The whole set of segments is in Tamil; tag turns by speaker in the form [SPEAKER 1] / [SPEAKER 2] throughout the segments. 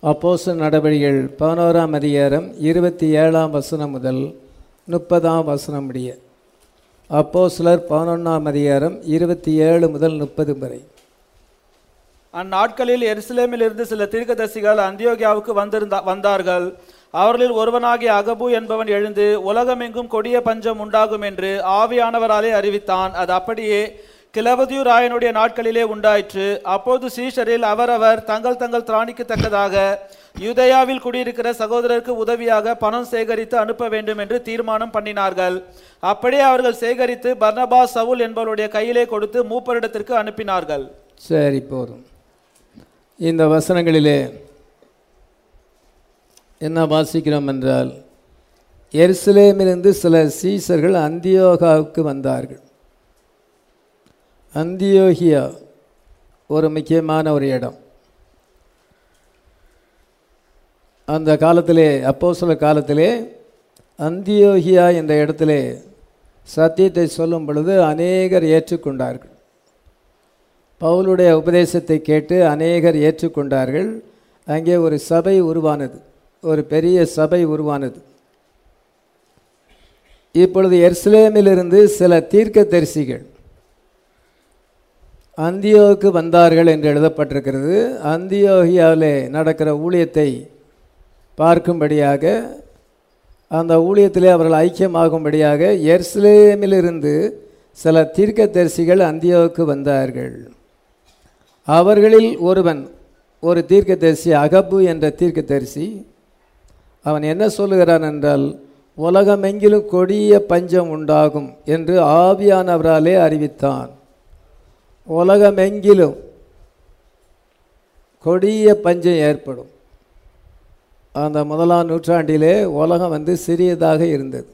[SPEAKER 1] அப்போஸ்தலர் நடவடிக்கைகள் பதினோராம் அதிகாரம் இருபத்தி ஏழாம் வசனம் முதல் முப்பதாம் வசனம் முடிய அப்போஸ்தலர் பதினொன்றாம் அதிகாரம் இருபத்தி ஏழு முதல் முப்பது வரை
[SPEAKER 2] அந்நாட்களில் எருசலேமிலிருந்து சில தீர்க்கதரிசிகள் அந்தியோகியாவுக்கு வந்திருந்தா வந்தார்கள் அவர்களில் ஒருவனாகிய அகபு என்பவன் எழுந்து உலகமெங்கும் கொடிய பஞ்சம் உண்டாகும் என்று ஆவியானவராலே அறிவித்தான் அது அப்படியே கிளவதியூர் ராயனுடைய நாட்களிலே உண்டாயிற்று அப்போது சீஷரில் அவரவர் தங்கள் தங்கள் திராணிக்கு தக்கதாக யூதேயாவில் குடியிருக்கிற சகோதரருக்கு உதவியாக பணம் சேகரித்து அனுப்ப வேண்டும் என்று தீர்மானம் பண்ணினார்கள் அப்படியே அவர்கள் சேகரித்து பர்னபா சவுல் என்பவருடைய கையிலே கொடுத்து மூப்பரிடத்திற்கு அனுப்பினார்கள்
[SPEAKER 1] சரி போதும் இந்த வசனங்களிலே என்ன வாசிக்கிறோம் என்றால் எருசலேமிலிருந்து சில சீசர்கள் அந்தியோகாவுக்கு வந்தார்கள் அந்தியோகியா ஒரு முக்கியமான ஒரு இடம் அந்த காலத்திலே அப்போ சில காலத்திலே அந்தியோகியா என்ற இடத்திலே சத்தியத்தை சொல்லும் பொழுது அநேகர் ஏற்றுக்கொண்டார்கள் பவுலுடைய உபதேசத்தை கேட்டு அநேகர் ஏற்றுக்கொண்டார்கள் அங்கே ஒரு சபை உருவானது ஒரு பெரிய சபை உருவானது இப்பொழுது எர்ஸ்லேமிலிருந்து சில தீர்க்கதரிசிகள் அந்தியோவுக்கு வந்தார்கள் என்று எழுதப்பட்டிருக்கிறது அந்தியோகியாவிலே நடக்கிற ஊழியத்தை பார்க்கும்படியாக அந்த ஊழியத்திலே அவர்கள் ஐக்கியமாகும்படியாக எர்ஸ்லேமிலிருந்து சில தீர்க்கதரிசிகள் அந்தியோவுக்கு வந்தார்கள் அவர்களில் ஒருவன் ஒரு தீர்க்கதரிசி அகபு என்ற தீர்க்கதரிசி அவன் என்ன சொல்லுகிறான் என்றால் உலகமெங்கிலும் கொடிய பஞ்சம் உண்டாகும் என்று ஆவியானவராலே அறிவித்தான் உலகமெங்கிலும் கொடிய பஞ்சம் ஏற்படும் அந்த முதலாம் நூற்றாண்டிலே உலகம் வந்து சிறியதாக இருந்தது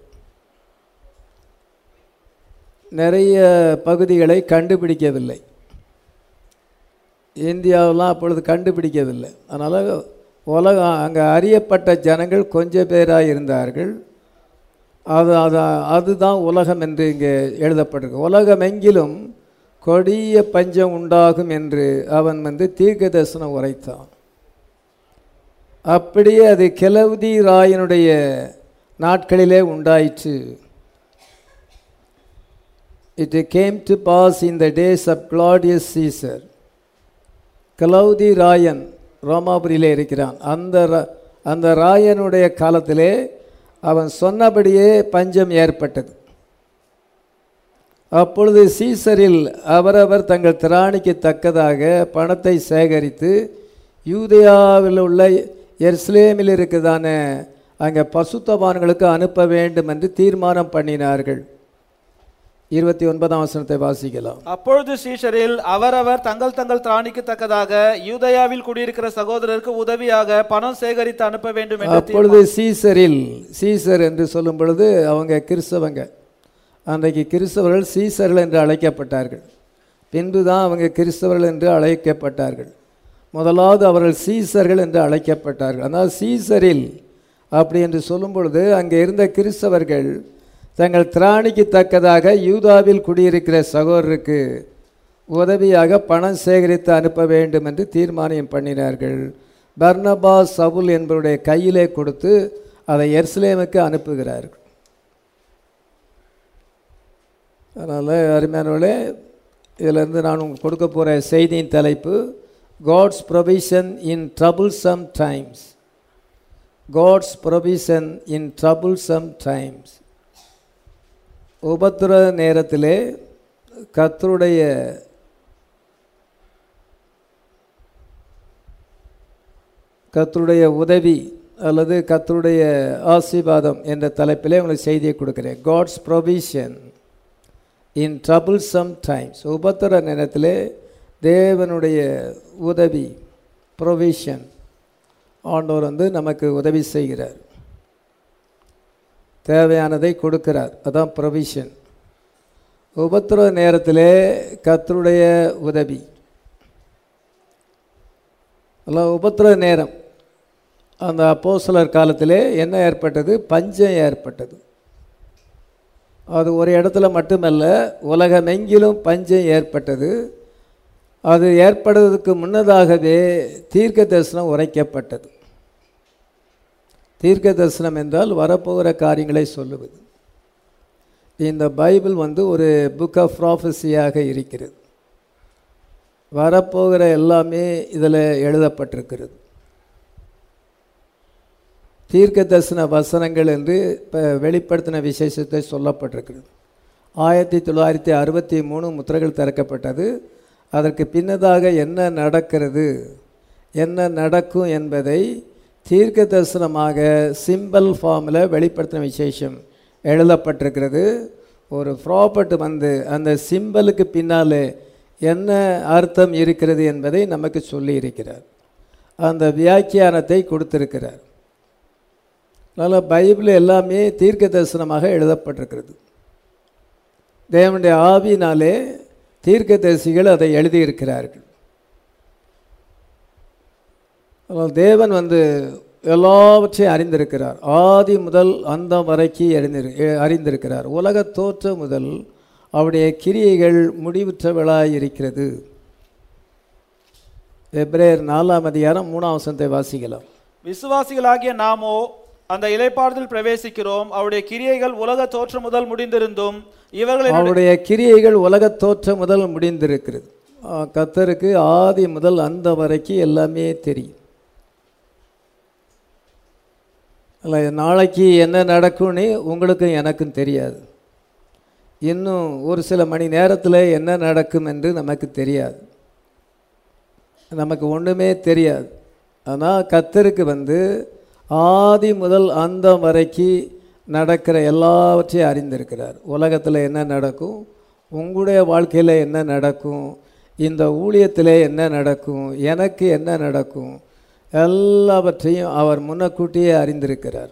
[SPEAKER 1] நிறைய பகுதிகளை கண்டுபிடிக்கவில்லை இந்தியாவெல்லாம் அப்பொழுது கண்டுபிடிக்கவில்லை அதனால் உலகம் அங்கே அறியப்பட்ட ஜனங்கள் கொஞ்சம் பேராக இருந்தார்கள் அது அது அதுதான் உலகம் என்று இங்கே எழுதப்பட்டிருக்கு உலகமெங்கிலும் கொடிய பஞ்சம் உண்டாகும் என்று அவன் வந்து தீர்க்க தரிசனம் உரைத்தான் அப்படியே அது கிளவுதி ராயனுடைய நாட்களிலே உண்டாயிற்று it came to pass in the days of Claudius Caesar கிளவுதி ராயன் ரோமாபுரியிலே இருக்கிறான் அந்த ர- அந்த ராயனுடைய காலத்திலே அவன் சொன்னபடியே பஞ்சம் ஏற்பட்டது அப்பொழுது சீசரில் அவரவர் தங்கள் திராணிக்கு தக்கதாக பணத்தை சேகரித்து யூதேயாவில் உள்ள எர்ஸ்லேமில் இருக்குதான அங்கே பசுத்தவான்களுக்கு அனுப்ப வேண்டும் என்று தீர்மானம் பண்ணினார்கள் இருபத்தி ஒன்பதாம் வசனத்தை வாசிக்கலாம்
[SPEAKER 2] அப்பொழுது சீஷரில் அவரவர் தங்கள் தங்கள் திராணிக்கு தக்கதாக யூதயாவில் குடியிருக்கிற சகோதரருக்கு உதவியாக பணம் சேகரித்து அனுப்ப வேண்டும் என்று
[SPEAKER 1] அப்பொழுது சீசரில் சீசர் என்று சொல்லும் பொழுது அவங்க கிறிஸ்தவங்க அன்றைக்கு கிறிஸ்தவர்கள் சீசர்கள் என்று அழைக்கப்பட்டார்கள் பின்பு தான் அவங்க கிறிஸ்தவர்கள் என்று அழைக்கப்பட்டார்கள் முதலாவது அவர்கள் சீசர்கள் என்று அழைக்கப்பட்டார்கள் ஆனால் சீசரில் அப்படி என்று சொல்லும் பொழுது அங்கே இருந்த கிறிஸ்தவர்கள் தங்கள் திராணிக்கு தக்கதாக யூதாவில் குடியிருக்கிற சகோதரருக்கு உதவியாக பணம் சேகரித்து அனுப்ப வேண்டும் என்று தீர்மானம் பண்ணினார்கள் பர்னபா சவுல் என்பவருடைய கையிலே கொடுத்து அதை எருசலேமுக்கு அனுப்புகிறார்கள் அதனால் அருமையானவர்களே இதிலிருந்து நான் உங்களுக்கு கொடுக்க போகிற செய்தியின் தலைப்பு God's provision in troublesome times God's provision in troublesome times உபத்திர நேரத்திலே கர்த்தருடைய கர்த்தருடைய உதவி அல்லது கர்த்தருடைய ஆசீர்வாதம் என்ற தலைப்பிலே உங்களுக்கு செய்தியை கொடுக்கிறேன் God's provision in troublesome times உபத்திர நேரத்திலே தேவனுடைய உதவி ப்ரொவிஷன் ஆண்டவர் வந்து நமக்கு உதவி செய்கிறார் தேவையானதை கொடுக்கிறார் அதான் ப்ரொவிஷன் உபத்திர நேரத்திலே கர்த்தருடைய உதவி அல்ல உபத்திர நேரம் அந்த அப்போஸ்தலர் காலத்திலே என்ன ஏற்பட்டது பஞ்சம் ஏற்பட்டது அது ஒரு இடத்துல மட்டுமல்ல உலகமெங்கிலும் பஞ்சம் ஏற்பட்டது அது ஏற்படுவதற்கு முன்னதாகவே தீர்க்க தரிசனம் உரைக்கப்பட்டது தீர்க்க தரிசனம் என்றால் வரப்போகிற காரியங்களை சொல்லுவது இந்த பைபிள் வந்து ஒரு புக் ஆஃப் ப்ராஃபஸியாக இருக்கிறது வரப்போகிற எல்லாமே இதில் எழுதப்பட்டிருக்கிறது தீர்க்க தரிசன வசனங்கள் என்று இப்போ வெளிப்படுத்தின விசேஷத்தை சொல்லப்பட்டிருக்கிறது ஆயிரத்தி தொள்ளாயிரத்தி அறுபத்தி மூணு முத்திரைகள் திறக்கப்பட்டது அதற்கு பின்னதாக என்ன நடக்கிறது என்ன நடக்கும் என்பதை தீர்க்க தரிசனமாக சிம்பிள் ஃபார்மில் வெளிப்படுத்தின விசேஷம் எழுதப்பட்டிருக்கிறது ஒரு ப்ராப்பர்ட் வந்து அந்த சிம்பலுக்கு பின்னாலே என்ன அர்த்தம் இருக்கிறது என்பதை நமக்கு சொல்லி இருக்கிறார் அந்த வியாக்கியானத்தை கொடுத்திருக்கிறார் அதனால் பைபிள் எல்லாமே தீர்க்க தரிசனமாக எழுதப்பட்டிருக்கிறது தேவனுடைய ஆவினாலே தீர்க்கதரிசிகள் அதை எழுதியிருக்கிறார்கள் அதனால் தேவன் வந்து எல்லாவற்றையும் அறிந்திருக்கிறார் ஆதி முதல் அந்தம் வரைக்கும் அறிந்திரு அறிந்திருக்கிறார் உலக தோற்றம் முதல் அவருடைய கிரியைகள் முடிவுற்றவளாய் இருக்கிறது எப்ரேயர் நாலாம் அதிகாரம் மூணாம் வசனத்தை வாசிக்கலாம்
[SPEAKER 2] விசுவாசிகளாகிய நாமோ அந்த இலைப்பாறுதல் பிரவேசிக்கிறோம் அவருடைய கிரியைகள் உலக தோற்றம் முதல் முடிந்திருந்தும் இவர்களின்
[SPEAKER 1] அவருடைய கிரியைகள் உலக தோற்றம் முதல் முடிந்திருக்கிறது ஆ, கர்த்தருக்கு ஆதி முதல் அந்த வரைக்கும் எல்லாமே தெரியும் அல்ல நாளைக்கு என்ன நடக்கும்னு உங்களுக்கும் எனக்கும் தெரியாது இன்னும் ஒரு சில மணி நேரத்தில் என்ன நடக்கும் என்று நமக்கு தெரியாது நமக்கு ஒன்றுமே தெரியாது ஆனால் கத்தருக்கு வந்து ஆதி முதல் அந்த வரைக்கும் நடக்கிற எல்லாவற்றையும் அறிந்திருக்கிறார் உலகத்தில் என்ன நடக்கும் உங்களுடைய வாழ்க்கையில் என்ன நடக்கும் இந்த ஊழியத்தில் என்ன நடக்கும் எனக்கு என்ன நடக்கும் எல்லாவற்றையும் அவர் முன்னக்கூட்டியே அறிந்திருக்கிறார்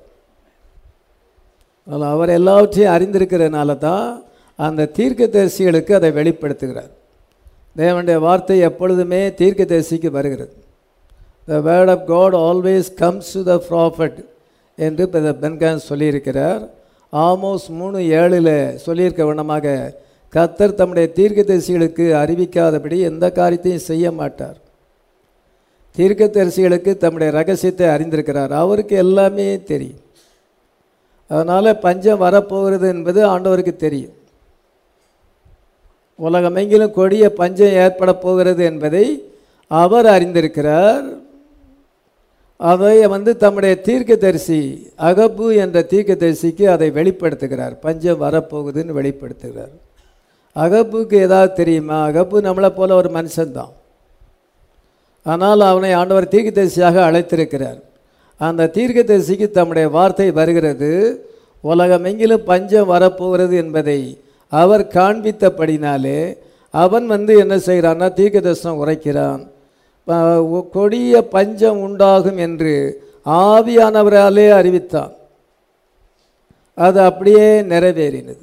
[SPEAKER 1] அதனால் அவர் எல்லாவற்றையும் அறிந்திருக்கிறதுனால தான் அந்த தீர்க்கதரிசிகளுக்கு அதை வெளிப்படுத்துகிறார் தேவனுடைய வார்த்தை எப்பொழுதுமே தீர்க்கதரிசிக்கு வருகிறது the word of God always comes to the prophet என்று இப்போ பென்கான் சொல்லியிருக்கிறார் ஆமோஸ் மூணு ஏழில் சொல்லியிருக்க வண்ணமாக கத்தர் தம்முடைய தீர்க்கதரிசிகளுக்கு அறிவிக்காதபடி எந்த காரியத்தையும் செய்ய மாட்டார் தீர்க்கதரிசிகளுக்கு தம்முடைய ரகசியத்தை அறிந்திருக்கிறார் அவருக்கு எல்லாமே தெரியும் அதனால் பஞ்சம் வரப்போகிறது என்பது ஆண்டவருக்கு தெரியும் உலகமெங்கிலும் கொடிய பஞ்சம் ஏற்பட போகிறது என்பதை அவர் அறிந்திருக்கிறார் அதை வந்து தம்முடைய தீர்க்கதரிசி அகப்பு என்ற தீர்க்கதரிசிக்கு அதை வெளிப்படுத்துகிறார் பஞ்சம் வரப்போகுதுன்னு வெளிப்படுத்துகிறார் அகப்புக்கு ஏதாவது தெரியுமா அகப்பு நம்மளை போல ஒரு மனுஷன்தான் ஆனால் அவனை ஆண்டவர் தீர்க்கதரிசியாக அழைத்திருக்கிறார் அந்த தீர்க்கதரிசிக்கு தம்முடைய வார்த்தை வருகிறது உலகமெங்கிலும் பஞ்சம் வரப்போகிறது என்பதை அவர் காண்பித்தபடினாலே அவன் வந்து என்ன செய்கிறான்னா தீர்க்கதரிசனம் உரைக்கிறான் ப- ஒ- கொடிய பஞ்சம் உண்டாகும் என்று ஆவியானவராலே அறிவித்தான் அது அப்படியே நிறைவேறினது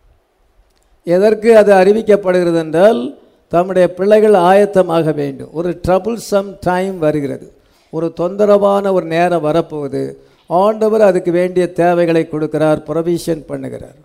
[SPEAKER 1] எதற்கு அது அறிவிக்கப்படுகிறது என்றால் தம்முடைய பிள்ளைகள் ஆயத்தமாக வேண்டும் ஒரு ட்ரபுள் சம் டைம் வருகிறது ஒரு தொந்தரவான ஒரு நேரம் வரப்போகுது ஆண்டவர் அதுக்கு வேண்டிய தேவைகளை கொடுக்கிறார் ப்ரொவிஷன் பண்ணுகிறார்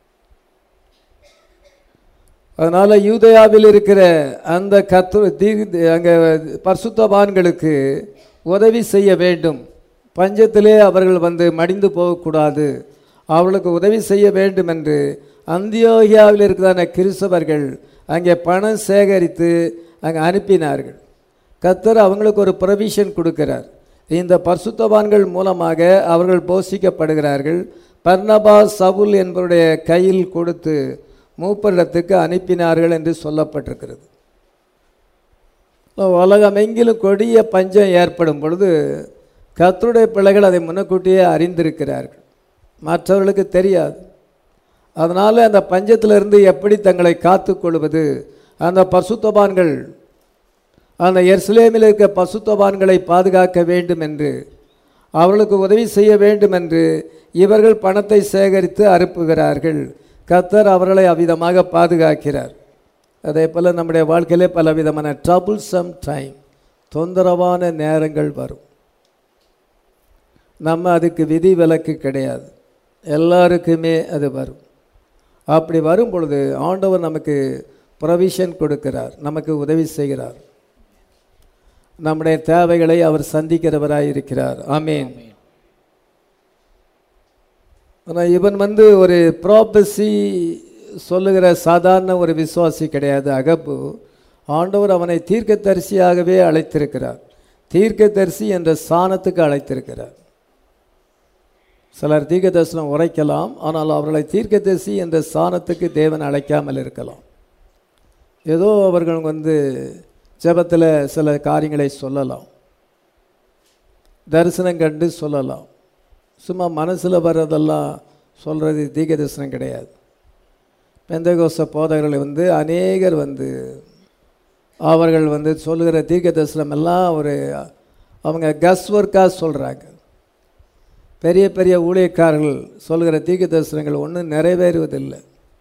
[SPEAKER 1] அதனால் யூதயாவில் இருக்கிற அந்த கத்து தீ அங்கே பரிசுத்தவான்களுக்கு உதவி செய்ய வேண்டும் பஞ்சத்திலே அவர்கள் வந்து மடிந்து போகக்கூடாது அவர்களுக்கு உதவி செய்ய வேண்டும் என்று அந்தியோகியாவில் இருக்கிறதான கிறிஸ்தவர்கள் அங்கே பணம் சேகரித்து அங்கே அனுப்பினார்கள் கத்தர் அவங்களுக்கு ஒரு ப்ரொவிஷன் கொடுக்கிறார் இந்த பரிசுத்தவான்கள் மூலமாக அவர்கள் போஷிக்கப்படுகிறார்கள் பர்னபா சவுல் என்பவருடைய கையில் கொடுத்து மூப்பரிடத்துக்கு அனுப்பினார்கள் என்று சொல்லப்பட்டிருக்கிறது உலகமெங்கிலும் கொடிய பஞ்சம் ஏற்படும் பொழுது கர்த்தருடைய பிள்ளைகள் அதை முன்னக்கூட்டியே அறிந்திருக்கிறார்கள் மற்றவர்களுக்கு தெரியாது அதனால் அந்த பஞ்சத்திலிருந்து எப்படி தங்களை காத்துக்கொள்வது அந்த பசுத்தபான்கள் அந்த எர்சுலேமில் இருக்க பசுத்தபான்களை பாதுகாக்க வேண்டும் என்று அவர்களுக்கு உதவி செய்ய வேண்டும் என்று இவர்கள் பணத்தை சேகரித்து அனுப்புகிறார்கள் கத்தர் அவர்களை அவ்விதமாக பாதுகாக்கிறார் அதே போல் நம்முடைய வாழ்க்கையிலே பல விதமான ட்ரபுள் சம் டைம் தொந்தரவான நேரங்கள் வரும் நம்ம அதுக்கு விதி விலக்கு கிடையாது எல்லாருக்குமே அது வரும் அப்படி வரும் பொழுது ஆண்டவர் நமக்கு ப்ரொவிஷன் கொடுக்கிறார் நமக்கு உதவி செய்கிறார் நம்முடைய தேவைகளை அவர் சந்திக்கிறவராய் இருக்கிறார் ஆமீன் ஆனால் இவன் வந்து ஒரு ப்ராபஸி சொல்லுகிற சாதாரண ஒரு விசுவாசி கிடையாது அகப்பு ஆண்டவர் அவனை தீர்க்கதரிசியாகவே அழைத்திருக்கிறார் தீர்க்கதரிசி என்ற ஸ்தானத்துக்கு அழைத்திருக்கிறார் சிலர் தீர்க்க தரிசனம் உரைக்கலாம் ஆனால் அவர்களை தீர்க்கதரிசி என்ற ஸ்தானத்துக்கு தேவன் அழைக்காமல் இருக்கலாம் ஏதோ அவர்கள் வந்து ஜெபத்தில் சில காரியங்களை சொல்லலாம் தரிசனம் கண்டு சொல்லலாம் சும்மா மனசில் வர்றதெல்லாம் சொல்கிறது தீர்க்க தரிசனம் கிடையாது பெந்தகோச போதகர்கள் வந்து அநேகர் வந்து அவர்கள் வந்து சொல்லுகிற தீர்க்க தரிசனம் எல்லாம் ஒரு அவங்க கஸ் ஒர்க்காக சொல்கிறாங்க பெரிய பெரிய ஊழியக்காரர்கள் சொல்லுகிற தீர்க்க தரிசனங்கள் ஒன்றும் நிறைவேறுவதில்லை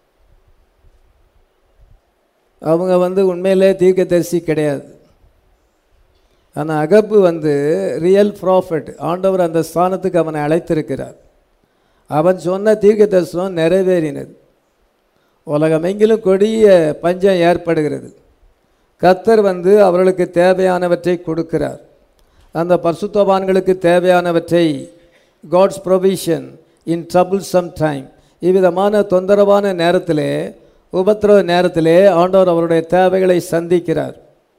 [SPEAKER 1] அவங்க வந்து உண்மையிலே தீர்க்கதரிசி கிடையாது ஆனால் அகப்பு வந்து ரியல் ப்ராஃபிட் ஆண்டவர் அந்த ஸ்தானத்துக்கு அவனை அழைத்திருக்கிறார் அவன் சொன்ன தீர்க்க தரிசனம் நிறைவேறினது உலகமெங்கிலும் கொடிய பஞ்சம் ஏற்படுகிறது கத்தர் வந்து அவர்களுக்கு தேவையானவற்றை கொடுக்கிறார் அந்த பரிசுத்தவான்களுக்கு தேவையானவற்றை God's provision in troublesome time இவ்விதமான தொந்தரவான நேரத்திலே உபத்திரவ நேரத்திலே ஆண்டவர் அவருடைய தேவைகளை சந்திக்கிறார்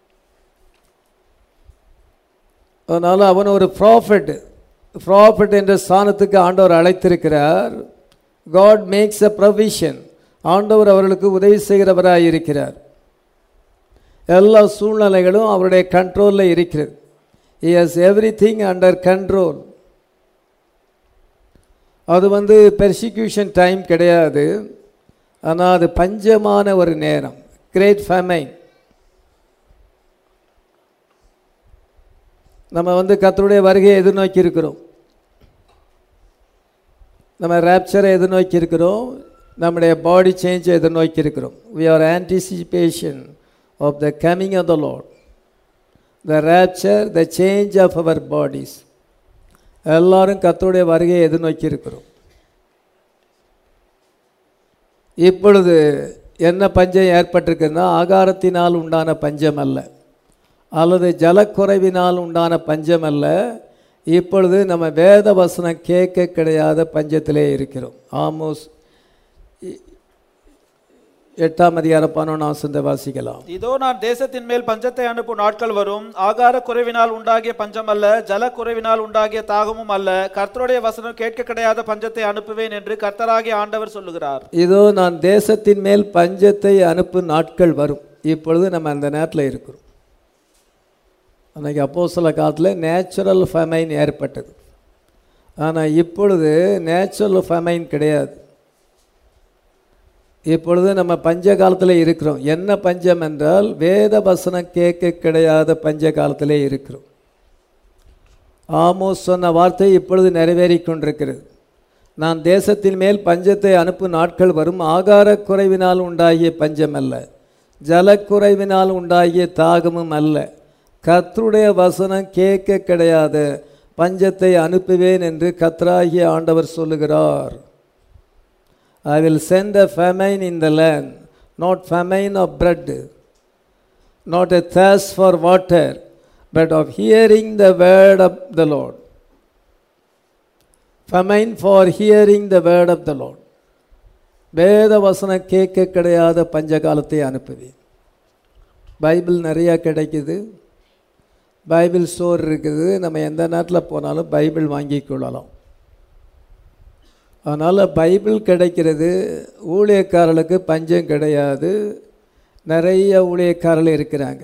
[SPEAKER 1] அதனால் அவன் ஒரு ப்ராஃபிட் ப்ராஃபிட் என்ற ஸ்தானத்துக்கு ஆண்டவர் அழைத்திருக்கிறார் காட் மேக்ஸ் அ ப்ரொவிஷன் ஆண்டவர் அவர்களுக்கு உதவி செய்கிறவராக இருக்கிறார் எல்லா சூழ்நிலைகளும் அவருடைய கண்ட்ரோலில் இருக்கிறது he has everything under control அது வந்து பெர்சிக்யூஷன் டைம் கிடையாது ஆனால் அது பஞ்சமான ஒரு நேரம் கிரேட் ஃபெமைன் நம்ம வந்து கத்தருடைய வருகையை எதிர்நோக்கி இருக்கிறோம் நம்ம ரேப்சரை எதிர்நோக்கி இருக்கிறோம் நம்முடைய பாடி சேஞ்சை எதிர்நோக்கி இருக்கிறோம் we are anticipation of the coming of the Lord the rapture the change of our bodies எல்லாரும் கத்தருடைய வருகையை எதிர்நோக்கி இருக்கிறோம் இப்பொழுது என்ன பஞ்சம் ஏற்பட்டிருக்குன்னா ஆகாரத்தினால் உண்டான பஞ்சம் அல்ல அல்லது ஜலக்குறைவினால் உண்டான பஞ்சம் அல்ல இப்பொழுது நம்ம வேத வசனம் கேட்க கிடையாத பஞ்சத்திலே இருக்கிறோம் ஆமோஸ் எ- எட்டாம் அதிகார பதினொன்றாம் வசனத்தை வாசிக்கலாம்
[SPEAKER 2] இதோ நான் தேசத்தின் மேல் பஞ்சத்தை அனுப்பும் நாட்கள் வரும் ஆகார குறைவினால் உண்டாகிய பஞ்சம் அல்ல ஜல குறைவினால் உண்டாகிய தாகமும் அல்ல கர்த்தருடைய வசனம் கேட்க கிடையாத பஞ்சத்தை அனுப்புவேன் என்று கர்த்தராகிய ஆண்டவர் சொல்லுகிறார்
[SPEAKER 1] இதோ நான் தேசத்தின் மேல் பஞ்சத்தை அனுப்பும் நாட்கள் வரும் இப்பொழுது நம்ம அந்த நேரத்தில் இருக்கிறோம் அன்னைக்கு அப்போ சில காலத்தில் நேச்சுரல் ஃபெமைன் ஏற்பட்டது ஆனால் இப்பொழுது நேச்சுரல் ஃபெமைன் கிடையாது இப்பொழுது நம்ம பஞ்ச காலத்தில் இருக்கிறோம் என்ன பஞ்சம் என்றால் வேத வசனம் கேட்க கிடையாத பஞ்ச காலத்திலே இருக்கிறோம் ஆமோஸ் சொன்ன வார்த்தை இப்பொழுது நிறைவேறிக் கொண்டிருக்கிறது நான் தேசத்தின் மேல் பஞ்சத்தை அனுப்பும் நாட்கள் வரும் ஆகார குறைவினால் உண்டாகிய பஞ்சம் அல்ல ஜலக்குறைவினால் உண்டாகிய தாகமும் அல்ல கர்த்தருடைய வசனம் கேட்க கிடையாத பஞ்சத்தை அனுப்புவேன் என்று கத்ராகிய ஆண்டவர் சொல்லுகிறார் I will send a famine in the land not famine of bread not a thirst for water but of hearing the word of the Lord famine for hearing the word of the Lord வேத வசனம் கேட்க கிடையாத பஞ்ச காலத்தை அனுப்புவேன் பைபிள் நிறையா கிடைக்குது பைபிள் ஸ்டோர் இருக்குது நம்ம எந்த நேரத்தில் போனாலும் பைபிள் வாங்கிக் கொள்ளலாம் அதனால் பைபிள் கிடைக்கிறது ஊழியக்காரர்களுக்கு பஞ்சம் கிடையாது நிறைய ஊழியக்காரர்கள் இருக்கிறாங்க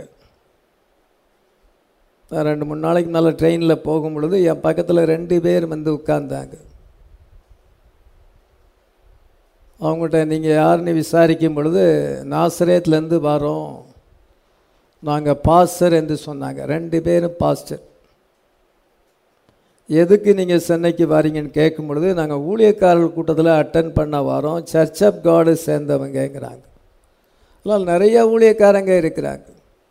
[SPEAKER 1] நான் ரெண்டு மூணு நாளைக்கு மேலே ட்ரெயினில் போகும் பொழுது என் பக்கத்தில் ரெண்டு பேர் வந்து உட்கார்ந்தாங்க அவங்கள்ட்ட நீங்கள் யாருன்னு விசாரிக்கும் பொழுது நாசரேத்துலேருந்து வரோம் நாங்கள் பாஸ்டர் என்று சொன்னாங்க ரெண்டு பேரும் பாஸ்டர் எதுக்கு நீங்கள் சென்னைக்கு வாரீங்கன்னு கேட்கும் பொழுது நாங்கள் ஊழியக்காரர்கள் கூட்டத்தில் அட்டன் பண்ண வரோம் சர்ச் ஆஃப் காடு சேர்ந்தவங்கங்கிறாங்க அதனால் நிறைய ஊழியக்காரங்க இருக்கிறாங்க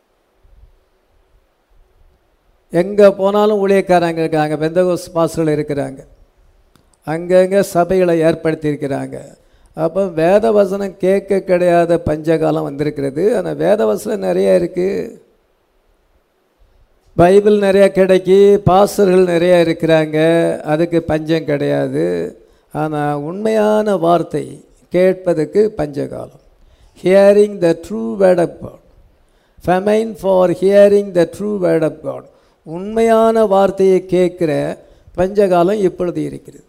[SPEAKER 1] எங்கே போனாலும் ஊழியக்காரங்க இருக்காங்க பெந்தகோஸ் பாஸ்டர்கள் இருக்கிறாங்க அங்கங்கே சபைகளை ஏற்படுத்தியிருக்கிறாங்க அப்போ வேத வசனம் கேட்க கிடையாத பஞ்சகாலம் வந்திருக்கிறது ஆனால் வேத வசனம் நிறைய இருக்குது பைபிள் நிறைய கிடைக்கி பாஸ்டர்கள் நிறைய இருக்கிறாங்க அதுக்கு பஞ்சம் கிடையாது ஆனால் உண்மையான வார்த்தை கேட்பதற்கு பஞ்சகாலம் hearing the true word of God famine for hearing the true word of God உண்மையான வார்த்தையை கேட்குற பஞ்சகாலம் இப்பொழுது இருக்கிறது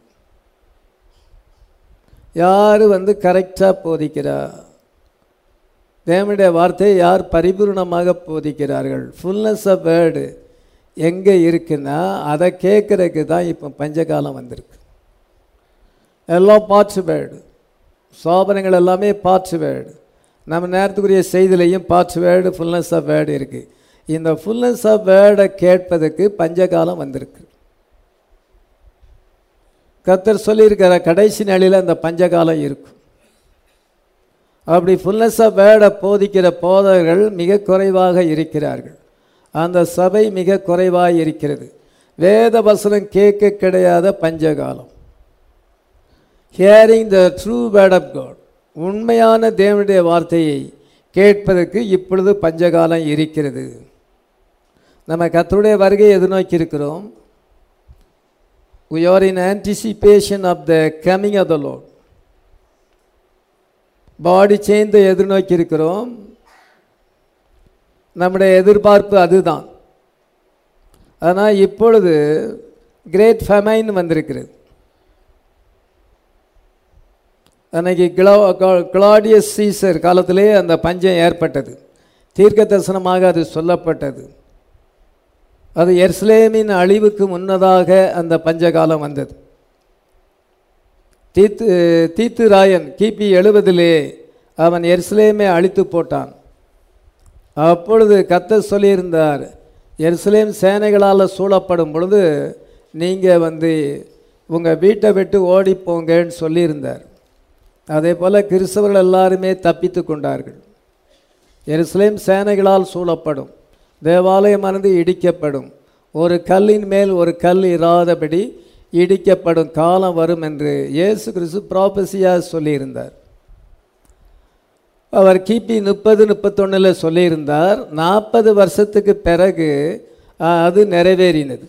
[SPEAKER 1] யார் வந்து கரெக்டாக போதிக்கிறா தேவனுடைய வார்த்தையை யார் பரிபூர்ணமாக போதிக்கிறார்கள் ஃபுல்னஸ் ஆஃப் வேர்டு எங்கே இருக்குன்னா அதை கேட்குறதுக்கு தான் இப்போ பஞ்சகாலம் வந்திருக்கு எல்லாம் பார்ட்ஸ் வேர்டு சோபனங்கள் எல்லாமே பார்ட்ஸ் வேர்டு நம்ம நேரத்துக்குரிய செய்திலையும் parts word fullness of word இருக்குது இந்த ஃபுல்னஸ் ஆஃப் வேர்டை கேட்பதற்கு பஞ்சகாலம் வந்திருக்கு கத்தர் சொல்லியிருக்கிற கடைசி நாளில் அந்த பஞ்சகாலம் இருக்கும் அப்படி ஃபுல்னஸ் ஆஃப் வேர்டை போதிக்கிற போதகர்கள் மிக குறைவாக இருக்கிறார்கள் அந்த சபை மிக குறைவாக இருக்கிறது வேத வசனம் கேட்க கிடையாத பஞ்சகாலம் hearing the true word of God உண்மையான தேவனுடைய வார்த்தையை கேட்பதற்கு இப்பொழுது பஞ்சகாலம் இருக்கிறது நம்ம கத்தருடைய வருகையை எதிர்நோக்கி இருக்கிறோம் we are in anticipation of the coming of the Lord பாடி சேஞ்சை எதிர்நோக்கி இருக்கிறோம் நம்முடைய எதிர்பார்ப்பு அதுதான் ஆனால் இப்பொழுது கிரேட் ஃபெமைன் வந்திருக்கிறது அன்னைக்கு கிளோ கிளாடியஸ் சீசர் காலத்திலே அந்த பஞ்சம் ஏற்பட்டது தீர்க்க தரிசனமாக அது சொல்லப்பட்டது அது எர்ஸ்லேமின் அழிவுக்கு முன்னதாக அந்த பஞ்சகாலம் வந்தது தீத்து தீத்து ராயன் கிபி எழுபதிலே அவன் எர்ஸ்லேமை அழித்து போட்டான் அப்பொழுது கத்த சொல்லியிருந்தார் எருசலேம் சேனைகளால் சூழப்படும் பொழுது நீங்கள் வந்து உங்கள் வீட்டை விட்டு ஓடி போங்கன்னு சொல்லியிருந்தார் அதே போல் கிறிஸ்தவர்கள் எல்லாருமே தப்பித்து கொண்டார்கள் எருசலேம் சேனைகளால் சூழப்படும் தேவாலயமானது இடிக்கப்படும் ஒரு கல்லின் மேல் ஒரு கல் இராதபடி இடிக்கப்படும் காலம் வரும் என்று இயேசு கிறிஸ்து ப்ராபசியாக சொல்லியிருந்தார் அவர் கிபி முப்பது முப்பத்தொன்னில் சொல்லியிருந்தார் நாற்பது வருஷத்துக்கு பிறகு அது நிறைவேறினது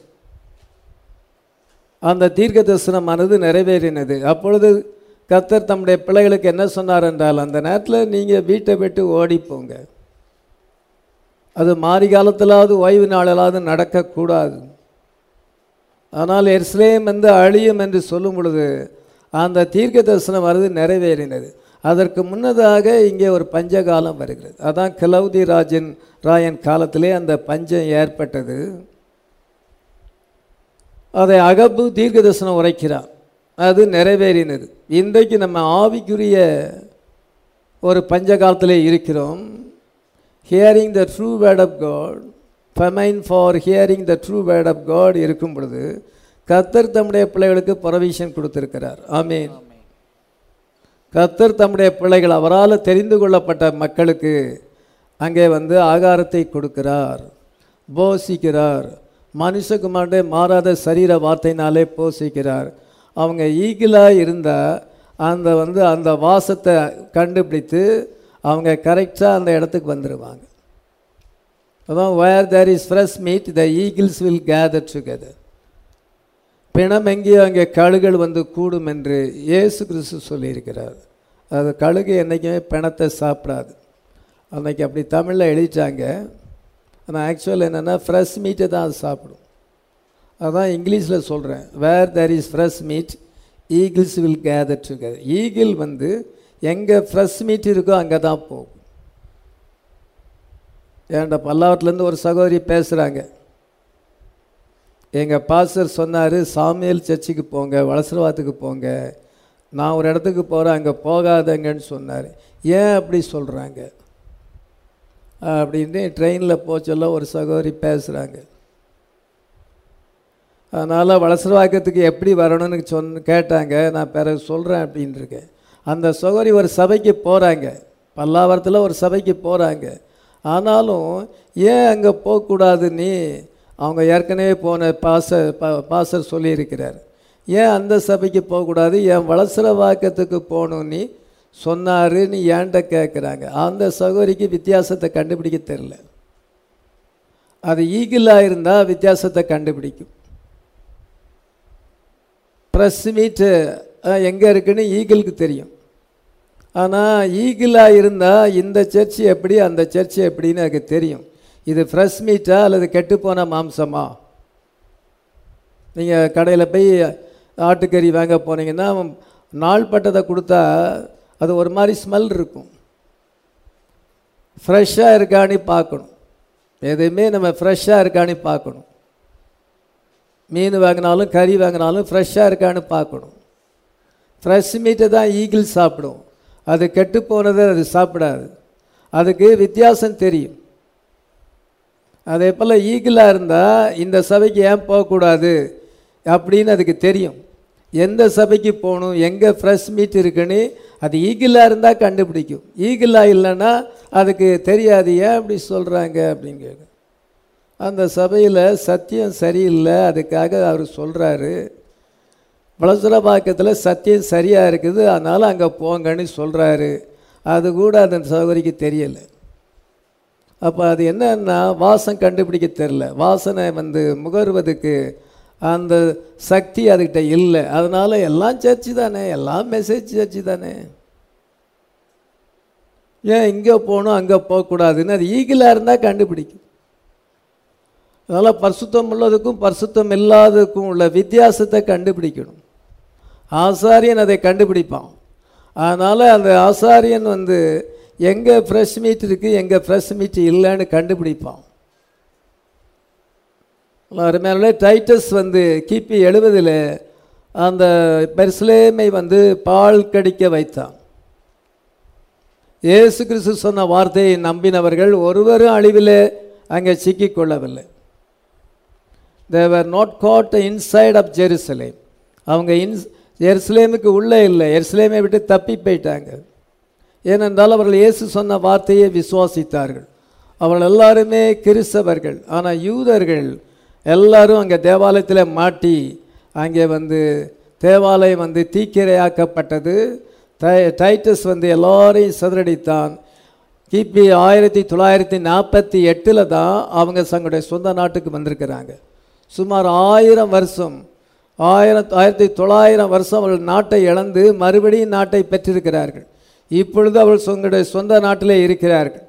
[SPEAKER 1] அந்த தீர்க்க தரிசனமானது நிறைவேறினது அப்பொழுது கத்தர் தம்முடைய பிள்ளைகளுக்கு என்ன சொன்னார் என்றால் அந்த நேரத்தில் நீங்கள் வீட்டை விட்டு ஓடி போங்க அது மாறி காலத்திலாவது ஓய்வு நாளிலாவது நடக்கக்கூடாது ஆனால் எர்ஸ்லேம் வந்து அழியும் என்று சொல்லும் பொழுது அந்த தீர்க்க தரிசனம் வருது நிறைவேறினது அதற்கு முன்னதாக இங்கே ஒரு பஞ்சகாலம் வருகிறது அதான் கிளவுதி ராஜன் ராயன் காலத்திலே அந்த பஞ்சம் ஏற்பட்டது அதை அகப்பு தீர்க்க தரிசனம் உரைக்கிறார் அது நிறைவேறினது இன்றைக்கு நம்ம ஆவிக்குரிய ஒரு பஞ்ச காலத்திலே இருக்கிறோம் hearing the true word of God famine for hearing the true word of God இருக்கும் பொழுது கத்தர் தம்முடைய பிள்ளைகளுக்கு பரவிஷன் கொடுத்திருக்கிறார் ஆமீன் கத்தர் தம்முடைய பிள்ளைகள் அவரால் தெரிந்து கொள்ளப்பட்ட மக்களுக்கு அங்கே வந்து ஆகாரத்தை கொடுக்கிறார் போஷிக்கிறார் மனுஷகுமாரே மாறாத சரீர வார்த்தையினாலே போஷிக்கிறார் அவங்க ஈகிளாக இருந்தால் அந்த வந்து அந்த வாசத்தை கண்டுபிடித்து அவங்க கரெக்டாக அந்த இடத்துக்கு வந்துடுவாங்க அதான் where there is fresh meat the eagles will gather together பிணம் எங்கேயோ அங்கே கழுகள் வந்து கூடும் என்று இயேசு கிறிஸ்து சொல்லியிருக்கிறார் அது கழுகு என்றைக்குமே பிணத்தை சாப்பிடாது அன்னைக்கு அப்படி தமிழில் எழுதிட்டாங்க ஆனால் ஆக்சுவல் என்னென்னா ஃப்ரெஷ் மீட்டை தான் அது சாப்பிடும் அதான் இங்கிலீஷில் சொல்கிறேன் where there is fresh meat eagles will gather together eagle வந்து எங்கே ஃப்ரெஷ் மீட் இருக்கோ அங்கே தான் போகும் ஏன்டா பல்லாவட்டிலேருந்து ஒரு சகோதரி பேசுகிறாங்க எங்கள் பாஸ்டர் சொன்னார் சாமியல் சர்ச்சுக்கு போங்க வளசரவாத்துக்கு போங்க நான் ஒரு இடத்துக்கு போகிறேன் அங்கே போகாதங்கன்னு சொன்னார் ஏன் அப்படி சொல்கிறாங்க அப்படின்ட்டு ட்ரெயினில் போச்சொல்ல ஒரு சகோதரி பேசுகிறாங்க அதனால் வளசரவாக்கத்துக்கு எப்படி வரணும்னு சொன்ன கேட்டாங்க நான் பிறகு சொல்கிறேன் அப்படின்னு இருக்கேன் அந்த சகோதரி ஒரு சபைக்கு போகிறாங்க பல்லாவரத்தில் ஒரு சபைக்கு போகிறாங்க ஆனாலும் ஏன் அங்கே போகக்கூடாது நீ அவங்க ஏற்கனவே போன பாச பா பாசர் சொல்லியிருக்கிறார் ஏன் அந்த சபைக்கு போகக்கூடாது ஏன் வளசர வாக்கத்துக்கு போகணும் நீ சொன்னார் நீ ஏன்ட்ட கேட்குறாங்க அந்த சகோதரிக்கு வித்தியாசத்தை கண்டுபிடிக்க தெரில அது ஈகிளாக இருந்தால் வித்தியாசத்தை கண்டுபிடிக்கும் ப்ரெஸ் மீட்டு எங்கே இருக்குன்னு ஈகிளுக்கு தெரியும் ஆனால் ஈகிளாக இருந்தால் இந்த சர்ச்சு எப்படி அந்த சர்ச்சு எப்படின்னு எனக்கு தெரியும் இது ஃப்ரெஷ் மீட்டா அல்லது கெட்டுப்போன மாம்சமா நீங்கள் கடையில் போய் ஆட்டுக்கறி வாங்க போனீங்கன்னா நாள்பட்டதை கொடுத்தா அது ஒரு மாதிரி ஸ்மெல் இருக்கும் ஃப்ரெஷ்ஷாக இருக்கான்னு பார்க்கணும் எதுவுமே நம்ம ஃப்ரெஷ்ஷாக இருக்கான்னு பார்க்கணும் மீன் வாங்கினாலும் கறி வாங்கினாலும் ஃப்ரெஷ்ஷாக இருக்கான்னு பார்க்கணும் ஃப்ரெஷ் மீட்டை தான் ஈகிள் சாப்பிடும் அது கெட்டு போனதை அது சாப்பிடாது அதுக்கு வித்தியாசம் தெரியும் அதே போல் ஈகிளாக இருந்தால் இந்த சபைக்கு ஏன் போகக்கூடாது அப்படின்னு அதுக்கு தெரியும் எந்த சபைக்கு போகணும் எங்கே ஃப்ரெஷ் மீட் இருக்குன்னு அது ஈகிளாக இருந்தால் கண்டுபிடிக்கும் ஈகிளாக இல்லைன்னா அதுக்கு தெரியாது ஏன் அப்படி சொல்கிறாங்க அப்படின்னு கேட்கும் அந்த சபையில் சத்தியம் சரியில்லை அதுக்காக அவர் சொல்கிறாரு வளசுரபாக்கத்தில் சத்தியம் சரியாக இருக்குது அதனால் அங்கே போங்கன்னு சொல்கிறாரு அது கூட அந்த சகோதரிக்கு தெரியலை அப்போ அது என்னன்னா வாசம் கண்டுபிடிக்க தெரில வாசனை வந்து முகர்வதுக்கு அந்த சக்தி அதுக்கிட்ட இல்லை அதனால் எல்லாம் சர்ச்சு தானே எல்லாம் மெசேஜ் சர்ச்சு தானே ஏன் இங்கே போகணும் அங்கே போகக்கூடாதுன்னு அது ஈகிளாக இருந்தால் கண்டுபிடிக்கும் அதனால் பரிசுத்தம் உள்ளதுக்கும் பரிசுத்தம் இல்லாததுக்கும் உள்ள வித்தியாசத்தை கண்டுபிடிக்கணும் ஆசாரியன் அதை கண்டுபிடிப்பான் அதனால் அந்த ஆசாரியன் வந்து எங்கே ஃப்ரெஷ் மீட் இருக்குது எங்கே ஃப்ரெஷ் மீட் இல்லைன்னு கண்டுபிடிப்பான் அருமையான டைட்டஸ் வந்து கிபி எழுபதில் அந்த பெர்ஸ்லேமை வந்து பால் கடிக்க வைத்தான் இயேசு கிறிஸ்து சொன்ன வார்த்தையை நம்பினவர்கள் ஒருவரும் அழிவில் அங்கே சிக்கிக்கொள்ளவில்லை they were not caught inside of Jerusalem அவங்க இன்ஸ் எருசலேமுக்கு உள்ளே இல்லை எருசலேமை விட்டு தப்பி போயிட்டாங்க ஏனென்றால் அவர்கள் இயேசு சொன்ன வார்த்தையை விசுவாசித்தார்கள் அவர்கள் எல்லாருமே கிறிஸ்தவர்கள் ஆனால் யூதர்கள் எல்லாரும் அங்கே தேவாலயத்தில் மாட்டி அங்கே வந்து தேவாலயம் வந்து தீக்கிரையாக்கப்பட்டது டை டைட்டஸ் வந்து எல்லாரையும் சிதறடித்தான் கிபி ஆயிரத்தி தொள்ளாயிரத்தி நாற்பத்தி எட்டில் தான் அவங்க தங்களுடைய சொந்த நாட்டுக்கு வந்திருக்கிறாங்க சுமார் ஆயிரம் வருஷம் ஆயிரம் ஆயிரத்தி தொள்ளாயிரம் வருஷம் அவர்கள் நாட்டை இழந்து மறுபடியும் நாட்டை பெற்றிருக்கிறார்கள் இப்பொழுது அவர்கள் தங்களுடைய சொந்த நாட்டிலே இருக்கிறார்கள்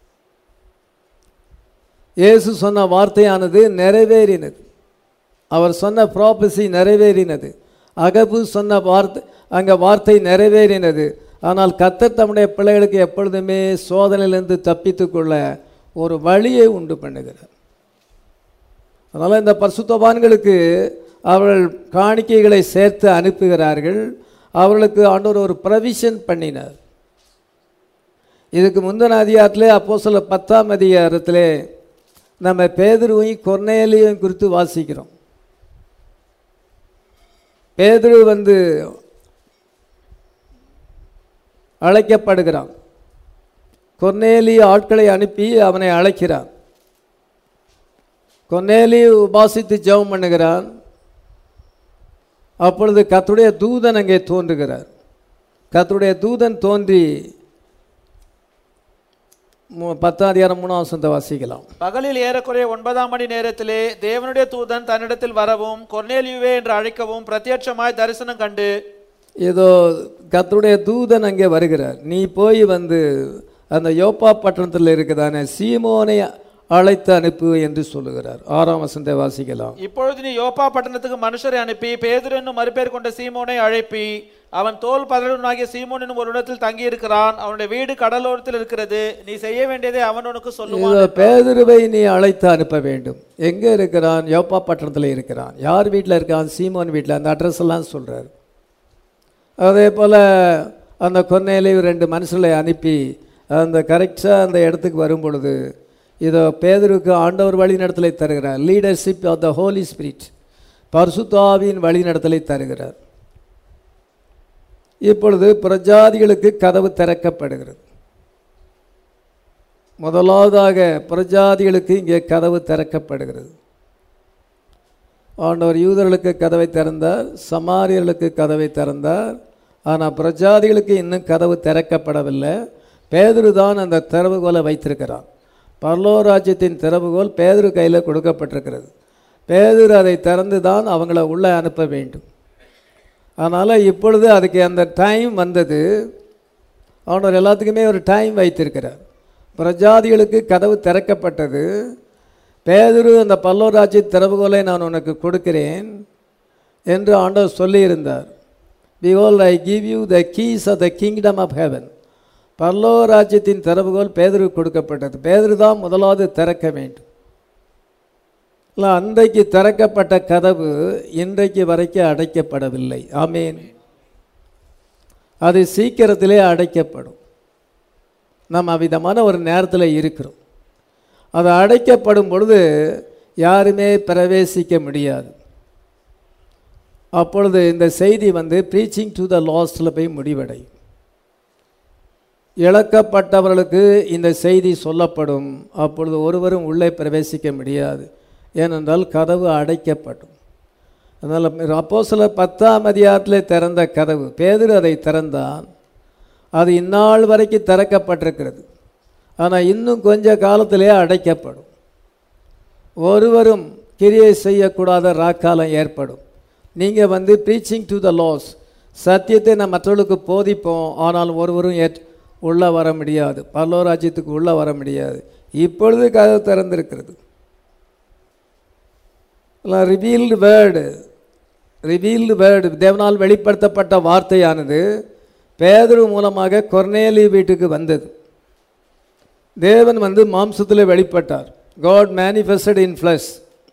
[SPEAKER 1] இயேசு சொன்ன வார்த்தையானது நிறைவேறினது அவர் சொன்ன ப்ராபசி நிறைவேறினது அகபு சொன்ன வார்த்தை அங்கே வார்த்தை நிறைவேறினது ஆனால் கத்தர் தம்முடைய பிள்ளைகளுக்கு எப்பொழுதுமே சோதனையிலிருந்து தப்பித்துக் கொள்ள ஒரு வழியை உண்டு பண்ணுகிறார் அதனால் இந்த பரிசுத்தவான்களுக்கு அவர்கள் காணிக்கைகளை சேர்த்து அனுப்புகிறார்கள் அவர்களுக்கு ஆண்டவர் ஒரு ப்ரவிஷன் பண்ணினார் இதுக்கு முந்தின அதிகாரத்திலே அப்போ சில பத்தாம் அதிகாரத்திலே நம்ம பேதுருவையும் கொர்னேலியும் குறித்து வாசிக்கிறோம் பேதுரு வந்து அழைக்கப்படுகிறான் கொர்னேலி ஆட்களை அனுப்பி அவனை அழைக்கிறான் கொர்னேலி உபாசித்து ஜெபம் பண்ணுகிறான் அப்பொழுது கத்துடைய தூதன் அங்கே தோன்றுகிறார் கத்துடைய தூதன் தோன்றி மு- பத்தாம் அதிகாரம் மூணாம் வசனத்தை வாசிக்கலாம்
[SPEAKER 2] பகலில் ஏறக்குறைய ஒன்பதாம் மணி நேரத்திலே தேவனுடைய தூதன் தன்னிடத்தில் வரவும் கொர்நேலியுவே என்று அழைக்கவும் பிரத்யட்சமாய் தரிசனம் கண்டு
[SPEAKER 1] ஏதோ கர்த்தருடைய தூதன் அங்கே வருகிறார் நீ போய் வந்து அந்த யோப்பா பட்டணத்தில் இருக்குதானே சீமோனை அழைத்து அனுப்பு என்று சொல்லுகிறார் ஆறாம் வசனத்தை வாசிக்கலாம்
[SPEAKER 2] இப்பொழுது நீ யோப்பா பட்டணத்துக்கு மனுஷரை அனுப்பி பேதுரு என்னும் மறுபேர் கொண்ட சீமோனை அழைப்பி அவன் தோல் பதலுனாகிய சீமோன் என்னும் ஒரு இடத்தில் தங்கி இருக்கிறான் அவனுடைய வீடு கடலோரத்தில் இருக்கிறது நீ செய்ய வேண்டியதை அவன் உனக்கு சொல்லுவான்
[SPEAKER 1] இதோ பேதுருவை நீ அழைத்து அனுப்ப வேண்டும் எங்கே இருக்கிறான் யோப்பா பட்டணத்தில் இருக்கிறான் யார் வீட்டில் இருக்கான் சீமோன் வீட்டில் அந்த அட்ரஸ் எல்லாம் சொல்கிறார் அதே போல் அந்த கொன்னையிலே ரெண்டு மனுஷர்களை அனுப்பி அந்த கரெக்டாக அந்த இடத்துக்கு வரும் பொழுது இதோ பேதருக்கு ஆண்டவர் வழிநடத்தலை தருகிறார் leadership of the Holy Spirit பரிசுத்தாவின் வழிநடத்தலை தருகிறார் இப்பொழுது பிரஜாதிகளுக்கு கதவு திறக்கப்படுகிறது முதலாவதாக பிரஜாதிகளுக்கு இங்கே கதவு திறக்கப்படுகிறது ஆண்டவர் யூதர்களுக்கு கதவை திறந்தார் சமாரியர்களுக்கு கதவை திறந்தார் ஆனால் பிரஜாதிகளுக்கு இன்னும் கதவு திறக்கப்படவில்லை பேதுரு தான் அந்த திறவுகோலை வைத்திருக்கிறான் பரலோராஜ்யத்தின் திறவுகோல் பேதுரு கையில் கொடுக்கப்பட்டிருக்கிறது பேதுரு அதை திறந்து தான் அவங்கள உள்ளே அனுப்ப வேண்டும் அதனால் இப்பொழுது அதுக்கு அந்த டைம் வந்தது ஆண்டவர் எல்லாத்துக்குமே ஒரு டைம் வைத்திருக்கிறார் பிரஜாதிகளுக்கு கதவு திறக்கப்பட்டது பேதுரு அந்த பல்லவராட்சி திறவுகோலை நான் உனக்கு கொடுக்கிறேன் என்று ஆண்டவர் சொல்லியிருந்தார் பிகோல் I give you the keys of the kingdom of heaven பல்லவ ராஜ்யத்தின் திறவுகோல் பேதருக்கு கொடுக்கப்பட்டது பேதரு தான் முதலாவது திறக்க வேண்டும் இல்லை அன்றைக்கு திறக்கப்பட்ட கதவு இன்றைக்கு வரைக்கும் அடைக்கப்படவில்லை ஆமேன் அது சீக்கிரத்திலே அடைக்கப்படும் நம்ம அவ்விதமான ஒரு நேரத்தில் இருக்கிறோம் அது அடைக்கப்படும் பொழுது யாருமே பிரவேசிக்க முடியாது அப்பொழுது இந்த செய்தி வந்து ப்ரீச்சிங் டு த லாஸ்டில் போய் முடிவடையும் இழக்கப்பட்டவர்களுக்கு இந்த செய்தி சொல்லப்படும் அப்பொழுது ஒருவரும் உள்ளே பிரவேசிக்க முடியாது ஏனென்றால் கதவு அடைக்கப்படும் அதனால் அப்போ சில பத்தாம் அதிகாரத்தில் திறந்த கதவு பேதர் அதை திறந்தான் அது இந்நாள் வரைக்கும் திறக்கப்பட்டிருக்கிறது ஆனால் இன்னும் கொஞ்ச காலத்திலே அடைக்கப்படும் ஒருவரும் கிரியை செய்யக்கூடாத ராக்காலம் ஏற்படும் நீங்கள் வந்து ப்ரீச்சிங் டு த லாஸ் சத்தியத்தை நான் மற்றவர்களுக்கு போதிப்போம் ஆனால் ஒருவரும் ஏற் உள்ளே வர முடியாது பல்லவராஜ்யத்துக்கு உள்ளே வர முடியாது இப்பொழுது கதவு திறந்திருக்கிறது ரிவீல்டு வேர்டு ரிவீல்டு வேர்டு தேவனால் வெளிப்படுத்தப்பட்ட வார்த்தையானது பேதரு மூலமாக கொர்னேலி வீட்டுக்கு வந்தது தேவன் வந்து மாம்சத்தில் வெளிப்பட்டார் காட் மேனிஃபெஸ்டட் இன் ஃப்ளஷ்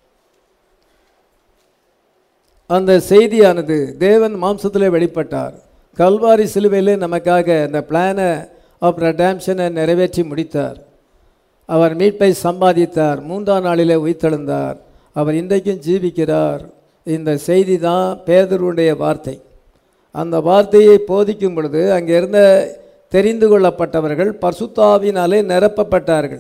[SPEAKER 1] அந்த செய்தியானது தேவன் மாம்சத்தில் வெளிப்பட்டார் கல்வாரி சிலுவையில் நமக்காக அந்த பிளானை ஆஃப் ரெடாம்ஷனை நிறைவேற்றி முடித்தார் அவர் மீட்பை சம்பாதித்தார் மூன்றாம் நாளிலே உயிர்த்தெழுந்தார் அவர் இன்றைக்கும் ஜீவிக்கிறார் இந்த செய்தி தான் பேதருடைய வார்த்தை அந்த வார்த்தையை போதிக்கும் பொழுது அங்கே இருந்த தெரிந்து கொள்ளப்பட்டவர்கள் பசுத்தாவினாலே நிரப்பப்பட்டார்கள்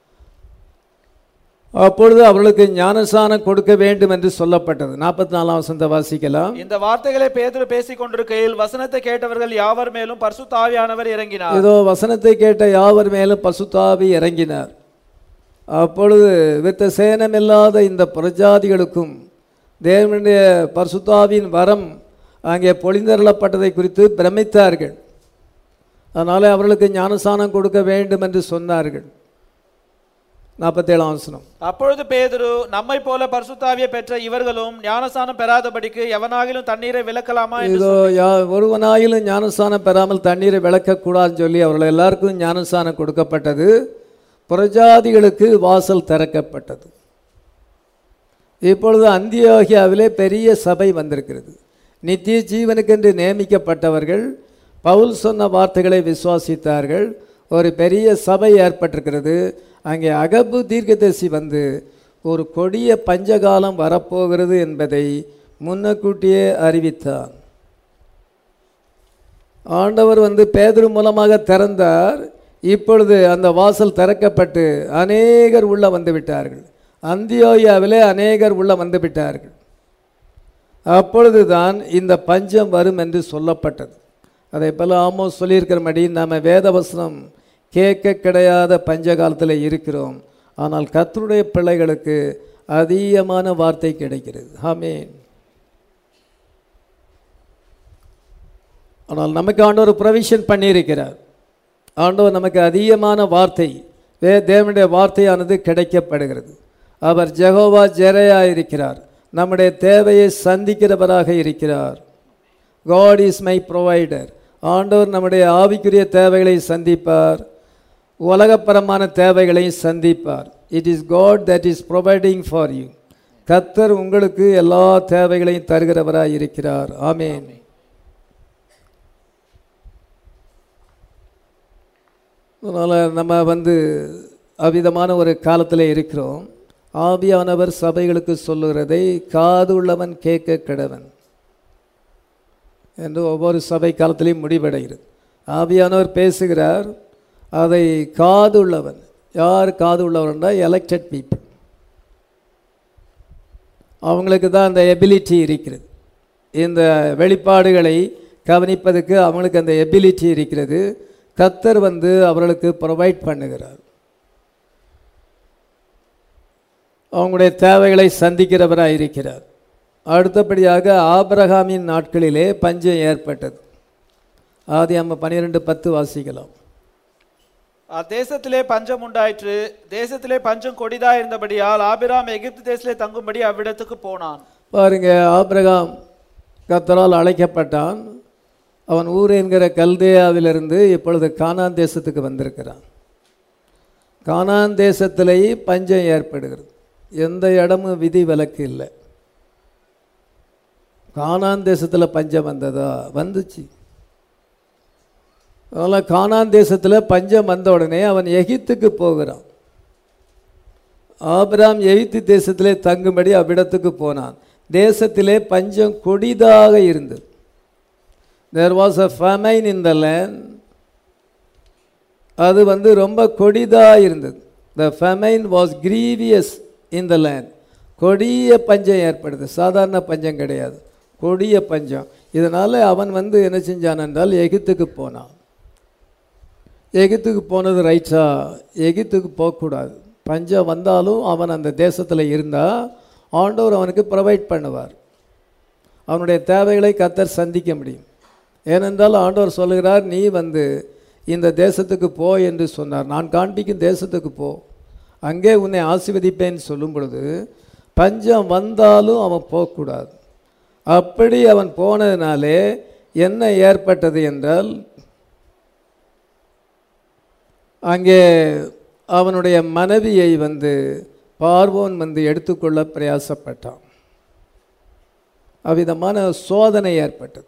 [SPEAKER 1] அப்பொழுது அவர்களுக்கு ஞானசானம் கொடுக்க வேண்டும் என்று சொல்லப்பட்டது நாற்பத்தி நாலாம் வசந்த வாசிக்கலாம்
[SPEAKER 2] இந்த வார்த்தைகளை பேதுரு பேசிக் கொண்டிருக்கையில் வசனத்தை கேட்டவர்கள் யாவர் மேலும் பரிசுத்த ஆவியானவர் இறங்கினார்
[SPEAKER 1] இதோ வசனத்தை கேட்ட யாவர் மேலும் பசுத்தாவி இறங்கினார் அப்பொழுது வித்த சேனமில்லாத இந்த பிரஜாதிகளுக்கும் தேவனுடைய பரிசுத்தாவின் வரம் அங்கே பொழிந்தருளப்பட்டதை குறித்து பிரமித்தார்கள் அதனால அவர்களுக்கு ஞானசானம் கொடுக்க வேண்டும் என்று சொன்னார்கள் நாற்பத்தேழாம் வசனம்
[SPEAKER 2] அப்பொழுது பேதுரு நம்மை போல பரிசுத்தாவியை பெற்ற இவர்களும் ஞானசானம் பெறாதபடிக்கு எவனாகிலும் தண்ணீரை விலக்கலாமா என்று
[SPEAKER 1] இதோ யா ஒருவனாயிலும் ஞானஸ்தானம் பெறாமல் தண்ணீரை விளக்கக்கூடாதுன்னு சொல்லி அவர்கள் எல்லாருக்கும் ஞானஸ்தானம் கொடுக்கப்பட்டது புறஜாதிகளுக்கு வாசல் திறக்கப்பட்டது இப்பொழுது அந்தியோகியாவிலே பெரிய சபை வந்திருக்கிறது நித்திய ஜீவனுக்கென்று நியமிக்கப்பட்டவர்கள் பவுல் சொன்ன வார்த்தைகளை விசுவாசித்தார்கள் ஒரு பெரிய சபை ஏற்பட்டிருக்கிறது அங்கே அகபு தீர்க்கதரிசி வந்து ஒரு கொடிய பஞ்சகாலம் வரப்போகிறது என்பதை முன்னக்கூட்டியே அறிவித்தார் ஆண்டவர் வந்து பேதரு மூலமாக திறந்தார் இப்பொழுது அந்த வாசல் திறக்கப்பட்டு அநேகர் உள்ள வந்து விட்டார்கள் அந்தியோயாவிலே அநேகர் உள்ள வந்து விட்டார்கள் அப்பொழுதுதான் இந்த பஞ்சம் வரும் என்று சொல்லப்பட்டது அதை போல ஆமோஸ் சொல்லியிருக்கிறபடி நாம் வேதவசனம் கேட்க கிடையாத பஞ்ச காலத்தில் இருக்கிறோம் ஆனால் கர்த்தருடைய பிள்ளைகளுக்கு அதிகமான வார்த்தை கிடைக்கிறது ஆமென் ஆனால் நமக்கு ஆண்டவர் ப்ரொவிஷன் பண்ணியிருக்கிறார் ஆண்டவர் நமக்கு அதிகமான வார்த்தை வே தேவனுடைய வார்த்தையானது கிடைக்கப்படுகிறது அவர் ஜெகோவா ஜெரையா இருக்கிறார் நம்முடைய தேவையை சந்திக்கிறவராக இருக்கிறார் காட் இஸ் மை ப்ரொவைடர் ஆண்டவர் நம்முடைய ஆவிக்குரிய தேவைகளை சந்திப்பார் உலகப்பரமான தேவைகளை சந்திப்பார் it is God that is providing for you கத்தர் உங்களுக்கு எல்லா தேவைகளையும் தருகிறவராக இருக்கிறார் ஆமேன் அதனால் நம்ம வந்து அவ்விதமான ஒரு காலத்தில் இருக்கிறோம் ஆவியானவர் சபைகளுக்கு சொல்லுகிறதை காது உள்ளவன் கேட்க கிடவன் என்று ஒவ்வொரு சபை காலத்திலையும் முடிவடைகிறது ஆவியானவர் பேசுகிறார் அதை காது உள்ளவன் யார் காது உள்ளவன்டா எலெக்டட் பீப்புள் அவங்களுக்கு தான் அந்த எபிலிட்டி இருக்கிறது இந்த வெளிப்பாடுகளை கவனிப்பதற்கு அவங்களுக்கு அந்த எபிலிட்டி இருக்கிறது கத்தர் வந்து அவர்களுக்கு ப்ரொவைட் பண்ணுகிறார் அவங்களுடைய தேவைகளை சந்திக்கிறவராக இருக்கிறார் அடுத்தபடியாக ஆபிரகாமின் நாட்களிலே பஞ்சம் ஏற்பட்டது ஆதி அம்ம பன்னிரெண்டு பத்து வாசிக்கலாம்
[SPEAKER 2] அத்தேசத்திலே பஞ்சம் உண்டாயிற்று தேசத்திலே பஞ்சம் கொடிதா இருந்தபடியால் ஆபிராம் எகிப்து தேசத்திலே தங்கும்படி அவ்விடத்துக்கு போனான்
[SPEAKER 1] பாருங்க ஆபிரகாம் கத்தரால் அழைக்கப்பட்டான் அவன் ஊர் என்கிற கல்தேயாவிலிருந்து இப்பொழுது கானான் தேசத்துக்கு வந்திருக்கிறான் கானான் தேசத்திலேயே பஞ்சம் ஏற்படுகிறது எந்த இடமும் விதி விலக்கு இல்லை கானான் தேசத்தில் பஞ்சம் வந்ததா வந்துச்சு அதனால் கானான் தேசத்தில் பஞ்சம் வந்த உடனே அவன் எகிப்துக்கு போகிறான் ஆபிராம் எகிப்து தேசத்திலே தங்கும்படி அவ்விடத்துக்கு போனான் தேசத்திலே பஞ்சம் கொடிதாக இருந்தது there was a famine in the land அது வந்து ரொம்ப கொடிதாக இருந்தது the famine was grievous in the land கொடிய பஞ்சம் ஏற்படுது சாதாரண பஞ்சம் கிடையாது கொடிய பஞ்சம் இதனால் அவன் வந்து என்ன செஞ்சான் என்றால் எகிப்துக்கு போனான் எகிப்துக்கு போனது ரைட்டா எகிப்துக்கு போகக்கூடாது பஞ்சம் வந்தாலும் அவன் அந்த தேசத்தில் இருந்தால் ஆண்டவர் அவனுக்கு ப்ரொவைட் பண்ணுவார் அவனுடைய தேவைகளை கத்தர் சந்திக்க முடியும் ஏனென்றால் ஆண்டவர் சொல்லுகிறார் நீ வந்து இந்த தேசத்துக்கு போ என்று சொன்னார் நான் காண்பிக்கும் தேசத்துக்கு போ அங்கே உன்னை ஆசீர்வதிப்பேன்னு சொல்லும் பொழுது பஞ்சம் வந்தாலும் அவன் போகக்கூடாது அப்படி அவன் போனதினாலே என்ன ஏற்பட்டது என்றால் அங்கே அவனுடைய மனைவியை வந்து பார்வோன் வந்து எடுத்துக்கொள்ள பிரயாசப்பட்டான் அவ்விதமான சோதனை ஏற்பட்டது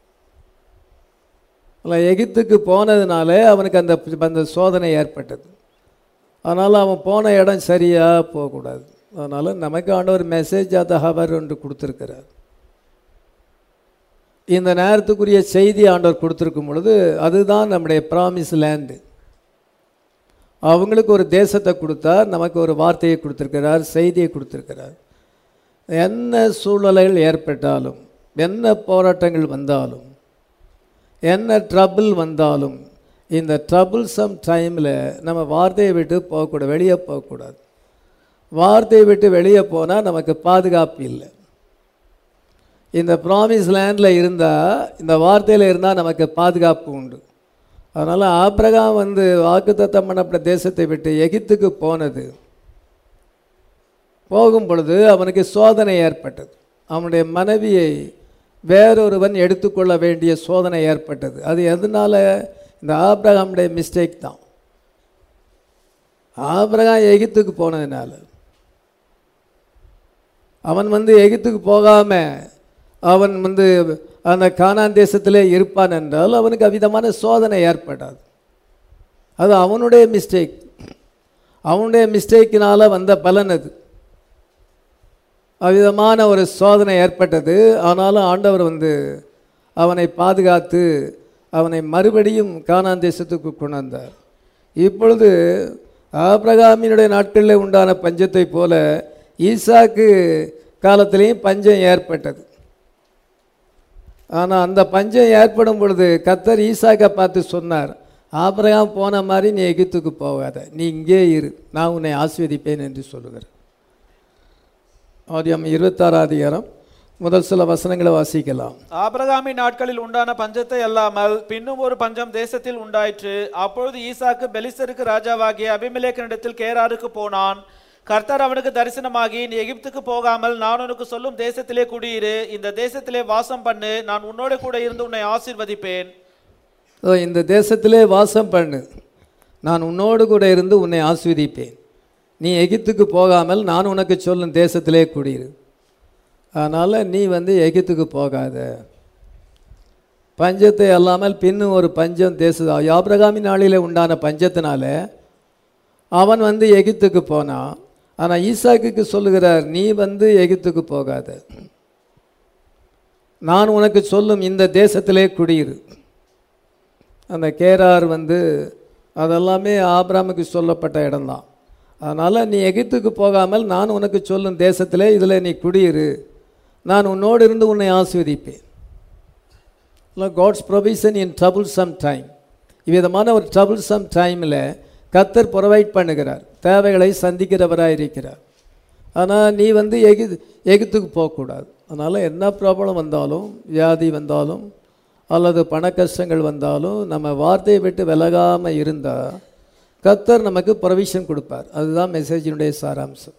[SPEAKER 1] அல்ல, எகிப்துக்கு போனதுனாலே அவனுக்கு அந்த அந்த சோதனை ஏற்பட்டது அதனால் அவன் போன இடம் சரியாக போகக்கூடாது அதனால் நமக்கு ஆண்டவர் மெசேஜ் ஆத ஹவர் ஒன்று கொடுத்துருக்கிறார் இந்த நேரத்துக்குரிய செய்தி ஆண்டவர் கொடுத்துருக்கும் பொழுது அதுதான் நம்முடைய ப்ராமிஸ் லேண்டு அவங்களுக்கு ஒரு தேசத்தை கொடுத்தார் நமக்கு ஒரு வார்த்தையை கொடுத்துருக்கிறார் செய்தியை கொடுத்துருக்கிறார் என்ன சூழ்நிலைகள் ஏற்பட்டாலும் என்ன போராட்டங்கள் வந்தாலும் என்ன ட்ரபிள் வந்தாலும் இந்த ட்ரபிள் சம் டைமில் நம்ம வார்த்தையை விட்டு போகக்கூடாது வெளியே போகக்கூடாது வார்த்தையை விட்டு வெளியே போனால் நமக்கு பாதுகாப்பு இல்லை இந்த ப்ராமிஸ் லேண்டில் இருந்தால் இந்த வார்த்தையில் இருந்தால் நமக்கு பாதுகாப்பு உண்டு அதனால் ஆபிரகாம் வந்து வாக்குத்தத்தம் பண்ணப்பட்ட தேசத்தை விட்டு எகிப்துக்கு போனது போகும் பொழுது அவனுக்கு சோதனை ஏற்பட்டது அவனுடைய மனைவியை வேறொருவன் எடுத்துக்கொள்ள வேண்டிய சோதனை ஏற்பட்டது அது எதனால இந்த ஆபிரகாமுடைய மிஸ்டேக் தான் ஆபிரகாம் எகிப்துக்கு போனதுனால அவன் வந்து எகிப்துக்கு போகாம அவன் வந்து அந்த கானான் தேசத்திலே இருப்பான் என்றால் அவனுக்கு அவ்விதமான சோதனை ஏற்படாது அது அவனுடைய மிஸ்டேக் அவனுடைய மிஸ்டேக்கினால வந்த பலன் அது அவ்விதமான ஒரு சோதனை ஏற்பட்டது ஆனாலும் ஆண்டவர் வந்து அவனை பாதுகாத்து அவனை மறுபடியும் கானான் தேசத்துக்கு கொண்டு வந்தார் இப்பொழுது ஆபிரகாமினுடைய நாட்களில் உண்டான பஞ்சத்தை போல ஈசாக்கு காலத்திலேயும் பஞ்சம் ஏற்பட்டது ஆனால் அந்த பஞ்சம் ஏற்படும் பொழுது கத்தர் ஈசாக்கை பார்த்து சொன்னார் ஆபிரகாம் போன மாதிரி நீ எகிப்துக்கு போகாத நீ இங்கே இரு நான் உன்னை ஆஸ்வதிப்பேன் என்று சொல்லுகிறார் ஆதியம் இருபத்தாறாம் அதிகாரம் முதல் சில வசனங்களை வாசிக்கலாம்
[SPEAKER 2] ஆபிரகாமின் நாட்களில் உண்டான பஞ்சத்தை அல்லாமல் பின்னும் ஒரு பஞ்சம் தேசத்தில் உண்டாயிற்று அப்பொழுது ஈசாக்கு பெலிஸ்தருக்கு ராஜாவாகிய அபிமெலேக்கனிடத்தில் கேராருக்கு போனான் கர்த்தர் அவனுக்கு தரிசனமாகி நீ எகிப்துக்கு போகாமல் நான் உனக்கு சொல்லும் தேசத்திலே குடியிரு இந்த தேசத்திலே வாசம் பண்ணு நான் உன்னோட கூட இருந்து உன்னை ஆசீர்வதிப்பேன்
[SPEAKER 1] ஓ இந்த தேசத்திலே வாசம் பண்ணு நான் உன்னோடு கூட இருந்து உன்னை ஆஸ்வதிப்பேன் நீ எகிப்துக்கு போகாமல் நான் உனக்கு சொல்லும் தேசத்திலே குடியிரு அதனால் நீ வந்து எகிப்துக்கு போகாத பஞ்சத்தை அல்லாமல் பின்னும் ஒரு பஞ்சம் தேச ஆபிரகாமின் நாளிலே உண்டான பஞ்சத்தினால அவன் வந்து எகிப்துக்கு போனான் ஆனால் ஈசாக்குக்கு சொல்லுகிறார் நீ வந்து எகிப்துக்கு போகாத நான் உனக்கு சொல்லும் இந்த தேசத்திலே குடியிரு அந்த கேரார் வந்து அதெல்லாமே ஆபிராமுக்கு சொல்லப்பட்ட இடம்தான் அதனால் நீ எகிப்துக்கு போகாமல் நான் உனக்கு சொல்லும் தேசத்திலே இதில் நீ குடியிரு நான் உன்னோடு இருந்து உன்னை ஆஸ்வதிப்பேன் God's provision in troublesome time இவ்விதமான ஒரு ட்ரபுள் சம் டைமில் கத்தர் ப்ரொவைட் பண்ணுகிறார் தேவைகளை சந்திக்கிறவராக இருக்கிறார் ஆனால் நீ வந்து எகி எகிப்துக்கு போகக்கூடாது அதனால் என்ன ப்ராப்ளம் வந்தாலும் வியாதி வந்தாலும் அல்லது பண கஷ்டங்கள் வந்தாலும் நம்ம வார்த்தையை விட்டு விலகாமல் இருந்தால் கத்தர் நமக்கு ப்ரொவிஷன் கொடுப்பார் அதுதான் மெசேஜினுடைய சாராம்சம்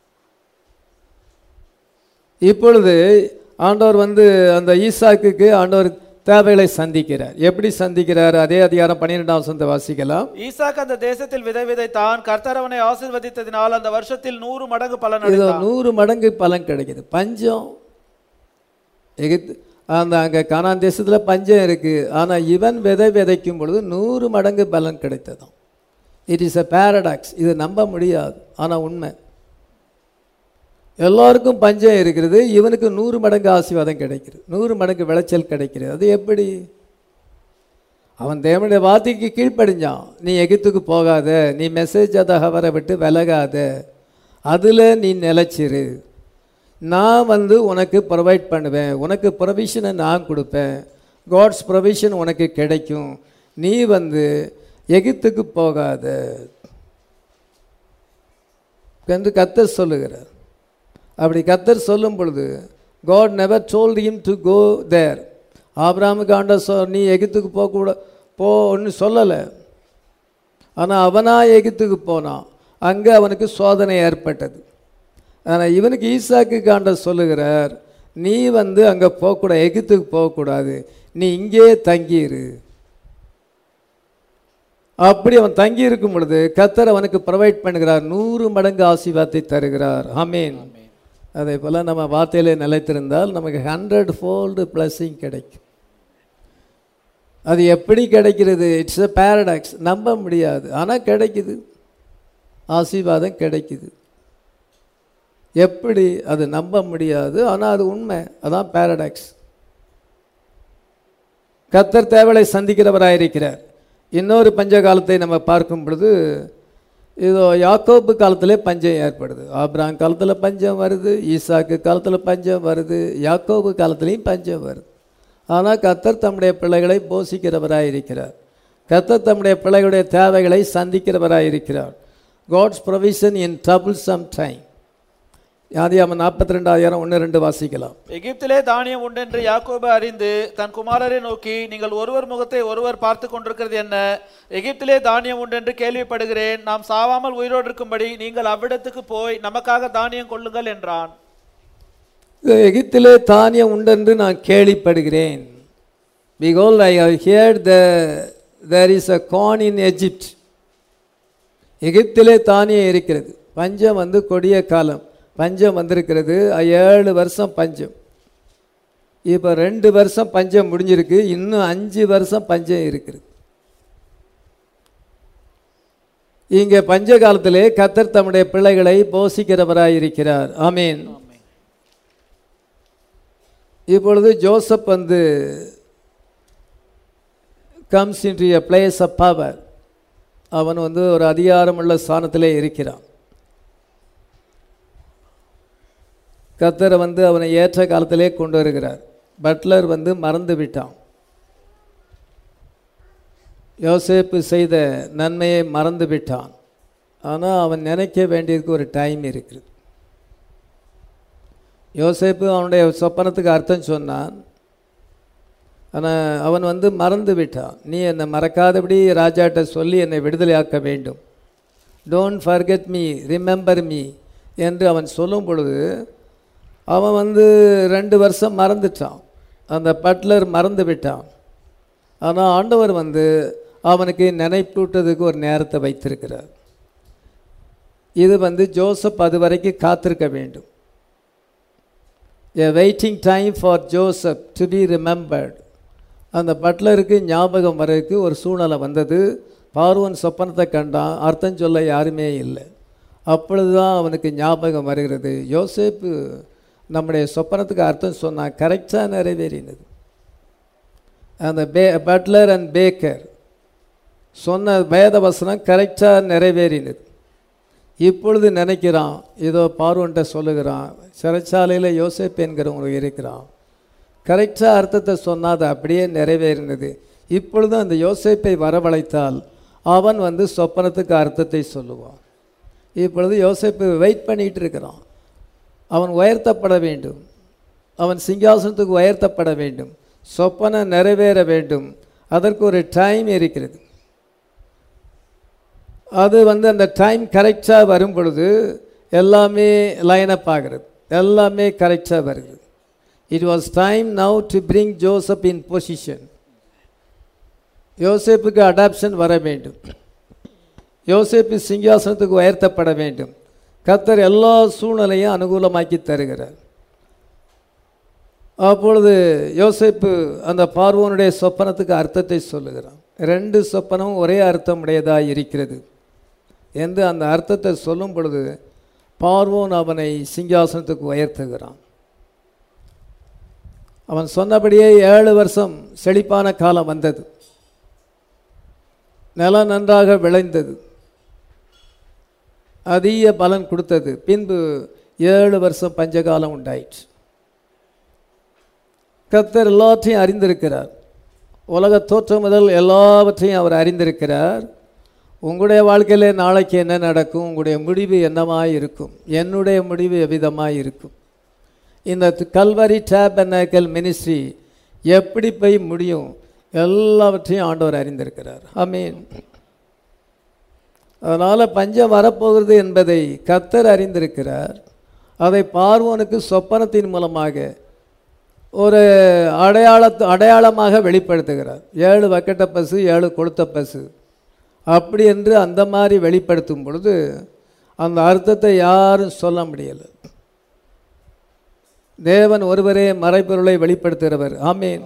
[SPEAKER 1] இப்பொழுது ஆண்டவர் வந்து அந்த ஈசாக்குக்கு ஆண்டவர் தேவைகளை சந்திக்கிறார் எப்படி சந்திக்கிறார் அதே அதிகாரம் பன்னிரெண்டாம் வசனத்தை வாசிக்கலாம்
[SPEAKER 2] ஈசாக்கு அந்த தேசத்தில் விதை விதைத்தான் கர்த்தர் அவனை ஆசீர்வதித்ததினால் அந்த வருஷத்தில் நூறு மடங்கு பலன்
[SPEAKER 1] இது
[SPEAKER 2] அடைந்தான்
[SPEAKER 1] நூறு மடங்கு பலன் கிடைக்குது பஞ்சம் எகிப்து அந்த அங்கே கானான் தேசத்தில் பஞ்சம் இருக்குது ஆனால் இவன் விதை விதைக்கும் பொழுது நூறு மடங்கு பலன் கிடைத்ததாம் இட் இஸ் a பேரடாக்ஸ் இது நம்ப முடியாது ஆனால் உண்மை எல்லாருக்கும் பஞ்சம் இருக்கிறது இவனுக்கு நூறு மடங்கு ஆசீர்வாதம் கிடைக்கிறது நூறு மடங்கு விளைச்சல் கிடைக்கிறது அது எப்படி அவன் தேவனுடைய வார்த்தைக்கு கீழ்ப்படிஞ்சான் நீ எகிப்துக்கு போகாத நீ மெசேஜ் அதை அவரை விட்டு விலகாத அதில் நீ நிலைச்சிரு நான் வந்து உனக்கு ப்ரொவைட் பண்ணுவேன் உனக்கு ப்ரொவிஷனை நான் கொடுப்பேன் காட்ஸ் ப்ரொவிஷன் உனக்கு கிடைக்கும் நீ வந்து எகிப்துக்கு போகாத என்று கத்தர் சொல்லுகிறார் அப்படி கத்தர் சொல்லும் பொழுது God never told him to go there ஆபிராமுக்கு ஆண்ட சொ நீ எகிப்துக்கு போகக்கூட போன்னு சொல்லலை ஆனால் அவனா எகிப்துக்கு போனான் அங்கே அவனுக்கு சோதனை ஏற்பட்டது ஆனால் இவனுக்கு ஈசாக்கு ஆண்ட சொல்லுகிறார் நீ வந்து அங்கே போகக்கூடாது எகிப்துக்கு போகக்கூடாது நீ இங்கே தங்கியிரு அப்படி அவன் தங்கி இருக்கும் பொழுது கத்தர் அவனுக்கு ப்ரொவைட் பண்ணுகிறார் நூறு மடங்கு ஆசீர்வாதத்தை தருகிறார் ஆமீன் அதே போல் நம்ம வார்த்தையிலே நிலைத்திருந்தால் நமக்கு ஹண்ட்ரட் ஃபோல்டு பிளஸ்ஸிங் கிடைக்கும் அது எப்படி கிடைக்கிறது இட்ஸ் a பேரடாக்ஸ் நம்ப முடியாது ஆனால் கிடைக்குது ஆசீர்வாதம் கிடைக்குது எப்படி அது நம்ப முடியாது ஆனால் அது உண்மை அதான் பேரடாக்ஸ் கத்தர் தேவலை சந்திக்கிறவராயிருக்கிறார் இன்னொரு பஞ்ச காலத்தை நம்ம பார்க்கும் பொழுது இதோ யாக்கோப்பு காலத்திலே பஞ்சம் ஏற்படுது ஆப்ராம் காலத்தில் பஞ்சம் வருது ஈசாக்கு காலத்தில் பஞ்சம் வருது யாக்கோபு காலத்துலேயும் பஞ்சம் வருது ஆனால் கத்தர் தம்முடைய பிள்ளைகளை போஷிக்கிறவராயிருக்கிறார் கத்தர் தம்முடைய பிள்ளைகளுடைய தேவைகளை சந்திக்கிறவராயிருக்கிறார் God's provision in trouble some time யாதியாம நாற்பத்தி ரெண்டாயிரம் ஒன்று ரெண்டு வாசிக்கலாம்
[SPEAKER 2] எகிப்திலே தானியம் உண்டென்று யாக்கோபு அறிந்து தன் குமாரரை நோக்கி நீங்கள் ஒருவர் முகத்தை ஒருவர் பார்த்து கொண்டிருக்கிறது என்ன எகிப்திலே தானியம் உண்டென்று கேள்விப்படுகிறேன் நாம் சாவாமல் உயிரோடு இருக்கும்படி நீங்கள் அவ்விடத்துக்கு போய் நமக்காக தானியம் கொள்ளுங்கள் என்றான்
[SPEAKER 1] இது எகிப்திலே தானியம் உண்டென்று நான் கேள்விப்படுகிறேன் பிகால் I have heard the there is a corn in Egypt எகிப்திலே தானியம் இருக்கிறது பஞ்சம் வந்து கொடிய காலம் பஞ்சம் வந்திருக்கிறது ஏழு வருஷம் பஞ்சம் இப்போ ரெண்டு வருஷம் பஞ்சம் முடிஞ்சிருக்கு இன்னும் அஞ்சு வருஷம் பஞ்சம் இருக்குது இங்கே பஞ்ச காலத்திலே கத்தர் தம்முடைய பிள்ளைகளை போஷிக்கிறவராய் இருக்கிறார் ஆமீன் இப்பொழுது ஜோசப் வந்து comes into a place of power அவன் வந்து ஒரு அதிகாரமுள்ள ஸ்தானத்திலே இருக்கிறான் கத்தரை வந்து அவனை ஏற்ற காலத்திலே கொண்டு வருகிறார் பட்லர் வந்து மறந்து விட்டான் யோசேப்பு செய்த நன்மையை மறந்து விட்டான் ஆனால் அவன் நினைக்க வேண்டியதுக்கு ஒரு டைம் இருக்குது யோசேப்பு அவனுடைய சொப்பனத்துக்கு அர்த்தம் சொன்னான் ஆனால் அவன் வந்து மறந்து விட்டான் நீ என்னை மறக்காதபடி ராஜாட்ட சொல்லி என்னை விடுதலையாக்க வேண்டும் don't forget me remember me என்று அவன் சொல்லும் பொழுது அவன் வந்து ரெண்டு வருஷம் மறந்துட்டான் அந்த பட்லர் மறந்து விட்டான் ஆனால் ஆண்டவர் வந்து அவனுக்கு நினைப்பூட்டதுக்கு ஒரு நேரத்தை வைத்திருக்கிறார் இது வந்து ஜோசப் அது வரைக்கும் காத்திருக்க வேண்டும் a waiting time for Joseph to be remembered அந்த பட்லருக்கு ஞாபகம் வரதுக்கு ஒரு சூழ்நிலை வந்தது பார்வன் சொப்பனத்தை கண்டான் அர்த்தம் சொல்ல யாருமே இல்லை அப்பொழுது தான் அவனுக்கு ஞாபகம் வருகிறது யோசேப்பு நம்முடைய சொப்பனத்துக்கு அர்த்தம் சொன்னான் கரெக்டாக நிறைவேறினது அந்த பே பட்லர் அண்ட் பேக்கர் சொன்ன வேத வசனம் கரெக்டாக நிறைவேறினது இப்பொழுது நினைக்கிறான் இதோ பார்வன்ட்ட சொல்லுகிறான் சிறைச்சாலையில் யோசேப் என்கிறவங்க இருக்கிறான் கரெக்டாக அர்த்தத்தை சொன்னால் அது அப்படியே நிறைவேறினது இப்பொழுது அந்த யோசேப்பை வரவழைத்தால் அவன் வந்து சொப்பனத்துக்கு அர்த்தத்தை சொல்லுவான் இப்பொழுது யோசேப்பு வெயிட் பண்ணிகிட்டு இருக்கிறான் அவன் உயர்த்தப்பட வேண்டும் அவன் சிங்காசனத்துக்கு உயர்த்தப்பட வேண்டும் சொப்பனம் நிறைவேற வேண்டும் அதற்கு ஒரு டைம் இருக்கிறது அது வந்து அந்த டைம் கரெக்டாக வரும் பொழுது எல்லாமே லைனப் ஆகிறது எல்லாமே கரெக்டாக வருகிறது it was time now to bring Joseph in position யோசேப்புக்கு அடாப்ஷன் வர வேண்டும் யோசேப்பு சிங்காசனத்துக்கு உயர்த்தப்பட வேண்டும் கர்த்தர் எல்லா சூழ்நிலையும் அனுகூலமாக்கி தருகிறார் அப்பொழுது யோசேப்பு அந்த பார்வோனுடைய சொப்பனத்துக்கு அர்த்தத்தை சொல்லுகிறான் ரெண்டு சொப்பனமும் ஒரே அர்த்தம் உடையதாக இருக்கிறது என்று அந்த அர்த்தத்தை சொல்லும் பொழுது பார்வோன் அவனை சிங்காசனத்துக்கு உயர்த்துகிறான் அவன் சொன்னபடியே ஏழு வருஷம் செழிப்பான காலம் வந்தது நிலம் நன்றாக விளைந்தது அதிக பலன் கொடுத்தது பின்பு ஏழு வருஷம் பஞ்சகாலம் உண்டாயிற்று கர்த்தர் எல்லாற்றையும் அறிந்திருக்கிறார் உலக தோற்றம் முதல் எல்லாவற்றையும் அவர் அறிந்திருக்கிறார் உங்களுடைய வாழ்க்கையில் நாளைக்கு என்ன நடக்கும் உங்களுடைய முடிவு என்னமாய் இருக்கும் என்னுடைய முடிவு எவ்விதமாய் இருக்கும் இந்த கல்வரி டேபனக்கல் மினிஸ்ட்ரி எப்படி போய் முடியும் எல்லாவற்றையும் ஆண்டவர் அறிந்திருக்கிறார் ஆமீன் அதனால் பஞ்சம் வரப்போகிறது என்பதை கர்த்தர் அறிந்திருக்கிறார் அதை பார்வோனுக்கு சொப்பனத்தின் மூலமாக ஒரு அடையாள அடையாளமாக வெளிப்படுத்துகிறார் ஏழு வக்கட்ட பசு ஏழு கொளுத்த பசு அப்படி என்று அந்த மாதிரி வெளிப்படுத்தும் பொழுது அந்த அர்த்தத்தை யாரும் சொல்ல முடியலை தேவன் ஒருவரே மறைபொருளை வெளிப்படுத்துகிறவர் ஆமீன்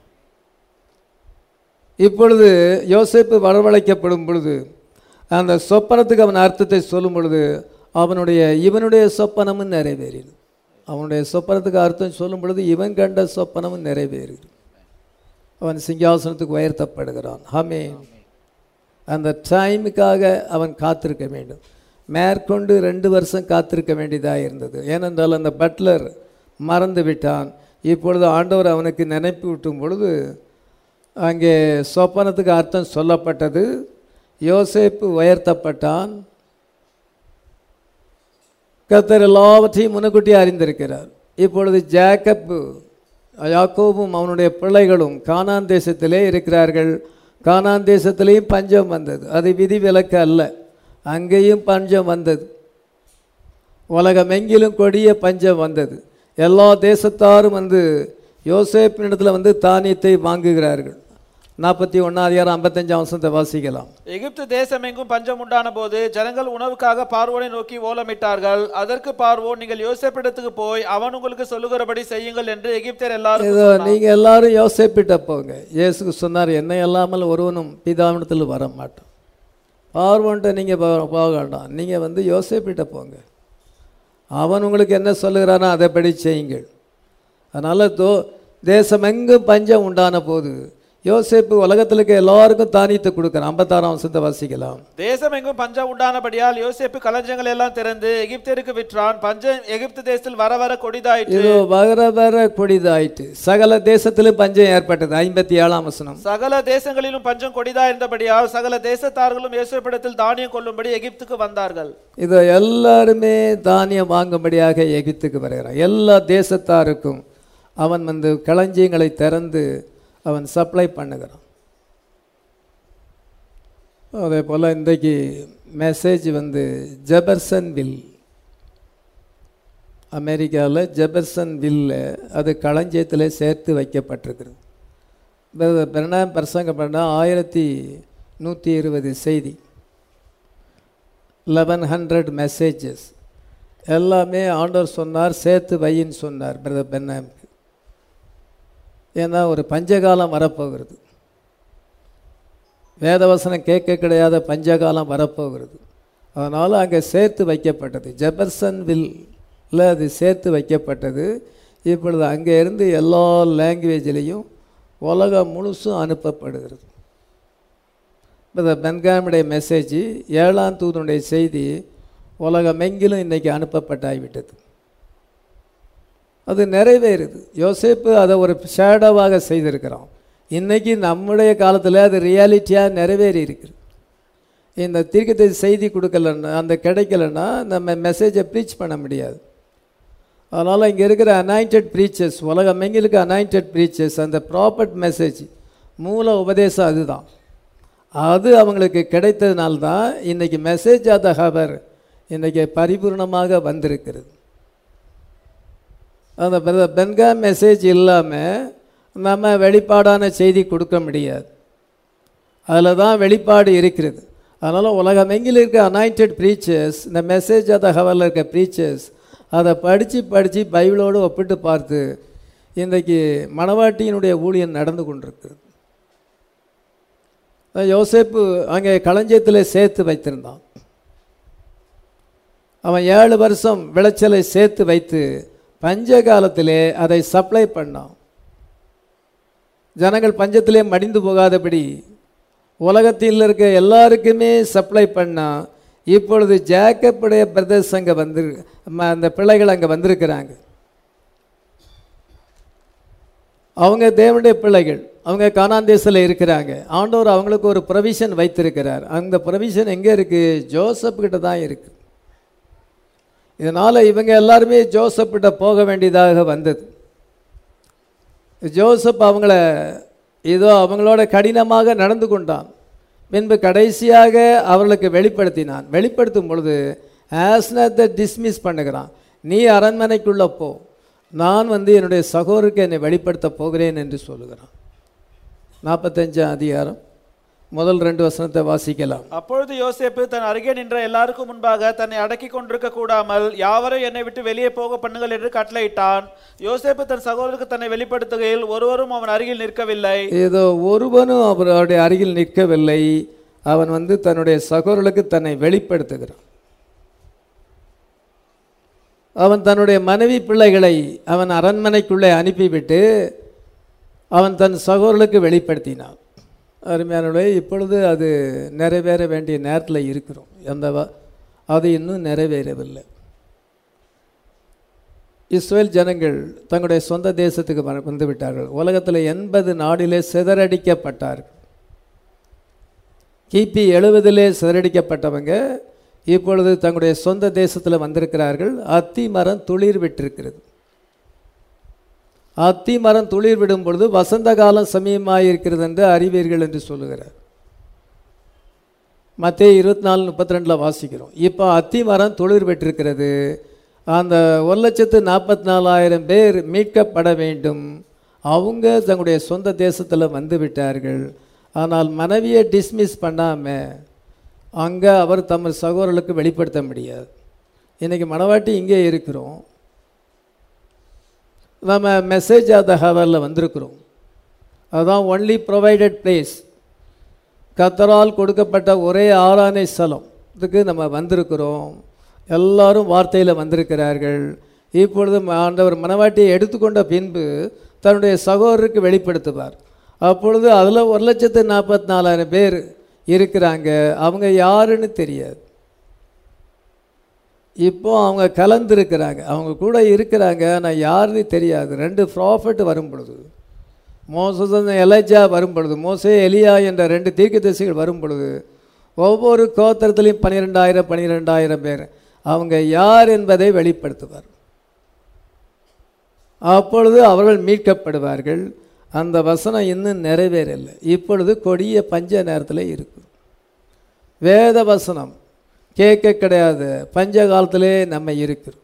[SPEAKER 1] இப்பொழுது யோசேப்பு வரவழைக்கப்படும் பொழுது அந்த சொப்பனத்துக்கு அவன் அர்த்தத்தை சொல்லும் பொழுது அவனுடைய இவனுடைய சொப்பனமும் நிறைவேறினது அவனுடைய சொப்பனத்துக்கு அர்த்தம் சொல்லும் பொழுது இவன் கண்ட சொப்பனமும் நிறைவேறுகிறது அவன் சிங்காசனத்துக்கு உயர்த்தப்படுகிறான் ஆமீன் அந்த டைமுக்காக அவன் காத்திருக்க வேண்டும் மேற்கொண்டு ரெண்டு வருஷம் காத்திருக்க வேண்டியதாக இருந்தது ஏனென்றால் அந்த பட்லர் மறந்து விட்டான் இப்பொழுது ஆண்டவர் அவனுக்கு நினைப்பு விட்டும் பொழுது அங்கே சொப்பனத்துக்கு அர்த்தம் சொல்லப்பட்டது யோசேப்பு உயர்த்தப்பட்டான் கர்த்தர் எல்லாவற்றையும் முன்னுக்கூட்டி அறிந்திருக்கிறார் இப்பொழுது ஜேக்கப்பு யாக்கோபும் அவனுடைய பிள்ளைகளும் கானான் தேசத்திலே இருக்கிறார்கள் கானான் தேசத்திலேயும் பஞ்சம் வந்தது அது விதி விலக்கு அல்ல அங்கேயும் பஞ்சம் வந்தது உலகமெங்கிலும் கொடிய பஞ்சம் வந்தது எல்லா தேசத்தாரும் வந்து யோசேப்பினிடத்தில் வந்து தானியத்தை வாங்குகிறார்கள் நாற்பத்தி ஒன்றாதிகாரம் ஐம்பத்தஞ்சாம் வருஷத்தை வாசிக்கலாம்
[SPEAKER 2] எகிப்து தேசமெங்கும் பஞ்சம் உண்டான போது ஜனங்கள் உணவுக்காக பார்வோனை நோக்கி ஓலமிட்டார்கள் அதற்கு பார்வோன் நீங்கள் யோசேப்பிடத்துக்கு போய் அவன் உங்களுக்கு சொல்லுகிறபடி செய்யுங்கள் என்று எகிப்தியர் எல்லாரும்
[SPEAKER 1] இதோ நீங்கள் எல்லாரும் யோசேப்பிட்ட போங்க இயேசுக்கு சொன்னார் என்னை இல்லாமல் ஒருவனும் பிதாவினத்தில் வர மாட்டான் பார்வோன்ட்ட நீங்கள் போக வேண்டாம் நீங்கள் வந்து யோசேப்பிட்ட போங்க அவன் உங்களுக்கு என்ன சொல்லுகிறானோ அதைப்படி செய்யுங்கள் அதனால் தோ தேசமெங்கும் பஞ்சம் உண்டான போது யோசேப்பு உலகத்தில் இருக்க எல்லாருக்கும் தானியத்தை கொடுக்குறான் ஐம்பத்தாறாம் வருஷத்தை வாசிக்கலாம்
[SPEAKER 2] தேசமெங்கும் பஞ்சம் உண்டானபடியால் யோசேப்பு களஞ்சங்கள் எல்லாம் திறந்து எகிப்தியருக்கு விற்றான் பஞ்சம் எகிப்து தேசத்தில் வர வர கொடிதாயிற்று
[SPEAKER 1] இதோ வர வர கொடிதாயிட்டு சகல தேசத்திலும் பஞ்சம் ஏற்பட்டது ஐம்பத்தி ஏழாம் வசனம்
[SPEAKER 2] சகல தேசங்களிலும் பஞ்சம் கொடிதா இருந்தபடியால் சகல தேசத்தார்களும் யோசேப்பிடத்தில் தானியம் கொள்ளும்படி எகிப்துக்கு வந்தார்கள்
[SPEAKER 1] இதோ எல்லாருமே தானியம் வாங்கும்படியாக எகிப்துக்கு வருகிறான் எல்லா தேசத்தாருக்கும் அவன் வந்து களஞ்சியங்களை திறந்து அவன் சப்ளை பண்ணுகிறான் அதே போல் இன்றைக்கு மெசேஜ் வந்து ஜெபர்சன் வில் அமெரிக்காவில் ஜெபர்சன் வில்ல அது களஞ்சியத்தில் சேர்த்து வைக்கப்பட்டிருக்கிறது பிரணாம் பிரசங்கம் பண்ணால் ஆயிரத்தி நூற்றி இருபது செய்தி லெவன் ஹண்ட்ரட் மெசேஜஸ் எல்லாமே ஆண்டவர் சொன்னார் சேர்த்து வையின்னு சொன்னார் பிரதர் பென்னாம்க்கு ஏன்னா ஒரு பஞ்சகாலம் வரப்போகிறது வேதவசனம் கேட்க கிடையாத பஞ்சகாலம் வரப்போகிறது அதனால் அங்கே சேர்த்து வைக்கப்பட்டது ஜெபர்சன் வில்ல அது சேர்த்து வைக்கப்பட்டது இப்பொழுது அங்கே இருந்து எல்லா லாங்குவேஜ்லேயும் உலகம் முழுசும் அனுப்பப்படுகிறது இப்போ பென்காமுடைய மெசேஜ் ஏழாம் தூதனுடைய செய்தி உலகமெங்கிலும் இன்றைக்கி அனுப்பப்பட்டாகிவிட்டது அது நிறைவேறுது யோசேப்பு அதை ஒரு ஷேடோவாக செய்திருக்கிறான் இன்றைக்கி நம்முடைய காலத்தில் அது ரியாலிட்டியாக நிறைவேறி இருக்குது இந்த தீர்க்கத்தை செய்தி கொடுக்கலன்னா அந்த கிடைக்கலன்னா நம்ம மெசேஜை ப்ரீச் பண்ண முடியாது அதனால் இங்கே இருக்கிற அனாயிண்டட் ப்ரீச்சர்ஸ் உலகம் எங்கிலுக்கு அனாயிண்டட் ப்ரீச்சர்ஸ் அந்த ப்ராப்பர்ட் மெசேஜ் மூல உபதேசம் அதுதான் அது அவங்களுக்கு கிடைத்ததுனால தான் இன்றைக்கி மெசேஜ் ஆஃப் த ஹவர் இன்றைக்கி பரிபூர்ணமாக வந்திருக்கிறது அந்த பெ- பென்கா மெசேஜ் இல்லாமல் நம்ம வெளிப்பாடான செய்தி கொடுக்க முடியாது அதில் தான் வெளிப்பாடு இருக்கிறது அதனால் உலகமெங்கில் இருக்க அனாயிண்டட் ப்ரீச்சர்ஸ் இந்த மெசேஜ் ஆஃப் த ஹவரில் இருக்க ப்ரீச்சர்ஸ் அதை படித்து படித்து பைபிளோடு ஒப்பிட்டு பார்த்து இன்றைக்கு மணவாட்டியினுடைய ஊழியம் நடந்து கொண்டிருக்கிறது யோசேப்பு அங்கே களஞ்சியத்தில் சேர்த்து வைத்திருந்தான் அவன் ஏழு வருஷம் விளைச்சலை சேர்த்து வைத்து பஞ்ச காலத்திலே அதை சப்ளை பண்ணான் ஜனங்கள் பஞ்சத்திலே மடிந்து போகாதபடி உலகத்தில் இருக்க எல்லாருக்குமே சப்ளை பண்ணா இப்பொழுது ஜேக்கப்புடைய பிரதர்ஸ் அங்கே வந்து ம- அந்த பிள்ளைகள் அங்கே வந்திருக்கிறாங்க அவங்க தேவனுடைய பிள்ளைகள் அவங்க கானான் தேசத்தில் இருக்கிறாங்க ஆண்டவர் அவங்களுக்கு ஒரு ப்ரொவிஷன் வைத்திருக்கிறார் அந்த ப்ரொவிஷன் எங்கே இருக்குது ஜோசப் கிட்ட தான் இருக்குது இதனால் இவங்க எல்லாருமே ஜோசப் கிட்ட போக வேண்டியதாக வந்தது ஜோசப் அவங்கள ஏதோ அவங்களோட கடினமாக நடந்து கொண்டான் பின்பு கடைசியாக அவர்களுக்கு வெளிப்படுத்தினான் வெளிப்படுத்தும் பொழுது ஆஸ்னத்தை டிஸ்மிஸ் பண்ணுகிறான் நீ அரண்மனைக்குள்ளே போ நான் வந்து என்னுடைய சகோதரருக்கு என்னை வெளிப்படுத்த போகிறேன் என்று சொல்லுகிறான் நாற்பத்தஞ்சாம் அதிகாரம் முதல் ரெண்டு வசனத்தை வாசிக்கலாம்
[SPEAKER 2] அப்பொழுது யோசேப்பு தன் அருகே நின்ற எல்லாருக்கும் முன்பாக தன்னை அடக்கி கொண்டிருக்க கூடாமல் யாவரும் என்னை விட்டு வெளியே போக பண்ணுங்கள் என்று கட்டளையிட்டான் யோசேப்பு தன் சகோதரருக்கு தன்னை வெளிப்படுத்துகையில் ஒருவரும் அவன் அருகில் நிற்கவில்லை
[SPEAKER 1] ஏதோ ஒருவனும் அவருடைய அருகில் நிற்கவில்லை அவன் வந்து தன்னுடைய சகோதரர்களுக்கு தன்னை வெளிப்படுத்துகிறான் அவன் தன்னுடைய மனைவி பிள்ளைகளை அவன் அரண்மனைக்குள்ளே அனுப்பிவிட்டு அவன் தன் சகோதரர்களுக்கு வெளிப்படுத்தினான் அருமையானவர்களே இப்பொழுது அது நிறைவேற வேண்டிய நேரத்தில் இருக்கிறோம் அந்த வ- அது இன்னும் நிறைவேறவில்லை இஸ்ரேல் ஜனங்கள் தங்களுடைய சொந்த தேசத்துக்கு வ- வந்து விட்டார்கள் உலகத்தில் எண்பது நாடிலே சிதறடிக்கப்பட்டார்கள் கிபி எழுபதிலே சிதறடிக்கப்பட்டவங்க இப்பொழுது தங்களுடைய சொந்த தேசத்தில் வந்திருக்கிறார்கள் அத்தி மரம் துளிர் விட்டிருக்கிறது அத்தி மரம் துளிர் விடும் பொழுது வசந்த காலம் சமயமாயிருக்கிறது என்று அறிவீர்கள் என்று சொல்லுகிறார் மத்திய இருபத்தி நாலு முப்பத்தி ரெண்டில் வாசிக்கிறோம் இப்போ அத்தி மரம் துளிர் விட்டிருக்கிறது அந்த ஒரு லட்சத்து நாற்பத்தி நாலாயிரம் பேர் மீட்கப்பட வேண்டும் அவங்க தங்களுடைய சொந்த தேசத்தில் வந்து விட்டார்கள் ஆனால் மனைவியை டிஸ்மிஸ் பண்ணாமல் அங்கே அவர் தம் சகோதரர்களுக்கு வெளிப்படுத்த முடியாது இன்றைக்கி மணவாட்டி இங்கே இருக்கிறோம் நம்ம மெசேஜ் ஆஃப் த ஹவரில் வந்திருக்கிறோம் அதுதான் ஒன்லி ப்ரொவைடட் பிளேஸ் கத்தரால் கொடுக்கப்பட்ட ஒரே ஆரானை ஸ்தலம் இதுக்கு நம்ம வந்திருக்கிறோம் எல்லாரும் வார்த்தையில் வந்திருக்கிறார்கள் இப்பொழுது ஆண்டவர் மனவாட்டியை எடுத்துக்கொண்ட பின்பு தன்னுடைய சகோதரருக்கு வெளிப்படுத்துவார் அப்பொழுது அதில் ஒரு லட்சத்து நாற்பத்தி நாலாயிரம் பேர் இருக்கிறாங்க அவங்க யாருன்னு தெரியாது இப்போ அவங்க கலந்துருக்கிறாங்க அவங்க கூட இருக்கிறாங்க ஆனால் யாருன்னு தெரியாது ரெண்டு ப்ராஃபிட் வரும் பொழுது மோசஸ் எலைஜா வரும் பொழுது மோசே எலியா என்ற ரெண்டு தீர்க்கதரிசிகள் வரும் பொழுது ஒவ்வொரு கோத்திரத்திலையும் பன்னிரெண்டாயிரம் பன்னிரெண்டாயிரம் பேர் அவங்க யார் என்பதை வெளிப்படுத்துவார் அப்பொழுது அவர்கள் மீட்கப்படுவார்கள் அந்த வசனம் இன்னும் நிறைவேறலை இப்பொழுது கொடிய பஞ்ச நேரத்தில் இருக்கு வேத வசனம் கேட்க கிடையாது பஞ்ச காலத்திலே நம்ம இருக்கிறோம்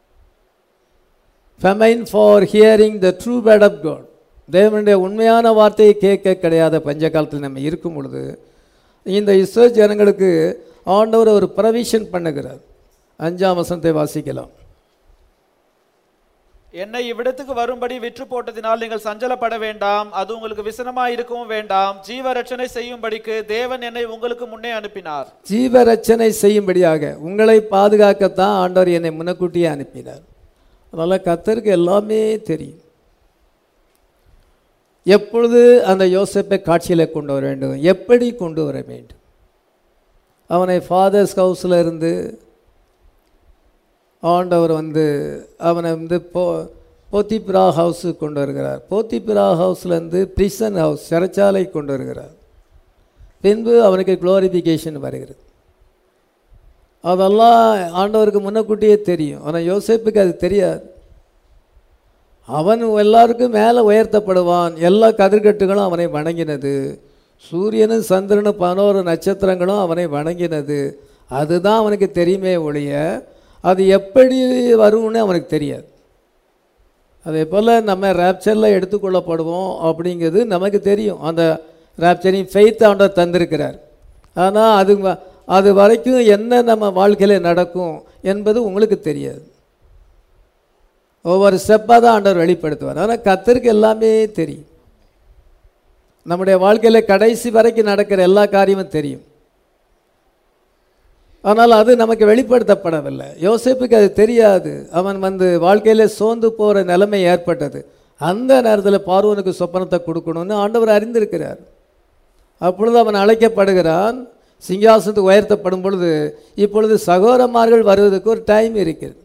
[SPEAKER 1] famine for hearing the true word of God தேவனுடைய உண்மையான வார்த்தையை கேட்க கிடையாத பஞ்ச காலத்தில் நம்ம இருக்கும் பொழுது இந்த இஸ்ரோ ஜனங்களுக்கு ஆண்டவர் ஒரு ப்ரவிஷன் பண்ணுகிறார் அஞ்சாம் வசனத்தை வாசிக்கலாம்
[SPEAKER 2] என்னை இவ்விடத்துக்கு வரும்படி விற்று போட்டதினால் நீங்கள் சஞ்சலப்பட வேண்டாம் அது உங்களுக்கு விசனமாய் இருக்கவும் வேண்டாம் ஜீவ ரட்சணை செய்யும்படிக்கு தேவன் என்னை உங்களுக்கு முன்னே அனுப்பினார்
[SPEAKER 1] ஜீவரட்சனை செய்யும்படியாக உங்களை பாதுகாக்கத்தான் ஆண்டவர் என்னை முன்னக்கூட்டியே அனுப்பினார் அதனால் கத்தருக்கு எல்லாமே தெரியும் எப்பொழுது அந்த யோசேப்பை காட்சியில் கொண்டு வர வேண்டும் எப்படி கொண்டு வர வேண்டும் அவனை ஃபாதர்ஸ் ஹவுஸில் இருந்து ஆண்டவர் வந்து அவனை வந்து போ போத்திபிரா ஹவுஸுக்கு கொண்டு வருகிறார் போத்திபிரா ஹவுஸ்லேருந்து பிரிசன் ஹவுஸ் சிறைச்சாலை கொண்டு வருகிறார் பின்பு அவனுக்கு குளோரிஃபிகேஷன் வருகிறது அதெல்லாம் ஆண்டவருக்கு முன்னக்கூட்டியே தெரியும் ஆனால் யோசேப்புக்கு அது தெரியாது அவன் எல்லாருக்கும் மேலே உயர்த்தப்படுவான் எல்லா கதிர்கட்டுகளும் அவனை வணங்கினது சூரியனும் சந்திரனும் பதினோரு நட்சத்திரங்களும் அவனை வணங்கினது அதுதான் அவனுக்கு தெரியுமே ஒழிய அது எப்படி வரும்னு அவனுக்கு தெரியாது அதே போல் நம்ம ரேப்சரில் எடுத்துக்கொள்ளப்படுவோம் அப்படிங்கிறது நமக்கு தெரியும் அந்த ரேப்சரின் ஃபெய்த் ஆண்டவர் தந்திருக்கிறார் ஆனால் அது வ- அது வரைக்கும் என்ன நம்ம வாழ்க்கையில் நடக்கும் என்பது உங்களுக்கு தெரியாது ஒவ்வொரு ஸ்டெப்பாக தான் ஆண்டவர் வெளிப்படுத்துவார் ஆனால் கத்தருக்கு எல்லாமே தெரியும் நம்முடைய வாழ்க்கையில் கடைசி வரைக்கும் நடக்கிற எல்லா காரியமும் தெரியும் ஆனால் அது நமக்கு வெளிப்படுத்தப்படவில்லை யோசேப்புக்கு அது தெரியாது அவன் வந்து வாழ்க்கையில் சோர்ந்து போகிற நிலைமை ஏற்பட்டது அந்த நேரத்தில் பார்வனுக்கு சொப்பனத்தை கொடுக்கணும்னு ஆண்டவர் அறிந்திருக்கிறார் அப்பொழுது அவன் அழைக்கப்படுகிறான் சிங்காசனத்துக்கு உயர்த்தப்படும் பொழுது இப்பொழுது சகோதரமார்கள் வருவதற்கு ஒரு டைம் இருக்கிறது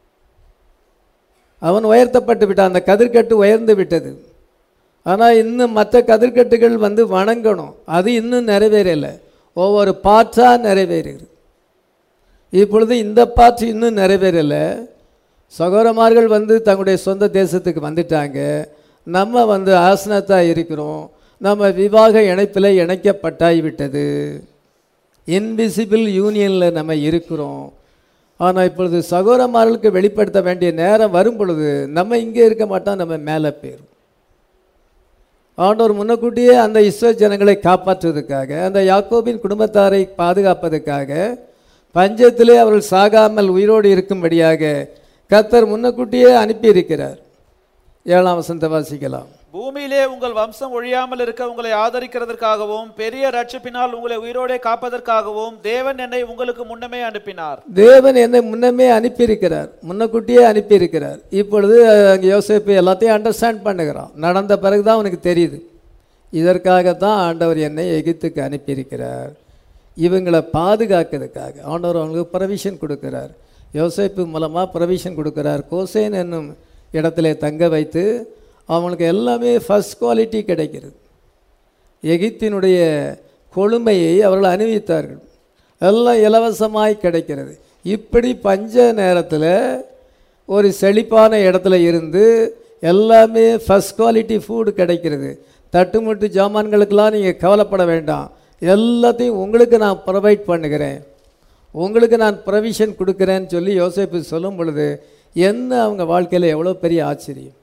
[SPEAKER 1] அவன் உயர்த்தப்பட்டு விட்டான் அந்த கதிர்கட்டு உயர்ந்து விட்டது ஆனால் இன்னும் மற்ற கதிர்கட்டுகள் வந்து வணங்கணும் அது இன்னும் நிறைவேறலை ஒவ்வொரு பாற்றாக நிறைவேறுகிறது இப்பொழுது இந்த பாற்று இன்னும் நிறைவேறலை சகோதரமார்கள் வந்து தங்களுடைய சொந்த தேசத்துக்கு வந்துட்டாங்க நம்ம வந்து ஆசனத்தாக இருக்கிறோம் நம்ம விவாக இணைப்பில் இணைக்கப்பட்டாய் விட்டது இன்விசிபிள் யூனியனில் நம்ம இருக்கிறோம் ஆனால் இப்பொழுது சகோதரமார்களுக்கு வெளிப்படுத்த வேண்டிய நேரம் வரும் பொழுது நம்ம இங்கே இருக்க மாட்டோம் நம்ம மேலே போயிரும் ஆண்டவர் முன்னக்கூட்டியே அந்த இஸ்ரோ ஜனங்களை காப்பாற்றுவதற்காக அந்த யாக்கோபின் குடும்பத்தாரை பாதுகாப்பதற்காக பஞ்சத்திலே அவர்கள் சாகாமல் உயிரோடு இருக்கும்படியாக கத்தர் முன்னக்கூட்டியே அனுப்பியிருக்கிறார் ஏழாம் வசந்த வாசிக்கலாம்
[SPEAKER 2] பூமியிலே உங்கள் வம்சம் ஒழியாமல் இருக்க உங்களை ஆதரிக்கிறதற்காகவும் பெரிய ரட்சிப்பினால் உங்களை உயிரோடே காப்பதற்காகவும் தேவன் என்னை உங்களுக்கு முன்னமே அனுப்பினார்
[SPEAKER 1] தேவன் என்னை முன்னமே அனுப்பியிருக்கிறார் முன்னக்கூட்டியே அனுப்பியிருக்கிறார் இப்பொழுது அங்கே யோசேப்பு எல்லாத்தையும் அண்டர்ஸ்டாண்ட் பண்ணுகிறான் நடந்த பிறகு தான் அவனுக்கு தெரியுது இதற்காகத்தான் ஆண்டவர் என்னை எகிப்துக்கு அனுப்பியிருக்கிறார் இவங்களை பாதுகாக்கிறதுக்காக ஆண்டவர் அவங்களுக்கு ப்ரொவிஷன் கொடுக்கிறார் யோசேப்பு மூலமாக ப்ரொவிஷன் கொடுக்கிறார் கோசேன் என்னும் இடத்துல தங்க வைத்து அவங்களுக்கு எல்லாமே ஃபர்ஸ்ட் குவாலிட்டி கிடைக்கிறது எகிப்தினுடைய கொழுமையை அவர்கள் அணிவித்தார்கள் எல்லாம் இலவசமாய் கிடைக்கிறது இப்படி பஞ்ச நேரத்தில் ஒரு செழிப்பான இடத்துல இருந்து எல்லாமே ஃபஸ்ட் குவாலிட்டி ஃபுட் கிடைக்கிறது தட்டுமுட்டு ஜாமான்களுக்கெல்லாம் நீங்கள் கவலைப்பட வேண்டாம் எல்லாத்தையும் உங்களுக்கு நான் ப்ரொவைட் பண்ணுகிறேன் உங்களுக்கு நான் ப்ரொவிஷன் கொடுக்குறேன்னு சொல்லி யோசேப்பு சொல்லும் பொழுது என்ன அவங்க வாழ்க்கையில் எவ்வளோ பெரிய ஆச்சரியம்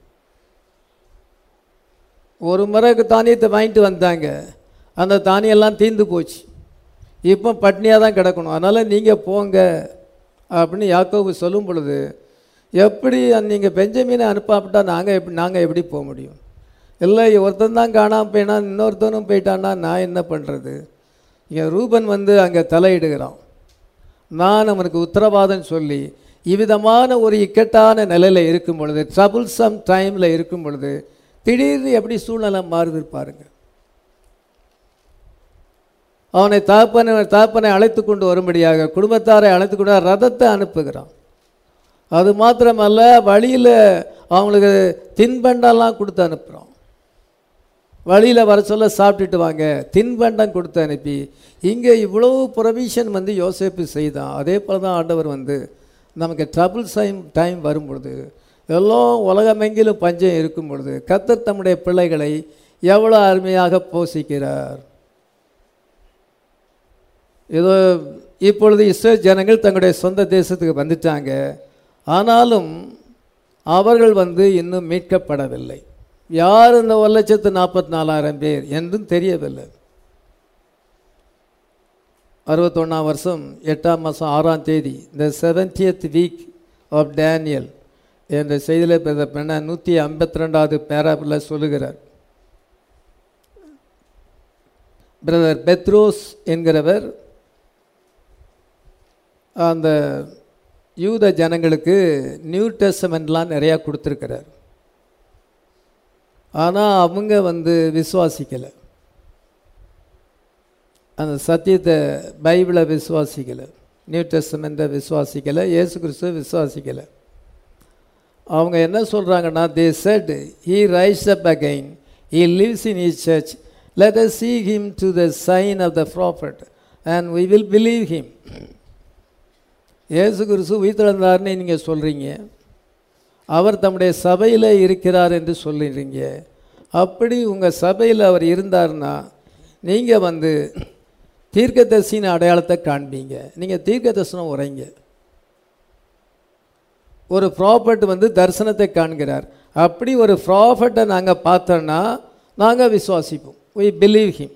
[SPEAKER 1] ஒரு முறை தானியத்தை வாங்கிட்டு வந்தாங்க அந்த தானியெல்லாம் தீர்ந்து போச்சு இப்போ பட்னியாக தான் கிடக்கணும் அதனால் நீங்கள் போங்க அப்படின்னு யாக்கோபு சொல்லும் பொழுது எப்படி நீங்கள் பெஞ்சமீனை அனுப்பாவிட்டா நாங்கள் எப்படி நாங்கள் எப்படி போக முடியும் இல்லை ஒருத்தன் தான் காணாமல் போயினா இன்னொருத்தனும் போயிட்டான்னா நான் என்ன பண்ணுறது இங்கே ரூபன் வந்து அங்கே தலையிடுகிறான் நான் அவனுக்கு உத்தரவாதம் சொல்லி இவ்விதமான ஒரு இக்கட்டான நிலையில் இருக்கும் பொழுது ட்ரபுள் சம் டைமில் இருக்கும் பொழுது திடீர்னு எப்படி சூழ்நிலை மாறுது பாருங்க அவனை தாப்பனை தாப்பனை அழைத்து கொண்டு வரும்படியாக குடும்பத்தாரை அழைத்து கொண்டு வர ரதத்தை அனுப்புகிறான் அது மாத்திரமல்ல வழியில் அவங்களுக்கு தின்பண்டம்லாம் கொடுத்து அனுப்புகிறோம் வழியில் வர சொல்ல சாப்பிட்டுட்டு வாங்க தின்பண்டம் கொடுத்து அனுப்பி இங்கே இவ்வளவு ப்ரொவிஷன் வந்து யோசேப்பு செய்தான் அதே போல தான் ஆண்டவர் வந்து நமக்கு ட்ரபுள் டைம் டைம் வரும் பொழுது எல்லாம் உலகமெங்கிலும் பஞ்சம் இருக்கும் பொழுது கத்தர் தம்முடைய பிள்ளைகளை எவ்வளோ அருமையாக போஷிக்கிறார் ஏதோ இப்பொழுது இஸ்ரேல் ஜனங்கள் தங்களுடைய சொந்த தேசத்துக்கு வந்துட்டாங்க ஆனாலும் அவர்கள் வந்து இன்னும் மீட்கப்படவில்லை யார் இந்த ஒரு லட்சத்து நாற்பத்தி நாலாயிரம் பேர் என்றும் தெரியவில்லை அறுபத்தொன்னாம் வருஷம் எட்டாம் மாதம் ஆறாம் தேதி இந்த செவன்டியத் வீக் ஆஃப் டேனியல் என்ற செய்தியில் பெண்ண நூற்றி ஐம்பத்தி ரெண்டாவது பேராபில் சொல்லுகிறார் பிரதர் பெத்ரோஸ் என்கிறவர் அந்த யூத ஜனங்களுக்கு நியூ டெஸ்டமெண்ட்லாம் நிறையா கொடுத்துருக்கிறார் ஆனால் அவங்க வந்து விசுவாசிக்கலை அந்த சத்தியத்தை பைபிளை விசுவாசிக்கலை நியூ டெஸ்டமெண்ட்டை விசுவாசிக்கலை இயேசு கிறிஸ்துவ விசுவாசிக்கலை அவங்க என்ன சொல்கிறாங்கன்னா they said he rise up again he lives in his church let us see him to the sign of the prophet and we will believe him இயேசு கிறிஸ்து உயிர்த்தெழுந்தார்னு நீங்கள் சொல்கிறீங்க அவர் தம்முடைய சபையில் இருக்கிறார் என்று சொல்லிடுறீங்க அப்படி உங்கள் சபையில் அவர் இருந்தார்னா நீங்கள் வந்து தீர்க்கதரிசியின் அடையாளத்தை காண்பீங்க நீங்கள் தீர்க்கதரிசனம் உரைங்க ஒரு ப்ராஃபட் வந்து தரிசனத்தை காண்கிறார் அப்படி ஒரு ப்ராஃபட்டை நாங்கள் பார்த்தோன்னா நாங்கள் விசுவாசிப்போம் we believe him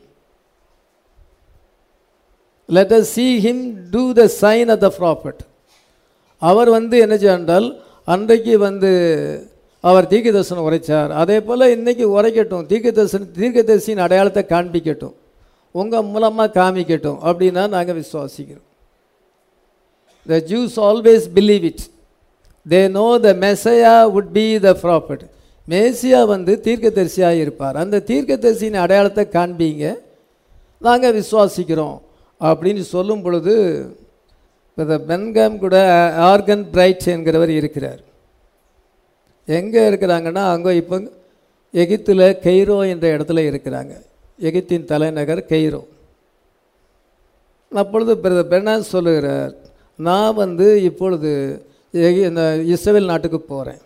[SPEAKER 1] let us see him do the sign of the prophet அவர் வந்து என்ன செய்தால் அன்றைக்கு வந்து அவர் தீர்க்கதரிசனம் உரைச்சார் அதே போல் இன்னைக்கு உரைக்கட்டும் தீர்க்கதரிசன தீர்க்கதரிசியின் அடையாளத்தை காண்பிக்கட்டும் உங்கள் மூலமாக காமிக்கட்டும் அப்படின்னா நாங்கள் விசுவாசிக்கிறோம் the Jews always believe it they know the Messiah would be the prophet மேசியா வந்து தீர்க்கதரிசியாக இருப்பார் அந்த தீர்க்கதரிசியின் அடையாளத்தை காண்பீங்க நாங்கள் விசுவாசிக்கிறோம் அப்படின்னு சொல்லும் பொழுது இப்போ பென்காம் கூட ஆர்கன் பிரைட் என்கிறவர் இருக்கிறார் எங்கே இருக்கிறாங்கன்னா அங்கே இப்போ எகிப்தில் கெய்ரோ என்ற இடத்துல இருக்கிறாங்க எகிப்தின் தலைநகர் கெய்ரோ அப்பொழுது பிரதர் பெர்னாஸ் சொல்லுகிறார் நான் வந்து இப்பொழுது எகி இந்த இஸ்ரேல் நாட்டுக்கு போகிறேன்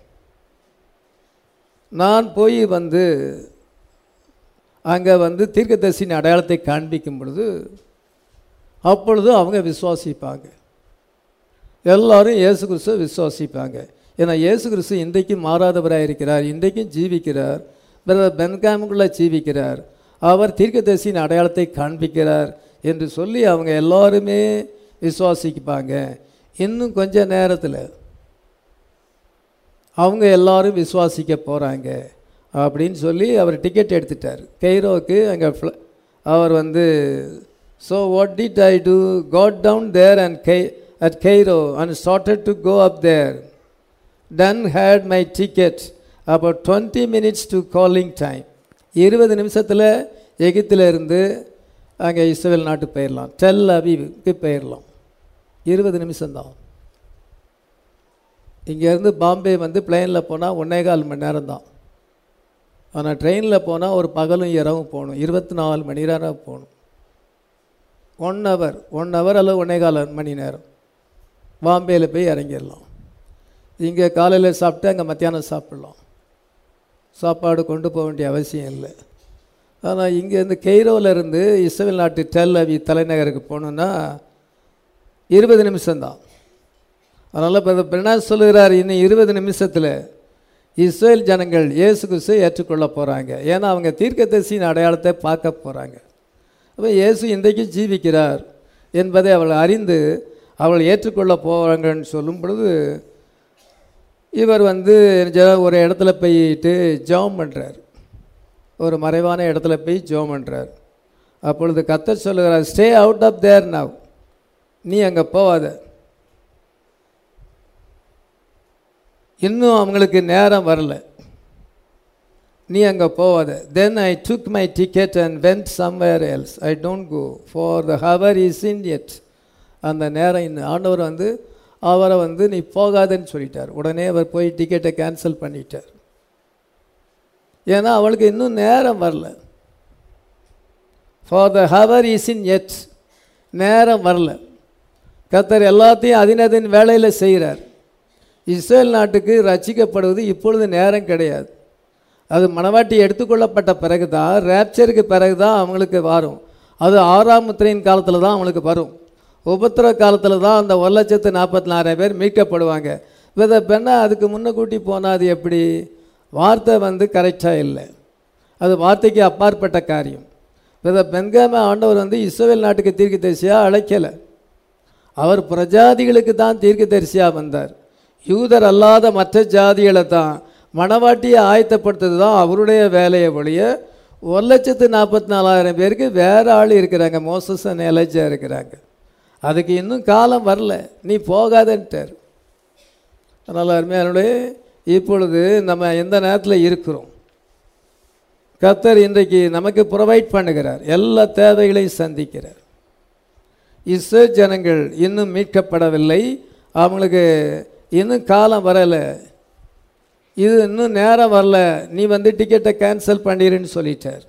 [SPEAKER 1] நான் போய் வந்து அங்கே வந்து தீர்க்கதரிசியின் அடையாளத்தை காண்பிக்கும் பொழுது அப்பொழுது அவங்க விசுவாசிப்பாங்க எல்லாரும் இயேசு கிறிஸ்துவை விசுவாசிப்பாங்க ஏன்னா இயேசு கிறிஸ்து இன்றைக்கும் மாறாதவராக இருக்கிறார் இன்றைக்கும் ஜீவிக்கிறார் பிரதர் பென்காமுக்குள்ளே ஜீவிக்கிறார் அவர் தீர்க்கதரிசியின் அடையாளத்தை காண்பிக்கிறார் என்று சொல்லி அவங்க எல்லாருமே விசுவாசிப்பாங்க இன்னும் கொஞ்ச நேரத்தில் அவங்க எல்லாரும் விசுவாசிக்க போகிறாங்க அப்படின்னு சொல்லி அவர் டிக்கெட் எடுத்துட்டார் கெய்ரோவுக்கு அங்கே அவர் வந்து so what did I do got down there and guy at Cairo and started to go up there done had my ticket about twenty minutes to calling time இருபது நிமிஷத்தில் எகிப்தில் இருந்து அங்கே இஸ்ரேல் நாட்டு போயிடலாம் டெல் அபிவுக்கு போயிடலாம் இருபது நிமிஷம்தான் இங்கேருந்து பாம்பே வந்து பிளெயினில் போனால் ஒன்றே கால் மணி நேரம் தான் ஆனால் ட்ரெயினில் போனால் ஒரு பகலும் இரவும் போகணும் இருபத்தி நாலு மணி நேரம் போகணும் ஒன் ஹவர் ஒன் ஹவர் அல்லது ஒன்றே கால் மணி நேரம் பாம்பேயில் போய் இறங்கிடலாம் இங்கே காலையில் சாப்பிட்டு அங்கே மத்தியானம் சாப்பிட்லாம் சாப்பாடு கொண்டு போக வேண்டிய அவசியம் இல்லை ஆனால் இங்கேருந்து கெய்ரோவில் இருந்து இஸ்ரேல் நாட்டு டெல் அவி தலைநகருக்கு போகணுன்னா இருபது நிமிஷம்தான் அதனால் இப்போ பிரணாஸ் சொல்லுகிறார் இன்னும் இருபது நிமிஷத்தில் இஸ்ரேல் ஜனங்கள் இயேசு கிறிஸ்துவை ஏற்றுக்கொள்ள போகிறாங்க ஏன்னா அவங்க தீர்க்கதரிசியின் அடையாளத்தை பார்க்க போகிறாங்க அப்போ இயேசு இன்றைக்கு ஜீவிக்கிறார் என்பதை அவள் அறிந்து அவள் ஏற்றுக்கொள்ள போகிறாங்கன்னு சொல்லும் பொழுது இவர் வந்து ஒரு இடத்துல போயிட்டு ஜெபம் பண்ணுறார் ஒரு மறைவான இடத்துல போய் ஜெபம் பண்ணுறார் அப்பொழுது கத்தர் சொல்லுகிறார் stay out of there now நீ அங்கே போவாத இன்னும் அவங்களுக்கு நேரம் வரல நீ அங்கே போவாத then I took my ticket and went somewhere else I don't go for the hour is in yet அந்த நேரம் இன்னும் ஆண்டவர் வந்து அவரை வந்து நீ போகாதன்னு சொல்லிட்டார் உடனே அவர் போய் டிக்கெட்டை கேன்சல் பண்ணிட்டார் ஏன்னா அவளுக்கு இன்னும் நேரம் வரல for the hour is in yet நேரம் வரல கத்தர் எல்லாத்தையும் அதினதின் வேலையில் செய்கிறார் இஸ்ரேல் நாட்டுக்கு ரசிக்கப்படுவது இப்பொழுது நேரம் கிடையாது அது மணவாட்டி எடுத்துக்கொள்ளப்பட்ட பிறகு தான் ரேப்சருக்கு பிறகு தான் அவங்களுக்கு வரும் அது ஆறாம் முத்திரையின் காலத்தில் தான் அவங்களுக்கு வரும் உபத்திர காலத்தில் தான் அந்த ஒரு லட்சத்து நாற்பத்தி நாலாயிரம் பேர் மீட்கப்படுவாங்க வித பெண்ணை அதுக்கு முன்ன கூட்டி போனால் அது எப்படி வார்த்தை வந்து கரெக்டாக இல்லை அது வார்த்தைக்கு அப்பாற்பட்ட காரியம் வித பெண்காம ஆண்டவர் வந்து இஸ்ரேல் நாட்டுக்கு தீர்க்கதரிசியாக அழைக்கலை அவர் பிரஜாதிகளுக்கு தான் தீர்க்கதரிசியாக வந்தார் யூதர் அல்லாத மற்ற ஜாதிகளை தான் மணவாட்டியை ஆயத்தப்படுத்துறது தான் அவருடைய வேலையை ஒழிய ஒரு லட்சத்து நாற்பத்தி நாலாயிரம் பேருக்கு வேறு ஆள் இருக்கிறாங்க மோசஸ் எலஜா இருக்கிறாங்க அதுக்கு இன்னும் காலம் வரல நீ போகாதன்ட்டார் அதனால் அருமையானுடைய இப்பொழுது நம்ம எந்த நேரத்தில் இருக்கிறோம் கத்தர் இன்றைக்கு நமக்கு ப்ரொவைட் பண்ணுகிறார் எல்லா தேவைகளையும் சந்திக்கிறார் இஸ்ரோ ஜனங்கள் இன்னும் மீட்கப்படவில்லை அவங்களுக்கு இன்னும் காலம் வரலை இது இன்னும் நேரம் வரல நீ வந்து டிக்கெட்டை கேன்சல் பண்ணிடுன்னு சொல்லிட்டார்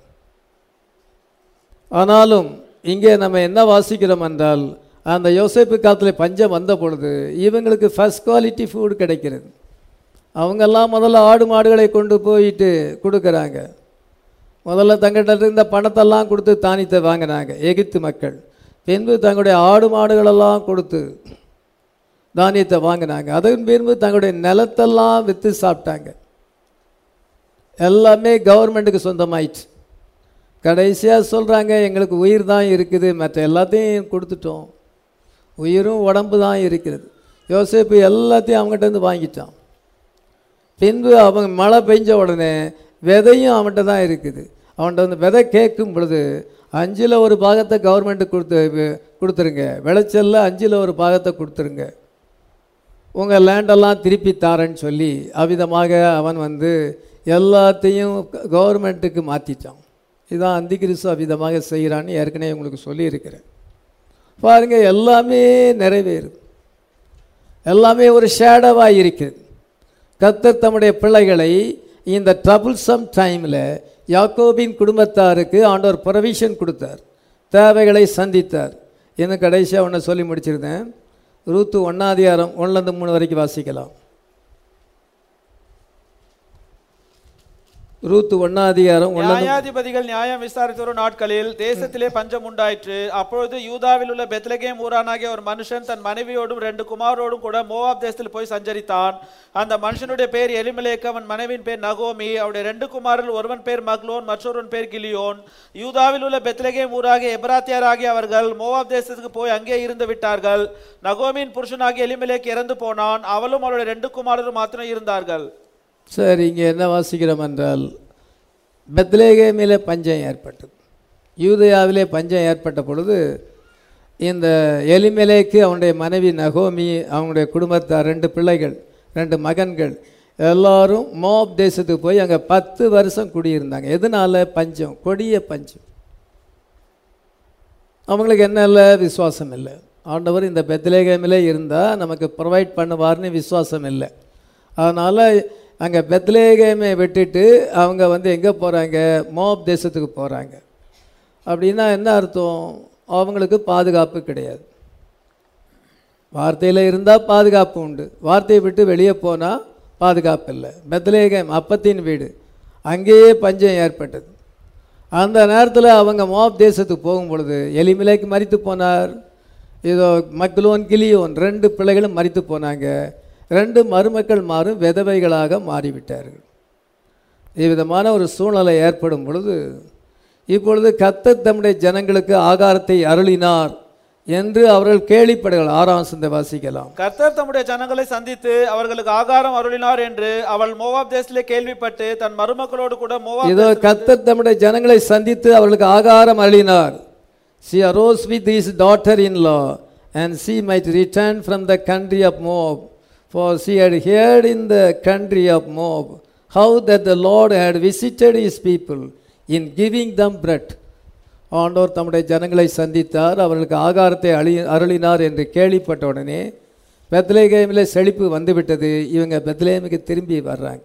[SPEAKER 1] ஆனாலும் இங்கே நம்ம என்ன வாசிக்கிறோம் என்றால் அந்த யோசிப்பு காலத்தில் பஞ்சம் வந்த பொழுது இவங்களுக்கு ஃபஸ்ட் குவாலிட்டி ஃபுட் கிடைக்கிறது அவங்கெல்லாம் முதல்ல ஆடு மாடுகளை கொண்டு போயிட்டு கொடுக்குறாங்க முதல்ல தங்கிட்ட இருந்த பணத்தெல்லாம் கொடுத்து தானியத்தை வாங்கினாங்க எகிப்து மக்கள் பின்பு தங்களுடைய ஆடு மாடுகளெல்லாம் கொடுத்து தானியத்தை வாங்கினாங்க அதன் பின்பு தங்களுடைய நிலத்தெல்லாம் விற்று சாப்பிட்டாங்க எல்லாமே கவர்மெண்ட்டுக்கு சொந்தமாயிடுச்சு கடைசியாக சொல்கிறாங்க எங்களுக்கு உயிர் தான் இருக்குது மற்ற எல்லாத்தையும் கொடுத்துட்டோம் உயிரும் உடம்பு தான் இருக்கிறது யோசேப்பு எல்லாத்தையும் அவங்ககிட்ட இருந்து வாங்கிட்டான் பின்பு அவங்க மழை பெஞ்ச உடனே விதையும் அவன்கிட்ட தான் இருக்குது அவன்கிட்ட வந்து விதை கேட்கும் பொழுது அஞ்சில் ஒரு பாகத்தை கவர்மெண்ட்டுக்கு கொடுத்து வி- கொடுத்துருங்க விளைச்சல்ல அஞ்சில் ஒரு பாகத்தை கொடுத்துருங்க உங்கள் லேண்டெல்லாம் திருப்பி தாரேன்னு சொல்லி அவ்விதமாக அவன் வந்து எல்லாத்தையும் கவர்மெண்ட்டுக்கு மாற்றிட்டான் இதான் அந்திகிறிஸ்து அவ்விதமாக செய்கிறான்னு ஏற்கனவே உங்களுக்கு சொல்லியிருக்கிறேன் பாருங்க எல்லாமே நிறைவேறும் எல்லாமே ஒரு ஷேடோவாக இருக்குது கர்த்தர் தம்முடைய பிள்ளைகளை இந்த ட்ரபுள்சம் டைமில் யாக்கோபின் குடும்பத்தாருக்கு ஆண்டவர் ப்ரொவிஷன் கொடுத்தார் தேவைகளை சந்தித்தார் இன்னும் கடைசியாக ஒன்று சொல்லி முடிச்சிருந்தேன் ரூத்து ஒன்னாதிகாரம் ஒன்றுலேருந்து மூணு வரைக்கும் வாசிக்கலாம் ரூத்து ஒன்னாதிகாரம் ஒன்று
[SPEAKER 2] நியாயாதிபதிகள் நியாயம் விசாரித்த ஒரு நாட்களில் தேசத்திலே பஞ்சம் உண்டாயிற்று அப்பொழுது யூதாவில் உள்ள பெத்லகேம் ஊரானாகிய ஒரு மனுஷன் தன் மனைவியோடும் ரெண்டு குமாரோடும் கூட மோவாப் தேசத்தில் போய் சஞ்சரித்தான் அந்த மனுஷனுடைய பேர் எலிமலேக் அவன் மனைவியின் பேர் நகோமி அவருடைய ரெண்டு குமாரில் ஒருவன் பேர் மக்லோன் மற்றொருவன் பேர் கிலியோன் யூதாவில் உள்ள பெத்லகேம் ஊராகிய எப்ராத்தியராகிய அவர்கள் மோவாப் தேசத்துக்கு போய் அங்கே இருந்து விட்டார்கள் நகோமியின் புருஷனாகிய எலிமலேக் இறந்து போனான் அவளும் அவளுடைய ரெண்டு குமாரரும் மாத்திரம் இருந்தார்கள்
[SPEAKER 1] சரி இங்கே என்ன வாசிக்கிறோம் என்றால் பெத்லேகேமிலே பஞ்சம் ஏற்பட்டது யூதயாவிலே பஞ்சம் ஏற்பட்ட பொழுது இந்த எலிமெலேக்கு அவனுடைய மனைவி நகோமி அவனுடைய குடும்பத்தார் ரெண்டு பிள்ளைகள் ரெண்டு மகன்கள் எல்லாரும் மோப் தேசத்துக்கு போய் அங்கே பத்து வருஷம் குடியிருந்தாங்க எதனால பஞ்சம் கொடிய பஞ்சம் அவங்களுக்கு என்ன இல்லை விசுவாசம் இல்லை ஆண்டவர் இந்த பெத்லேகேமிலே இருந்தால் நமக்கு ப்ரொவைட் பண்ணுவார்னு விசுவாசம் இல்லை அதனால் அங்கே பெத்லேகேமை விட்டுட்டு அவங்க வந்து எங்கே போகிறாங்க மோப் தேசத்துக்கு போகிறாங்க அப்படின்னா என்ன அர்த்தம் அவங்களுக்கு பாதுகாப்பு கிடையாது வார்த்தையில் இருந்தால் பாதுகாப்பு உண்டு வார்த்தையை விட்டு வெளியே போனால் பாதுகாப்பு இல்லை பெத்லேகேம் அப்பத்தின் வீடு அங்கேயே பஞ்சம் ஏற்பட்டது அந்த நேரத்தில் அவங்க மோப் தேசத்துக்கு போகும் பொழுது எலிமிலேக்கு மறித்து போனார் இதோ மக்லோன் கிளியோன் ரெண்டு பிள்ளைகளும் மறித்து போனாங்க ரெண்டு மருமக்கள் மாறும் விதவைகளாக மாறிவிட்டார்கள் இவ்விதமான ஒரு சூழ்நிலை ஏற்படும் பொழுது இப்பொழுது கர்த்தர் தம்முடைய ஜனங்களுக்கு ஆகாரத்தை அருளினார் என்று அவர்கள் கேள்விப்படுகிறார் ஆறாம் சிந்தை வாசிக்கலாம்
[SPEAKER 2] கர்த்தர் தம்முடைய ஜனங்களை சந்தித்து அவர்களுக்கு ஆகாரம் அருளினார் என்று அவள் மோவாப் தேசத்திலே கேள்விப்பட்டு தன் மருமக்களோடு கூட மோவாப்
[SPEAKER 1] இதோ கர்த்தர் தம்முடைய ஜனங்களை சந்தித்து அவர்களுக்கு ஆகாரம் அருளினார் she arose with his daughter in law and she might return from the country of Moab for she had heard in the country of Moab how that the Lord had visited his people in giving them bread ஆண்டவர் தம்முடைய ஜனங்களை சந்தித்தார் அவர்களுக்கு ஆகாரத்தை அழி அருளினார் என்று கேள்விப்பட்ட உடனே பெத்லேகேமில் செழிப்பு வந்துவிட்டது இவங்க பெத்லேமுக்கு திரும்பி வர்றாங்க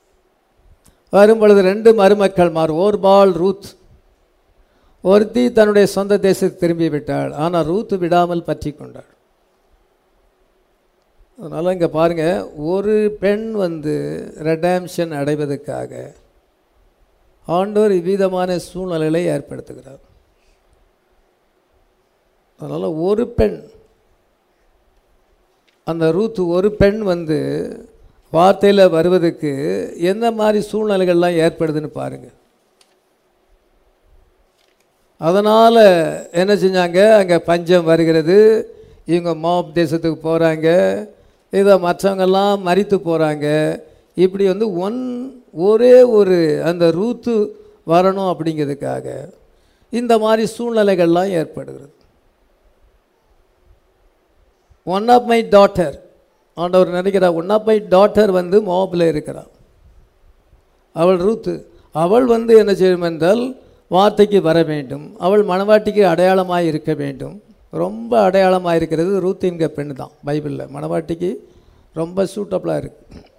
[SPEAKER 1] வரும் பொழுது ரெண்டு மருமக்கள் மார் ஓர்பால் ரூத் ஒருத்தி தன்னுடைய சொந்த தேசத்துக்கு திரும்பி விட்டாள் ஆனால் ரூத் விடாமல் பற்றி கொண்டாள் அதனால் இங்கே பாருங்கள் ஒரு பெண் வந்து ரெடாம்ஷன் அடைவதற்காக ஆண்டோர் இவ்விதமான சூழ்நிலைகளை ஏற்படுத்துகிறார் அதனால் ஒரு பெண் அந்த ரூத் ஒரு பெண் வந்து வார்த்தையில் வருவதற்கு எந்த மாதிரி சூழ்நிலைகள்லாம் ஏற்படுதுன்னு பாருங்கள் அதனால் என்ன செஞ்சாங்க அங்கே பஞ்சம் வருகிறது இவங்க மாப் தேசத்துக்கு போகிறாங்க இதை மற்றவங்கெல்லாம் மறித்து போகிறாங்க இப்படி வந்து ஒன் ஒரே ஒரு அந்த ரூத்து வரணும் அப்படிங்கிறதுக்காக இந்த மாதிரி சூழ்நிலைகள்லாம் ஏற்படுகிறது ஒன் ஆஃப் மை டாட்டர் ஆண்டவர் நினைக்கிறார் ஒன் ஆஃப் மை டாட்டர் வந்து மோபில் இருக்கிறாள் அவள் ரூத்து அவள் வந்து என்ன செய்யும் என்றால் வார்த்தைக்கு வர வேண்டும் அவள் மணவாட்டிக்கு அடையாளமாக இருக்க வேண்டும் ரொம்ப அடையாளமாக இருக்கிறது ரூத்தின்க பெண் தான் பைபிளில் மணவாட்டிக்கு ரொம்ப சூட்டபுளாக இருக்கு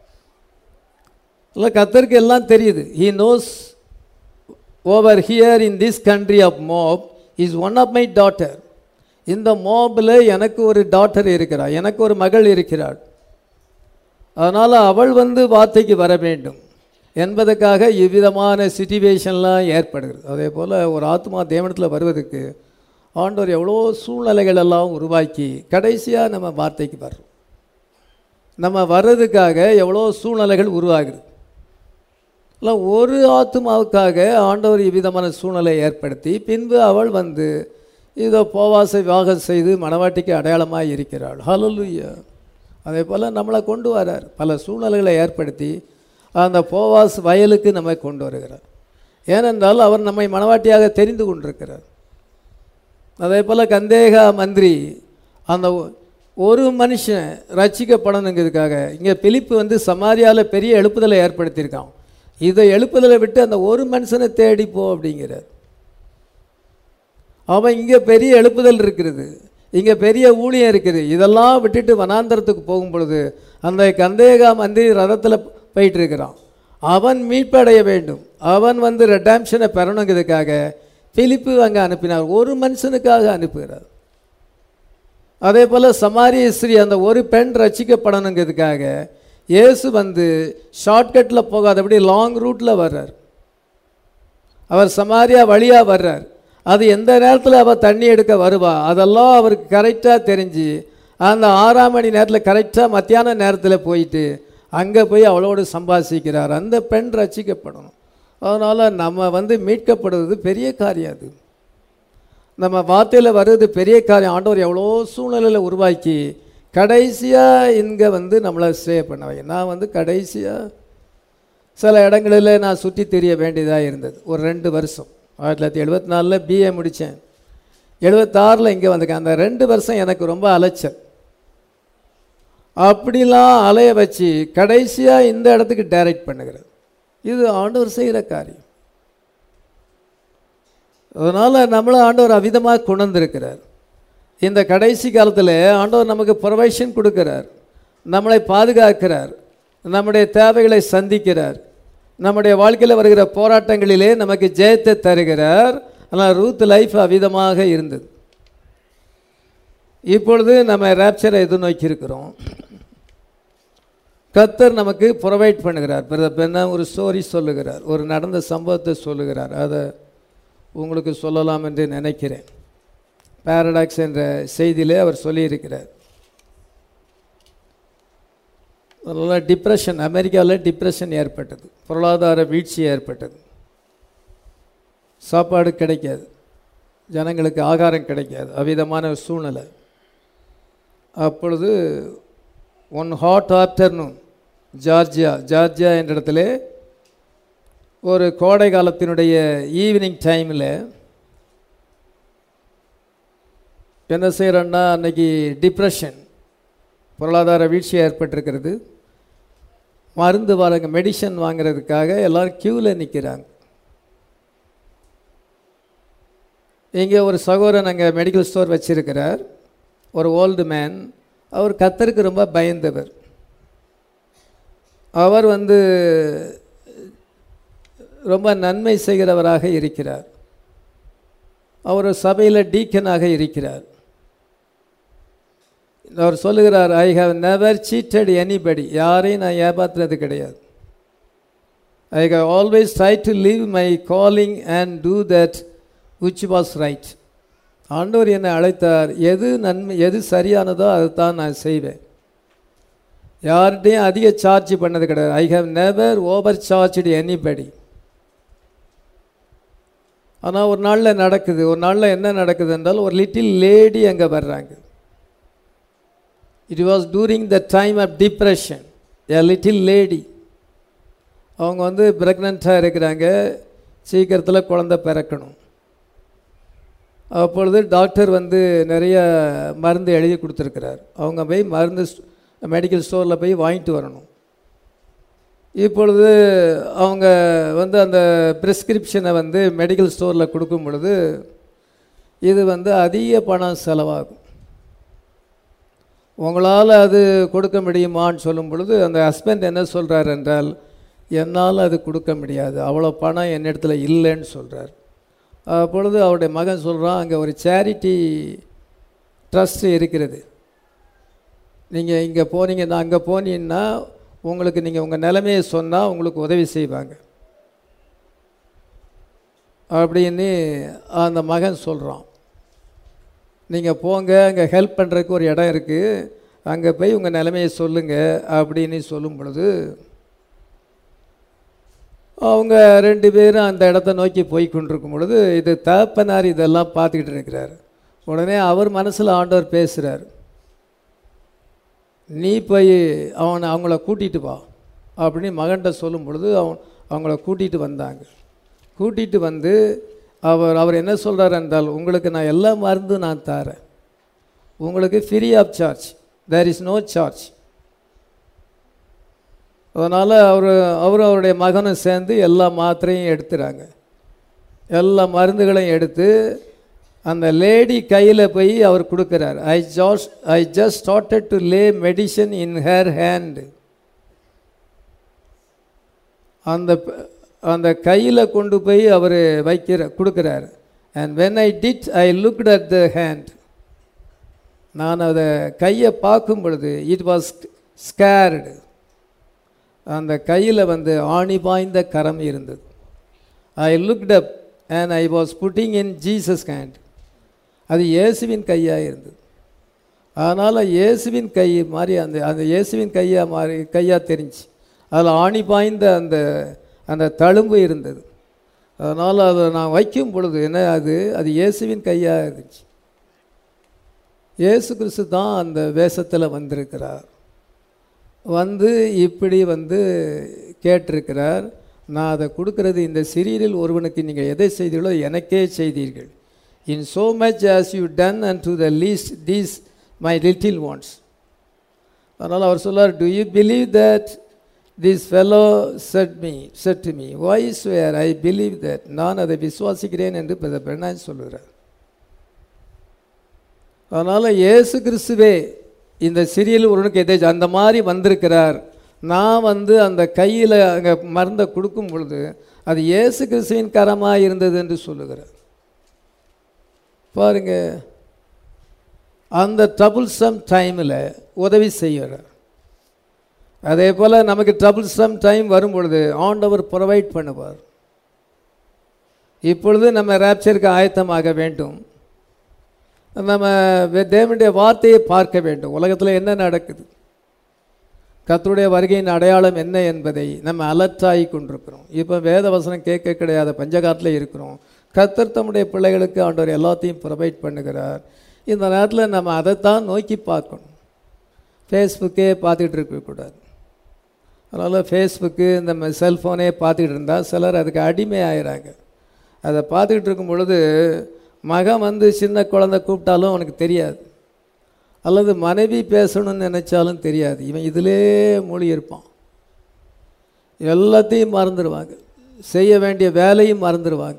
[SPEAKER 1] இல்லை கத்தருக்கு எல்லாம் தெரியுது he knows over here in this country of Moab is one of my daughter இந்த மோபில் எனக்கு ஒரு டாட்டர் இருக்கிறாள் எனக்கு ஒரு மகள் இருக்கிறாள் அதனால் அவள் வந்து வார்த்தைக்கு வர வேண்டும் என்பதற்காக இவ்விதமான சுச்சுவேஷன்லாம் ஏற்படுகிறது அதே போல் ஒரு ஆத்மா தேவனத்தில் வருவதற்கு ஆண்டவர் எவ்வளோ சூழ்நிலைகள் எல்லாம் உருவாக்கி கடைசியாக நம்ம வார்த்தைக்கு வர்றோம் நம்ம வர்றதுக்காக எவ்வளோ சூழ்நிலைகள் உருவாகுது இல்லை ஒரு ஆத்மாவுக்காக ஆண்டவர் இவ்விதமான சூழ்நிலையை ஏற்படுத்தி பின்பு அவள் வந்து இதோ போவாசை விவாகம் செய்து மணவாட்டிக்கு அடையாளமாக இருக்கிறாள் ஹalleluya அதே போல் நம்மளை கொண்டு வரார் பல சூழ்நிலைகளை ஏற்படுத்தி அந்த போவாஸ் வயலுக்கு நம்மை கொண்டு வருகிறார் ஏனென்றால் அவர் நம்மை மணவாட்டியாக தெரிந்து கொண்டிருக்கிறார் அதே போல் கந்தேகா மந்திரி அந்த ஒ- ஒரு மனுஷன் ரட்சிக்கப்படணுங்கிறதுக்காக இங்கே பிலிப்பு வந்து சமாரியாவில் பெரிய எழுப்புதலை ஏற்படுத்தியிருக்கான் இதை எழுப்புதலை விட்டு அந்த ஒரு மனுஷனை தேடி போ அப்படிங்கிறார் அவன் இங்கே பெரிய எழுப்புதல் இருக்கிறது இங்கே பெரிய ஊழியம் இருக்குது இதெல்லாம் விட்டுட்டு வனாந்தரத்துக்கு போகும் பொழுது அந்த கந்தேகா மந்திரி ரதத்தில் போயிட்டு இருக்கிறான் அவன் மீட்படைய வேண்டும் அவன் வந்து ரெடாம்ஷனை பெறணுங்கிறதுக்காக பிலிப்பு அங்கே அனுப்பினார் ஒரு மனுஷனுக்காக அனுப்புகிறார் அதே போல் சமாரிய ஸ்ரீ அந்த ஒரு பெண் ரட்சிக்கப்படணுங்கிறதுக்காக இயேசு வந்து ஷார்ட்கட்டில் போகாதபடி லாங் ரூட்டில் வர்றார் அவர் சமாரியா வழியாக வர்றார் அது எந்த நேரத்தில் அவள் தண்ணி எடுக்க வருவா அதெல்லாம் அவருக்கு கரெக்டாக தெரிஞ்சு அந்த ஆறாம் மணி நேரத்தில் கரெக்டாக மத்தியான நேரத்தில் போயிட்டு அங்கே போய் அவளோடு சம்பாஷிக்கிறார் அந்த பெண் ரட்சிக்கப்படணும் அதனால் நம்ம வந்து மீட்கப்படுவது பெரிய காரியம் அது நம்ம வார்த்தையில் வர்றது பெரிய காரியம் ஆண்டவர் எவ்வளோ சூழ்நிலையில் உருவாக்கி கடைசியாக இங்கே வந்து நம்மளை ஸ்டே பண்ண வை நான் வந்து கடைசியாக சில இடங்களில் நான் சுற்றி தெரிய வேண்டியதாக இருந்தது ஒரு ரெண்டு வருஷம் ஆயிரத்தி தொள்ளாயிரத்தி எழுபத்தி நாலில் பிஏ முடித்தேன் எழுபத்தாறில் இங்கே வந்திருக்கேன் அந்த ரெண்டு வருஷம் எனக்கு ரொம்ப அலைச்சல் அப்படிலாம் அலைய வச்சு கடைசியாக இந்த இடத்துக்கு டைரக்ட் பண்ணுகிறது இது ஆண்டவர் செய்கிற காரியம் அதனால் நம்மளை ஆண்டவர் அவிதமாக கொண்டிருக்கிறார் இந்த கடைசி காலத்தில் ஆண்டவர் நமக்கு ப்ரொவைஷன் கொடுக்கிறார் நம்மளை பாதுகாக்கிறார் நம்முடைய தேவைகளை சந்திக்கிறார் நம்முடைய வாழ்க்கையில் வருகிற போராட்டங்களிலே நமக்கு ஜெயத்தை தருகிறார் ஆனால் ரூத் லைஃப் அவிதமாக இருந்தது இப்பொழுது நம்ம ரேப்சரை எதிர்நோக்கி இருக்கிறோம் கத்தர் நமக்கு ப்ரொவைட் பண்ணுகிறார் பிரதர் பெண்ணா ஒரு ஸ்டோரி சொல்லுகிறார் ஒரு நடந்த சம்பவத்தை சொல்லுகிறார் அதை உங்களுக்கு சொல்லலாம் என்று நினைக்கிறேன் பாரடாக்ஸ் என்ற செய்தியிலே அவர் சொல்லியிருக்கிறார் அதனால் டிப்ரெஷன் அமெரிக்காவில் டிப்ரெஷன் ஏற்பட்டது பொருளாதார வீழ்ச்சி ஏற்பட்டது சாப்பாடு கிடைக்காது ஜனங்களுக்கு ஆகாரம் கிடைக்காது அவ்விதமான சூழ்நிலை அப்பொழுது one hot afternoon Georgia Georgia என்ற இடத்துல ஒரு கோடை காலத்தினுடைய ஈவினிங் டைமில் என்ன செய்கிறோன்னா அன்னைக்கு டிப்ரெஷன் பொருளாதார வீழ்ச்சி ஏற்பட்டிருக்கிறது மருந்து வாங்க மெடிசன் வாங்குறதுக்காக எல்லோரும் க்யூவில் நிற்கிறாங்க இங்கே ஒரு சகோதரன் அங்கே மெடிக்கல் ஸ்டோர் வச்சிருக்கிறார் ஒரு ஓல்டு மேன் அவர் கத்தருக்கு ரொம்ப பயந்தவர் அவர் வந்து ரொம்ப நன்மை செய்கிறவராக இருக்கிறார் அவர் சபையில் டீக்கனாக இருக்கிறார் அவர் சொல்லுகிறார் I have never cheated anybody யாரையும் நான் ஏமாத்துறது கிடையாது I have always try to leave my calling and do that which was right ஆண்டவர் என்னை அழைத்தார் எது நன்மை எது சரியானதோ அதுதான் நான் செய்வேன் யார்கிட்டையும் அதிக சார்ஜ் பண்ணது கிடையாது I have never overcharged anybody ஆனால் ஒரு நாளில் நடக்குது ஒரு நாளில் என்ன நடக்குது என்றால் ஒரு லிட்டில் லேடி அங்கே வர்றாங்க it was during the time of depression a little lady அவங்க வந்து ப்ரெக்னெண்ட்டாக இருக்கிறாங்க சீக்கிரத்தில் குழந்தை பிறக்கணும் அப்பொழுது டாக்டர் வந்து நிறைய மருந்து எழுதி கொடுத்துருக்கிறார் அவங்க போய் மருந்து மெடிக்கல் ஸ்டோரில் போய் வாங்கிட்டு வரணும் இப்பொழுது அவங்க வந்து அந்த ப்ரிஸ்கிரிப்ஷனை வந்து மெடிக்கல் ஸ்டோரில் கொடுக்கும் பொழுது இது வந்து அதிக பணம் செலவாகும் உங்களால் அது கொடுக்க முடியுமான்னு சொல்லும் பொழுது அந்த ஹஸ்பண்ட் என்ன சொல்கிறார் என்றால் என்னால் அது கொடுக்க முடியாது அவ்வளோ பணம் என்னிடத்துல இல்லைன்னு சொல்கிறார் அப்பொழுது அவருடைய மகன் சொல்கிறான் அங்கே ஒரு சேரிட்டி ட்ரஸ்ட் இருக்கிறது நீங்கள் இங்கே போனீங்கன்னா அங்கே போனீங்கன்னா உங்களுக்கு நீங்கள் உங்கள் நிலைமையை சொன்னால் உங்களுக்கு உதவி செய்வாங்க அப்படின்னு அந்த மகன் சொல்கிறான் நீங்கள் போங்க அங்கே ஹெல்ப் பண்ணுறதுக்கு ஒரு இடம் இருக்குது அங்கே போய் உங்கள் நிலைமையை சொல்லுங்கள் அப்படின்னு சொல்லும் பொழுது அவங்க ரெண்டு பேரும் அந்த இடத்த நோக்கி போய் கொண்டிருக்கும் பொழுது இது தகப்பனார் இதெல்லாம் பார்த்துக்கிட்டு இருக்கிறார் உடனே அவர் மனசில் ஆண்டவர் பேசுகிறார் நீ போய் அவனை அவங்கள கூட்டிகிட்டு வா அப்படின்னு மகன்கிட்ட சொல்லும் பொழுது அவன் அவங்கள கூட்டிகிட்டு வந்தாங்க கூட்டிகிட்டு வந்து அவர் அவர் என்ன சொல்கிறார் என்றால் உங்களுக்கு நான் எல்லா மருந்தும் நான் தரேன் உங்களுக்கு free of charge there is no charge அதனால் அவர் அவரும் அவருடைய மகனும் சேர்ந்து எல்லா மாத்திரையும் எடுத்துறாங்க எல்லா மருந்துகளையும் எடுத்து அந்த லேடி கையில் போய் அவர் கொடுக்குறார் I just I just started to lay medicine in her hand அந்த ப- அந்த கையில் கொண்டு போய் அவர் வைக்கிற கொடுக்குறாரு and when I did I looked at the hand நான் அதை கையை பார்க்கும் பொழுது இட் வாஸ் ஸ்கேர்டு அந்த கையில் வந்து ஆணி பாய்ந்த கரம் இருந்தது I looked up and I was putting in Jesus hand அது இயேசுவின் கையாக இருந்தது அதனால் இயேசுவின் கை மாதிரி அந்த அந்த இயேசுவின் கையாக மாறி கையாக தெரிஞ்சு அதில் ஆணி பாய்ந்த அந்த அந்த தழும்பு இருந்தது அதனால் அதை நான் வைக்கும் பொழுது என்ன அது அது இயேசுவின் கையாக இருந்துச்சு இயேசு கிறிஸ்து தான் அந்த வேஷத்தில் வந்திருக்கிறார் வந்து இப்படி வந்து கேட்டிருக்கிறார் நான் அதை கொடுக்கறது இந்த சிறியரில் ஒருவனுக்கு நீங்கள் எதை செய்தீர்களோ எனக்கே செய்தீர்கள் இன் so much as you done unto the least these my little ones அதனால் அவர் சொல்லார் do you believe that this fellow said me said to me why swear I believe that நான் அதை விசுவாசிக்கிறேன் என்று பெண்ணாய் சொல்லுகிறார் அதனால் இயேசு கிறிஸ்துவே இந்த சிறியல் ஒருவனுக்கு எதை அந்த மாதிரி வந்திருக்கிறார் நான் வந்து அந்த கையில் அங்கே மருந்தை கொடுக்கும் பொழுது அது இயேசு கிறிஸ்துவின் கரமாக இருந்தது என்று சொல்லுகிறார் பாருங்க அந்த ட்ரபுள்சம் டைமில் உதவி செய்கிறார் அதே போல் நமக்கு ட்ரபுள்சம் டைம் வரும் பொழுது ஆண்டவர் ப்ரொவைட் பண்ணுவார் இப்பொழுது நம்ம ரேப்சருக்கு ஆயத்தமாக வேண்டும் நம்ம வே- தேவனுடைய வார்த்தையை பார்க்க வேண்டும் உலகத்தில் என்ன நடக்குது கர்த்தருடைய வருகையின் அடையாளம் என்ன என்பதை நம்ம அலர்ட்டாகி கொண்டிருக்கிறோம் இப்போ வேத வசனம் கேட்க கிடையாத பஞ்சகாட்டில் இருக்கிறோம் கர்த்தர் தம்முடைய பிள்ளைகளுக்கு ஆண்டவர் எல்லாத்தையும் ப்ரொவைட் பண்ணுகிறார் இந்த நேரத்தில் நம்ம அதைத்தான் நோக்கி பார்க்கணும் ஃபேஸ்புக்கே பார்த்துக்கிட்டு இருக்கக்கூடாது அதனால் ஃபேஸ்புக்கு இந்த செல்ஃபோனே பார்த்துக்கிட்டு இருந்தால் சிலர் அதுக்கு அடிமை ஆயிடுறாங்க அதை பார்த்துக்கிட்டு இருக்கும் பொழுது மகன் வந்து சின்ன குழந்தை கூப்பிட்டாலும் அவனுக்கு தெரியாது அல்லது மனைவி பேசணும்னு நினைச்சாலும் தெரியாது இவன் இதிலே மூழ்கி இருப்பான் எல்லாத்தையும் மறந்துடுவாங்க செய்ய வேண்டிய வேலையும் மறந்துடுவாங்க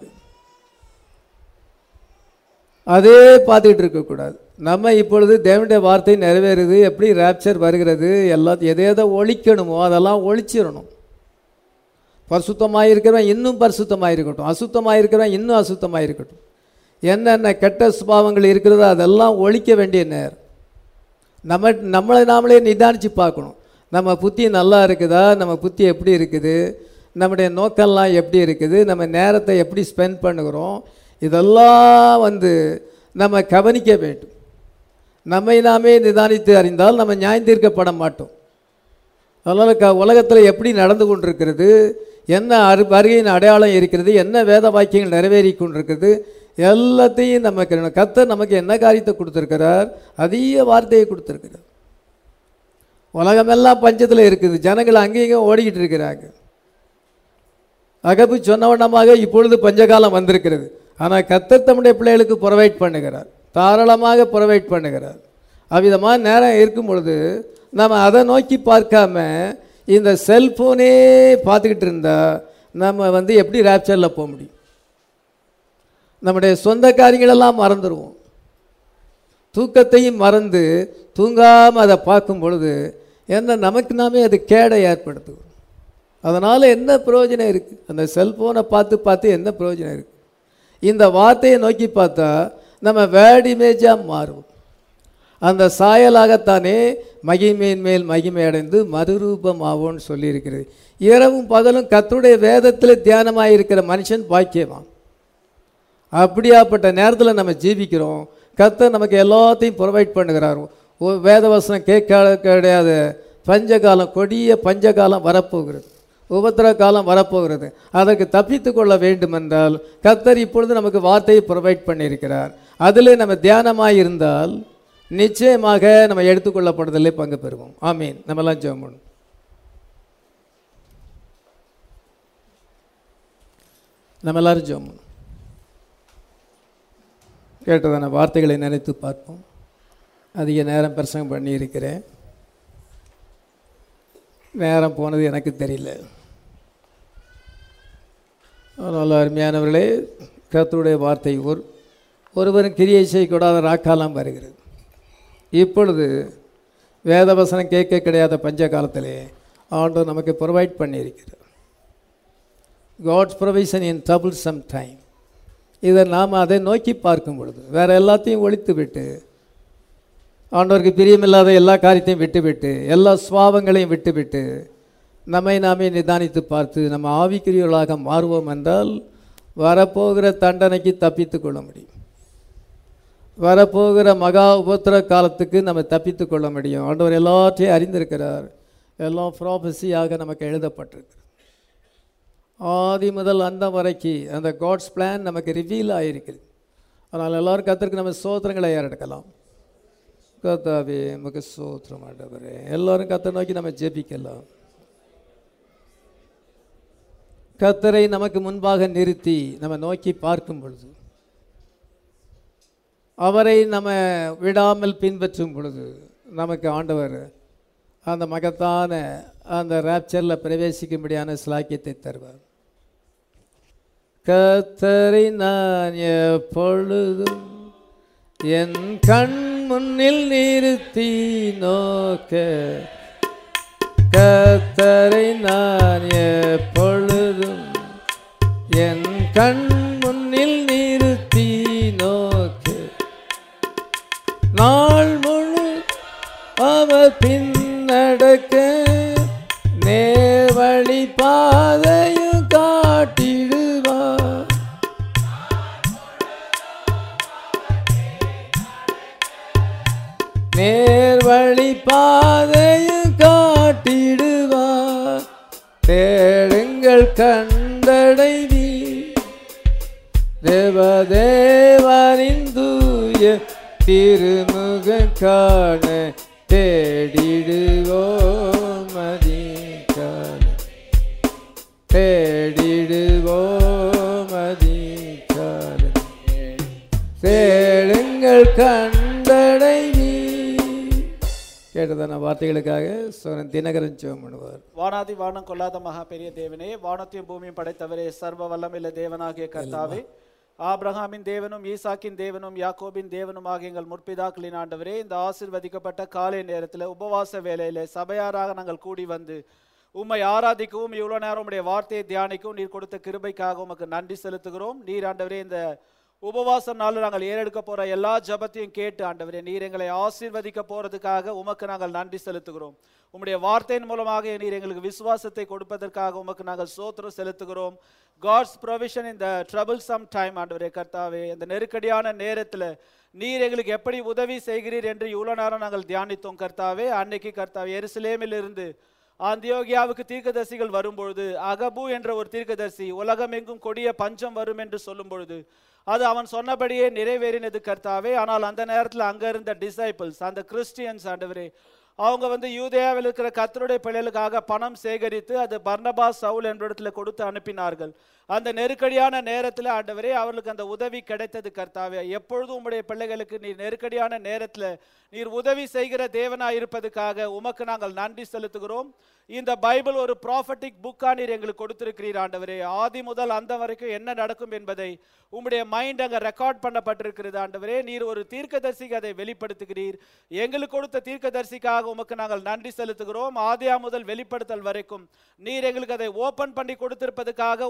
[SPEAKER 1] அதே பார்த்துக்கிட்டு இருக்கக்கூடாது நம்ம இப்பொழுது தேவனுடைய வார்த்தை நிறைவேறுது எப்படி ரேப்சர் வருகிறது எல்லாத்தையும் எதை எதை ஒழிக்கணுமோ அதெல்லாம் ஒழிச்சிடணும் பரிசுத்தமாக இருக்கிறவன் இன்னும் பரிசுத்தமாக இருக்கட்டும் அசுத்தமாக இருக்கிறவன் இன்னும் அசுத்தமாக இருக்கட்டும் என்னென்ன கெட்ட சுபாவங்கள் இருக்கிறதோ அதெல்லாம் ஒழிக்க வேண்டிய நேரம் நம்ம நம்மளை நாமளே நிதானித்து பார்க்கணும் நம்ம புத்தி நல்லா இருக்குதா நம்ம புத்தி எப்படி இருக்குது நம்முடைய நோக்கம்லாம் எப்படி இருக்குது நம்ம நேரத்தை எப்படி ஸ்பெண்ட் பண்ணுகிறோம் இதெல்லாம் வந்து நம்ம கவனிக்க வேண்டும் நம்மை நாமே நிதானித்து அறிந்தால் நம்ம நியாயந்தீர்க்கப்பட மாட்டோம் அதனால் க உலகத்தில் எப்படி நடந்து கொண்டிருக்கிறது என்ன அரு வருகையின் அடையாளம் இருக்கிறது என்ன வேத வாக்கியங்கள் நிறைவேறி கொண்டிருக்கிறது எல்லாத்தையும் நமக்கு கர்த்தர் நமக்கு என்ன காரியத்தை கொடுத்துருக்கிறார் அதிக வார்த்தையை கொடுத்துருக்கிறார் உலகமெல்லாம் பஞ்சத்தில் இருக்குது ஜனங்கள் அங்கேயும் இங்கேயும் ஓடிக்கிட்டு இருக்கிறாங்க அகப்பு சொன்னவண்ணமாக இப்பொழுது பஞ்சகாலம் வந்திருக்கிறது ஆனால் கர்த்தர் தம்முடைய பிள்ளைகளுக்கு ப்ரொவைட் பண்ணுகிறார் தாராளமாக ப்ரொவைட் பண்ணுகிறார் அவ்விதமாக நேரம் இருக்கும் பொழுது நம்ம அதை நோக்கி பார்க்காம இந்த செல்ஃபோனே பார்த்துக்கிட்டு இருந்தா நம்ம வந்து எப்படி ரேப்சரில் போக முடியும் நம்முடைய சொந்த காரியங்களெல்லாம் மறந்துடுவோம் தூக்கத்தையும் மறந்து தூங்காமல் அதை பார்க்கும் பொழுது என்ன நமக்கு நாமே அது கேடை ஏற்படுத்தும் அதனால் என்ன பிரயோஜனம் இருக்குது அந்த செல்ஃபோனை பார்த்து பார்த்து என்ன பிரயோஜனம் இருக்குது இந்த வார்த்தையை நோக்கி பார்த்தா நம்ம வேர்ட் இமேஜாக மாறுவோம் அந்த சாயலாகத்தானே மகிமையின் மேல் மகிமை அடைந்து மறுரூபம் ஆவோன்னு சொல்லியிருக்கிறது இரவும் பகலும் கர்த்தருடைய வேதத்தில் தியானமாக இருக்கிற மனுஷன் பாக்கியவான் அப்படியாப்பட்ட நேரத்தில் நம்ம ஜீவிக்கிறோம் கர்த்தர் நமக்கு எல்லாத்தையும் ப்ரொவைட் பண்ணுகிறார் ஒ- வேதவசனம் கேட்க கிடையாது பஞ்சகாலம் கொடிய பஞ்சகாலம் வரப்போகிறது உபத்திர காலம் வரப்போகிறது அதற்கு தப்பித்து கொள்ள வேண்டுமென்றால் கர்த்தர் இப்பொழுது நமக்கு வார்த்தையை ப்ரொவைட் பண்ணியிருக்கிறார் அதிலே நம்ம தியானமாக இருந்தால் நிச்சயமாக நம்ம எடுத்துக்கொள்ளப்படுதலே பங்கு பெறுவோம் ஆமீன் நம்மலாம் ஜெபம் பண்ணுவோம் நம்ம எல்லாரும் ஜெபம் பண்ணுவோம் கேட்டதான வார்த்தைகளை நினைத்து பார்ப்போம் அதிக நேரம் பிரசங்கம் பண்ணியிருக்கிறேன் நேரம் போனது எனக்கு தெரியல அதனால் அருமையானவர்களே கர்த்தருடைய வார்த்தை ஒரு ஒருவரும் கிரியை செய்யக்கூடாத ராக்காலம் வருகிறது இப்பொழுது வேதவசனம் கேட்க கிடையாத பஞ்ச காலத்திலே ஆண்டவர் நமக்கு ப்ரொவைட் பண்ணியிருக்கிறார் God's provision in trouble some time இதை நாம் அதை நோக்கி பார்க்கும் பொழுது வேறு எல்லாத்தையும் ஒழித்து விட்டு ஆண்டவருக்கு பிரியமில்லாத எல்லா காரியத்தையும் விட்டுவிட்டு எல்லா சுவாபங்களையும் விட்டுவிட்டு நம்மை நாமே நிதானித்து பார்த்து நம்ம ஆவிக்குரியவர்களாக மாறுவோம் என்றால் வரப்போகிற தண்டனைக்கு தப்பித்து கொள்ள முடியும் வரப்போகிற மகா உபத்திர காலத்துக்கு நம்ம தப்பித்து கொள்ள முடியும் ஆண்டவர் எல்லாற்றையும் அறிந்திருக்கிறார் எல்லாம் ப்ராபஸியாக நமக்கு எழுதப்பட்டிருக்கு ஆதி முதல் அந்த வரைக்கும் அந்த காட்ஸ் பிளான் நமக்கு ரிவீல் ஆகிருக்குது அதனால் எல்லாரும் கத்திற்கு நம்ம சோத்திரங்களை ஏறெடுக்கலாம் கர்த்தாவே நமக்கு சோத்திரம் ஆண்டவரே எல்லாரும் கத்தை நோக்கி நம்ம ஜெபிக்கலாம் கத்தரை நமக்கு முன்பாக நிறுத்தி நம்ம நோக்கி பார்க்கும் பொழுது அவரை நம்ம விடாமல் பின்பற்றும் பொழுது நமக்கு ஆண்டவர் அந்த மகத்தான அந்த ராப்சரில் பிரவேசிக்கும்படியான சிலாக்கியத்தை தருவார் கத்தரை நான் எப்பொழுதும் என் கண் முன்னில் நிறுத்தி நோக்க கத்தரை நான் எப்பொழுதும் என் கண் முன்னில் நிறுத்தி நோக்க நாள் முழு அவர் பின்னடக்க நேர்வழி பாதையும் காட்டிடுவார் நேர்வழி பாதையும் காட்டிடுவார் தேடுங்கள் கண்டடைவி தேவதேவரின் தூய திருமுக காண தேடிடுவோம் அதிகால தேடிடுவோம் அதிகால தேடுங்கள் கண்டடைவி கேட்டதான வார்த்தைகளுக்காக சோரன் தினகரன் சிவம் பண்ணுவார்
[SPEAKER 2] வானாதி வானம் கொள்ளாத மகா பெரிய தேவனே வானத்தையும் பூமியும் படைத்தவரே சர்வ வல்லமில்ல தேவனாகிய கர்த்தாவே ஆபிரகாமின் தேவனும் ஈசாக்கின் தேவனும் யாக்கோபின் தேவனும் ஆகிய எங்கள் முற்பிதாக்களின் ஆண்டவரே இந்த ஆசீர்வதிக்கப்பட்ட காலை நேரத்தில் உபவாச வேளையில சபையாராக நாங்கள் கூடி வந்து உம்மை ஆராதிக்கவும் இவ்வளவு நேரம் உம்முடைய வார்த்தையை தியானிக்கவும் நீர் கொடுத்த கிருபைக்காக உமக்கு நன்றி செலுத்துகிறோம் நீர் ஆண்டவரே இந்த உபவாச நாளில் நாங்கள் ஏறெடுக்க போற எல்லா ஜெபத்தையும் கேட்டு ஆண்டவரே நீர் எங்களை ஆசீர்வதிக்க போறதுக்காக உமக்கு நாங்கள் நன்றி செலுத்துகிறோம் உம்முடைய வார்த்தையின் மூலமாக நீர் எங்களுக்கு விசுவாசத்தை கொடுப்பதற்காக உமக்கு நாங்கள் சோத்திரம் செலுத்துகிறோம் காட்ஸ் ப்ரொவிஷன் இந்த ட்ரபிள் சம் டைம் ஆண்டவரே கர்த்தாவே இந்த நெருக்கடியான நேரத்தில் நீர் எங்களுக்கு எப்படி உதவி செய்கிறீர் என்று இவ்வளோ நேரம் நாங்கள் தியானித்தோம் கர்த்தாவே அன்னைக்கு கர்த்தாவே எருசலேமில் இருந்து ஆந்தியோகியாவுக்கு தீர்க்கதரிசிகள் வரும்பொழுது அகபு என்ற ஒரு தீர்க்கதரிசி உலகமெங்கும் கொடிய பஞ்சம் வரும் என்று சொல்லும் பொழுது அது அவன் சொன்னபடியே நிறைவேறினது கர்த்தாவே ஆனால் அந்த நேரத்தில் அங்க இருந்த டிசைபிள்ஸ் அந்த கிறிஸ்டியன்ஸ் ஆண்டவரே அவங்க வந்து யூதேயாவில் இருக்கிற கர்த்தருடைய பிள்ளைகளுக்காக பணம் சேகரித்து அது பர்னபா சவுல் என்ற இடத்துல கொடுத்து அனுப்பினார்கள் அந்த நெருக்கடியான நேரத்தில் ஆண்டவரே அவர்களுக்கு அந்த உதவி கிடைத்தது கர்த்தாவே எப்பொழுதும் உம்முடைய பிள்ளைகளுக்கு நீர் நெருக்கடியான நேரத்தில் நீர் உதவி செய்கிற தேவனாய் இருப்பதுக்காக உமக்கு நாங்கள் நன்றி செலுத்துகிறோம் இந்த பைபிள் ஒரு ப்ராஃபட்டிக் புக்கா நீர் எங்களுக்கு கொடுத்திருக்கிறீர் ஆண்டவரே ஆதி முதல் அந்த வரைக்கும் என்ன நடக்கும் என்பதை உம்முடைய மைண்ட் அங்கே ரெக்கார்ட் பண்ணப்பட்டிருக்கிறது ஆண்டவரே நீர் ஒரு தீர்க்கதரிசிக்கு அதை வெளிப்படுத்துகிறீர் எங்களுக்கு கொடுத்த தீர்க்கதரிசிக்காக உமக்கு நாங்கள் நன்றி செலுத்துகிறோம் ஆதியா முதல் வெளிப்படுத்தல் வரைக்கும் நீர் எங்களுக்கு அதை ஓபன் பண்ணி கொடுத்திருப்பதுக்காக உமக்கு நாங்கள்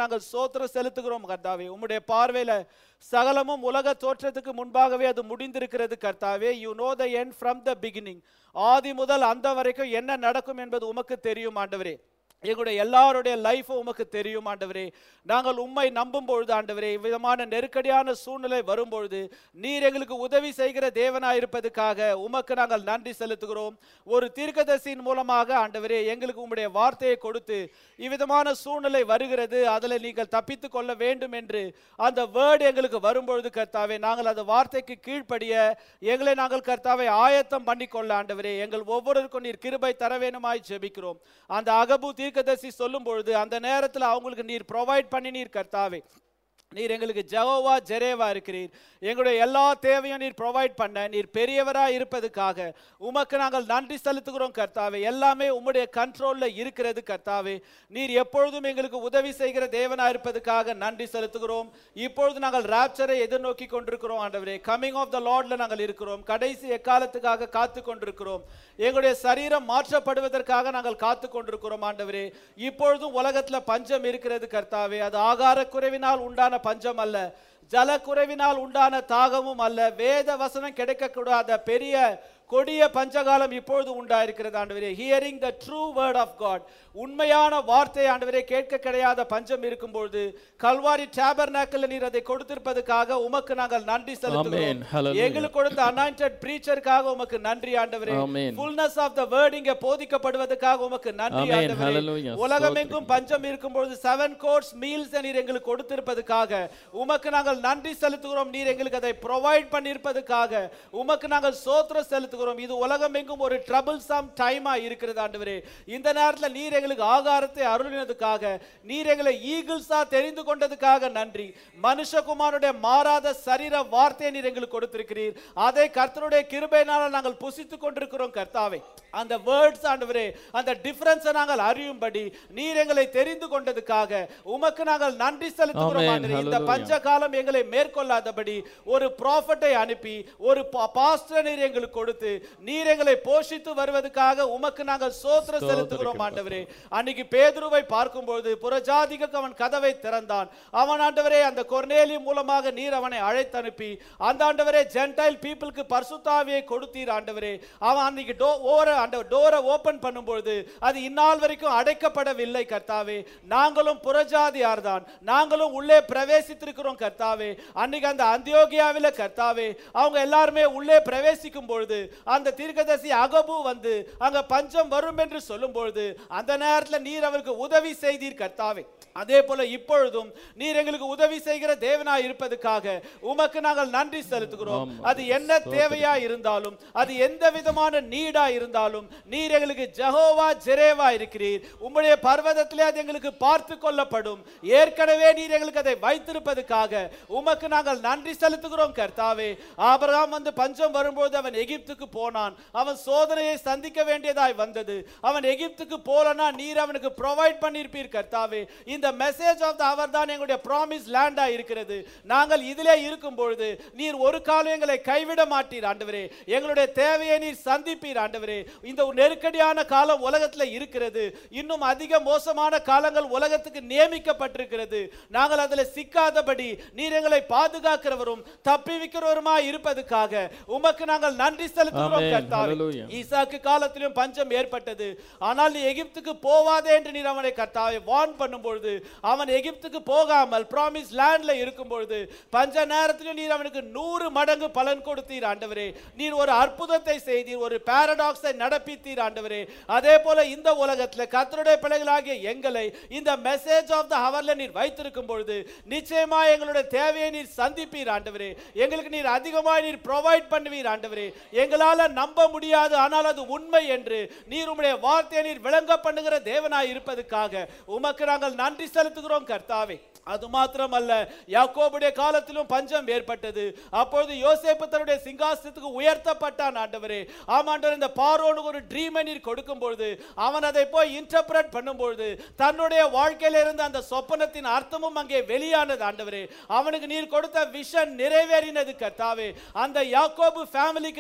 [SPEAKER 2] நாங்கள் சோத்திரம் செலுத்துகிறோம் கர்த்தாவே உம்முடைய பார்வையில சகலமும் உலக தோற்றத்துக்கு முன்பாகவே அது முடிந்திருக்கிறது கர்த்தாவே you know the end from the beginning ஆதி முதல் அந்த வரைக்கும் என்ன நடக்கும் என்பது உமக்கு தெரியும் ஆண்டவரே எங்களுடைய எல்லாருடைய லைஃப்பும் உமக்கு தெரியும் ஆண்டவரே நாங்கள் உம்மை நம்பும் பொழுது ஆண்டவரே இவ்விதமான நெருக்கடியான சூழ்நிலை வரும்பொழுது நீர் எங்களுக்கு உதவி செய்கிற தேவனாய் இருப்பதுக்காக உமக்கு நாங்கள் நன்றி செலுத்துகிறோம் ஒரு தீர்க்கதரிசியின் மூலமாக ஆண்டவரே எங்களுக்கு உம்முடைய வார்த்தையை கொடுத்து இவ்விதமான சூழ்நிலை வருகிறது அதில் நீங்கள் தப்பித்துக் கொள்ள வேண்டும் என்று அந்த வேர்டு எங்களுக்கு வரும்பொழுது கர்த்தாவே நாங்கள் அந்த வார்த்தைக்கு கீழ்ப்படிய எங்களை நாங்கள் கர்த்தாவை ஆயத்தம் பண்ணிக்கொள்ள ஆண்டவரே எங்கள் ஒவ்வொருவருக்கும் நீர் கிருபை தர வேணுமாய் ஜெபிக்கிறோம் அந்த அகபு தீர்க்கதரிசி சொல்லும் பொழுது அந்த நேரத்தில் அவங்களுக்கு நீர் ப்ரொவைட் பண்ணி நீர் கர்த்தாவே நீர் எங்களுக்கு ஜெகோவா ஜெரேவா இருக்கிறீர் எங்களுடைய எல்லா தேவையும் நீர் ப்ரொவைட் பண்ண நீர் பெரியவராக இருப்பதுக்காக உமக்கு நாங்கள் நன்றி செலுத்துகிறோம் கர்த்தாவே எல்லாமே உம்முடைய கண்ட்ரோலில் இருக்கிறது கர்த்தாவே நீர் எப்பொழுதும் எங்களுக்கு உதவி செய்கிற தேவனாக இருப்பதுக்காக நன்றி செலுத்துகிறோம் இப்பொழுது நாங்கள் ராப்சரை எதிர்நோக்கி கொண்டிருக்கிறோம் ஆண்டவரே கமிங் ஆஃப் த லார்ட்ல நாங்கள் இருக்கிறோம் கடைசி எக்காலத்துக்காக காத்து கொண்டிருக்கிறோம் எங்களுடைய சரீரம் மாற்றப்படுவதற்காக நாங்கள் காத்து கொண்டிருக்கிறோம் ஆண்டவரே இப்பொழுதும் உலகத்தில் பஞ்சம் இருக்கிறது கர்த்தாவே அது ஆகார குறைவினால் உண்டான பஞ்சம் அல்ல ஜலக்குறைவினால் உண்டான தாகமும் அல்ல வேத வசனம் கிடைக்கக்கூடாத பெரிய கொடிய பஞ்சகாலம் இப்பொழுது உண்டாயிருக்கிறது ஆண்டவரே hearing the true word of God உண்மையான வார்த்தை ஆண்டவரே கேட்க கிடையாத பஞ்சம் இருக்கும்பொழுது கல்வாரி டேபர் நீர் அதை கொடுத்திருப்பதுக்காக உமக்கு நாங்கள் நன்றி
[SPEAKER 3] Amen.
[SPEAKER 2] செலுத்துகிறோம்
[SPEAKER 3] Hallelujah.
[SPEAKER 2] எங்களுக்கு கொடுத்த அனாயிண்டட் பிரீச்சருக்காக உமக்கு நன்றி ஆண்டவரே
[SPEAKER 3] Amen.
[SPEAKER 2] Fullness of the word இங்க போதிக்கப்படுவதற்காக உமக்கு நன்றி
[SPEAKER 3] Amen.
[SPEAKER 2] ஆண்டவரே
[SPEAKER 3] Hallelujah.
[SPEAKER 2] உலகமெங்கும் பஞ்சம் இருக்கும்பொழுது செவன் கோர்ஸ் மீல்ஸ் நீர் எங்களுக்கு கொடுத்திருப்பதுக்காக உமக்கு நாங்கள் நன்றி செலுத்துகிறோம் நீர் எங்களுக்கு அதை ப்ரொவைட் பண்ணியிருப்பதுக்காக உமக்கு நாங்கள் சோத்திரம் செலுத்துகிறோம் இது உலகமெங்கும் ஒரு ட்ரபிள் சம் டைமா இருக்கிறது ஆண்டவரே இந்த நேரத்தில் நீர் எங்களுக்கு ஆகாரத்தை அருளினதுக்காக நீர் எங்களை ஈகிள்ஸா தெரிந்து கொண்டதுக்காக நன்றி மனுஷகுமாருடைய மாறாத சரீர வார்த்தையை நீர் எங்களுக்கு கொடுத்திருக்கிறீர் அதை கர்த்தருடைய கிருபையினால நாங்கள் புசித்துக் கொண்டிருக்கிறோம் கர்த்தாவே அந்த வேர்ட்ஸ் ஆண்டவரே அந்த டிஃபரன்ஸை நாங்கள் அறியும்படி நீர் எங்களை தெரிந்து கொண்டதுக்காக உமக்கு நாங்கள் நன்றி செலுத்துகிறோம்
[SPEAKER 3] Amen.
[SPEAKER 2] ஆண்டவரே இந்த
[SPEAKER 3] Hallelujah.
[SPEAKER 2] பஞ்ச காலம் எங்களை மேற்கொள்ளாதபடி ஒரு ப்ராஃபட்டை அனுப்பி ஒரு பாஸ்டர் நீர் எங்களுக்கு கொடுத்து நீர் எங்களை போஷித்து வருவதற்காக உமக்கு நாங்கள் சோத்திரம் செலுத்துகிறோம் ஆண்டவரே அன்னைக்கு பேதுருவை பார்க்கும்போது புறஜாதிக்கு அவன் கதவை திறந்தான் அவன் ஆண்டவரே அந்த கொர்நேலி மூலமாக நீர் அவனை அழைத்து அனுப்பி அந்த ஆண்டவரே ஜென்டைல் பீப்புளுக்கு பரிசுத்தாவியை கொடுத்தீர் ஆண்டவரே அவன் அன்னைக்கு டோ ஓர அந்த டோரை ஓபன் பண்ணும்பொழுது அது இந்நாள் வரைக்கும் அடைக்கப்படவில்லை கர்த்தாவே நாங்களும் புறஜாதியார் தான் நாங்களும் உள்ளே பிரவேசித்திருக்கிறோம் கர்த்தாவே அன்னைக்கு அந்த அந்தியோகியாவில கர்த்தாவே அவங்க எல்லாருமே உள்ளே பிரவேசிக்கும் பொழுது அந்த தீர்க்கதரிசி அகபு வந்து அங்க பஞ்சம் வரும் என்று சொல்லும் பொழுது அந்த நேரத்தில் நீர் அவருக்கு உதவி செய்தீர் கர்த்தாவே அதே போல இப்பொழுதும் நீர் எங்களுக்கு உதவி செய்கிற தேவனாய் இருப்பதற்காக உமக்கு நாங்கள் நன்றி செலுத்துகிறோம் அது என்ன தேவையா இருந்தாலும் அது எந்த விதமான நீடா இருந்தாலும் நீர் எங்களுக்கு ஜெகோவா ஜெரேவா இருக்கிறீர் உம்முடைய பர்வதத்திலே அது எங்களுக்கு பார்த்து கொள்ளப்படும் ஏற்கனவே நீர் எங்களுக்கு அதை வைத்திருப்பதற்காக உமக்கு நாங்கள் நன்றி செலுத்துகிறோம் கர்த்தாவே ஆபிரகாம் வந்து பஞ்சம் வரும்போது அவன் எகிப்துக்கு போனான் அவன் சோதனையை சந்திக்க வேண்டியதாய் வந்தது அவன் எகிப்துக்கு போலனா நீர் அவனுக்கு ப்ரொவைட் பண்ணியிருப்பீர் கர்த்தாவே இந்த மெசேஜ் ஆஃப் த அவர் தான் எங்களுடைய ப்ராமிஸ் லேண்டா இருக்கிறது நாங்கள் இதிலே இருக்கும் பொழுது நீர் ஒரு காலம் எங்களை கைவிட மாட்டீர் ஆண்டவரே எங்களுடைய தேவையை நீர் சந்திப்பீர் ஆண்டவரே இந்த ஒரு நெருக்கடியான காலம் உலகத்துல இருக்கிறது இன்னும் அதிக மோசமான காலங்கள் உலகத்துக்கு நியமிக்கப்பட்டிருக்கிறது நாங்கள் அதில் சிக்காதபடி நீர் எங்களை பாதுகாக்கிறவரும் தப்பிவிக்கிறவருமா இருப்பதுக்காக உமக்கு நாங்கள் நன்றி செலுத்துகிறோம்
[SPEAKER 3] Amen.
[SPEAKER 2] கர்த்தாவே
[SPEAKER 3] Hallelujah.
[SPEAKER 2] ஈசாக்கு காலத்திலும் பஞ்சம் ஏற்பட்டது ஆனால் நீ எகிப்துக்கு போவாதே என்று நீர் அவனை கர்த்தாவை வார்ன் பண்ணும்பொழுது அவன் எகிப்துக்கு போகாமல் ப்ராமிஸ் லேண்ட்ல இருக்கும் பொழுது பஞ்ச நேரத்திலும் நீர் அவனுக்கு நூறு மடங்கு பலன் கொடுத்தீர் ஆண்டவரே நீர் ஒரு அற்புதத்தை செய்தீர் ஒரு பாரடாக்ஸை நடப்பித்தீர் ஆண்டவரே அதே போல இந்த உலகத்துல கர்த்தருடைய பிள்ளைகளாகிய எங்களை இந்த மெசேஜ் ஆஃப் த ஹவர்ல நீர் வைத்திருக்கும் பொழுது நிச்சயமா எங்களுடைய தேவையை நீர் சந்திப்பீர் ஆண்டவரே எங்களுக்கு நீர் அதிகமாய் நீர் ப்ரொவைட் பண்ணுவீர் ஆண்டவரே எங்களால நம்ப முடியாது ஆனால் அது உண்மை என்று நீர் உம்முடைய வார்த்தையை நீர் விளங்க பண்ணுகிற தேவனாய் இருப்பதற்காக உமக்கு நாங்கள் நன்றி செலுத்துகிறோம் கர்த்தாவே அது மாத்திரமல்ல யாக்கோபுடைய காலத்திலும் பஞ்சம் ஏற்பட்டது அப்பொழுது யோசேப்பு தன்னுடைய சிங்காசனத்துக்கு உயர்த்தப்பட்டான் ஆண்டவரே ஆமாண்டவர் இந்த பார்வோனுக்கு ஒரு ட்ரீமை நீர் கொடுக்கும் பொழுது அவன் அதை போய் இன்டர்பிரட் பண்ணும்பொழுது தன்னுடைய வாழ்க்கையில இருந்த அந்த சொப்பனத்தின் அர்த்தமும் அங்கே வெளியானது ஆண்டவரே அவனுக்கு நீர் கொடுத்த விஷன் நிறைவேறினது கர்த்தாவே அந்த யாக்கோபு ஃபேமிலிக்கு மாத்திரம்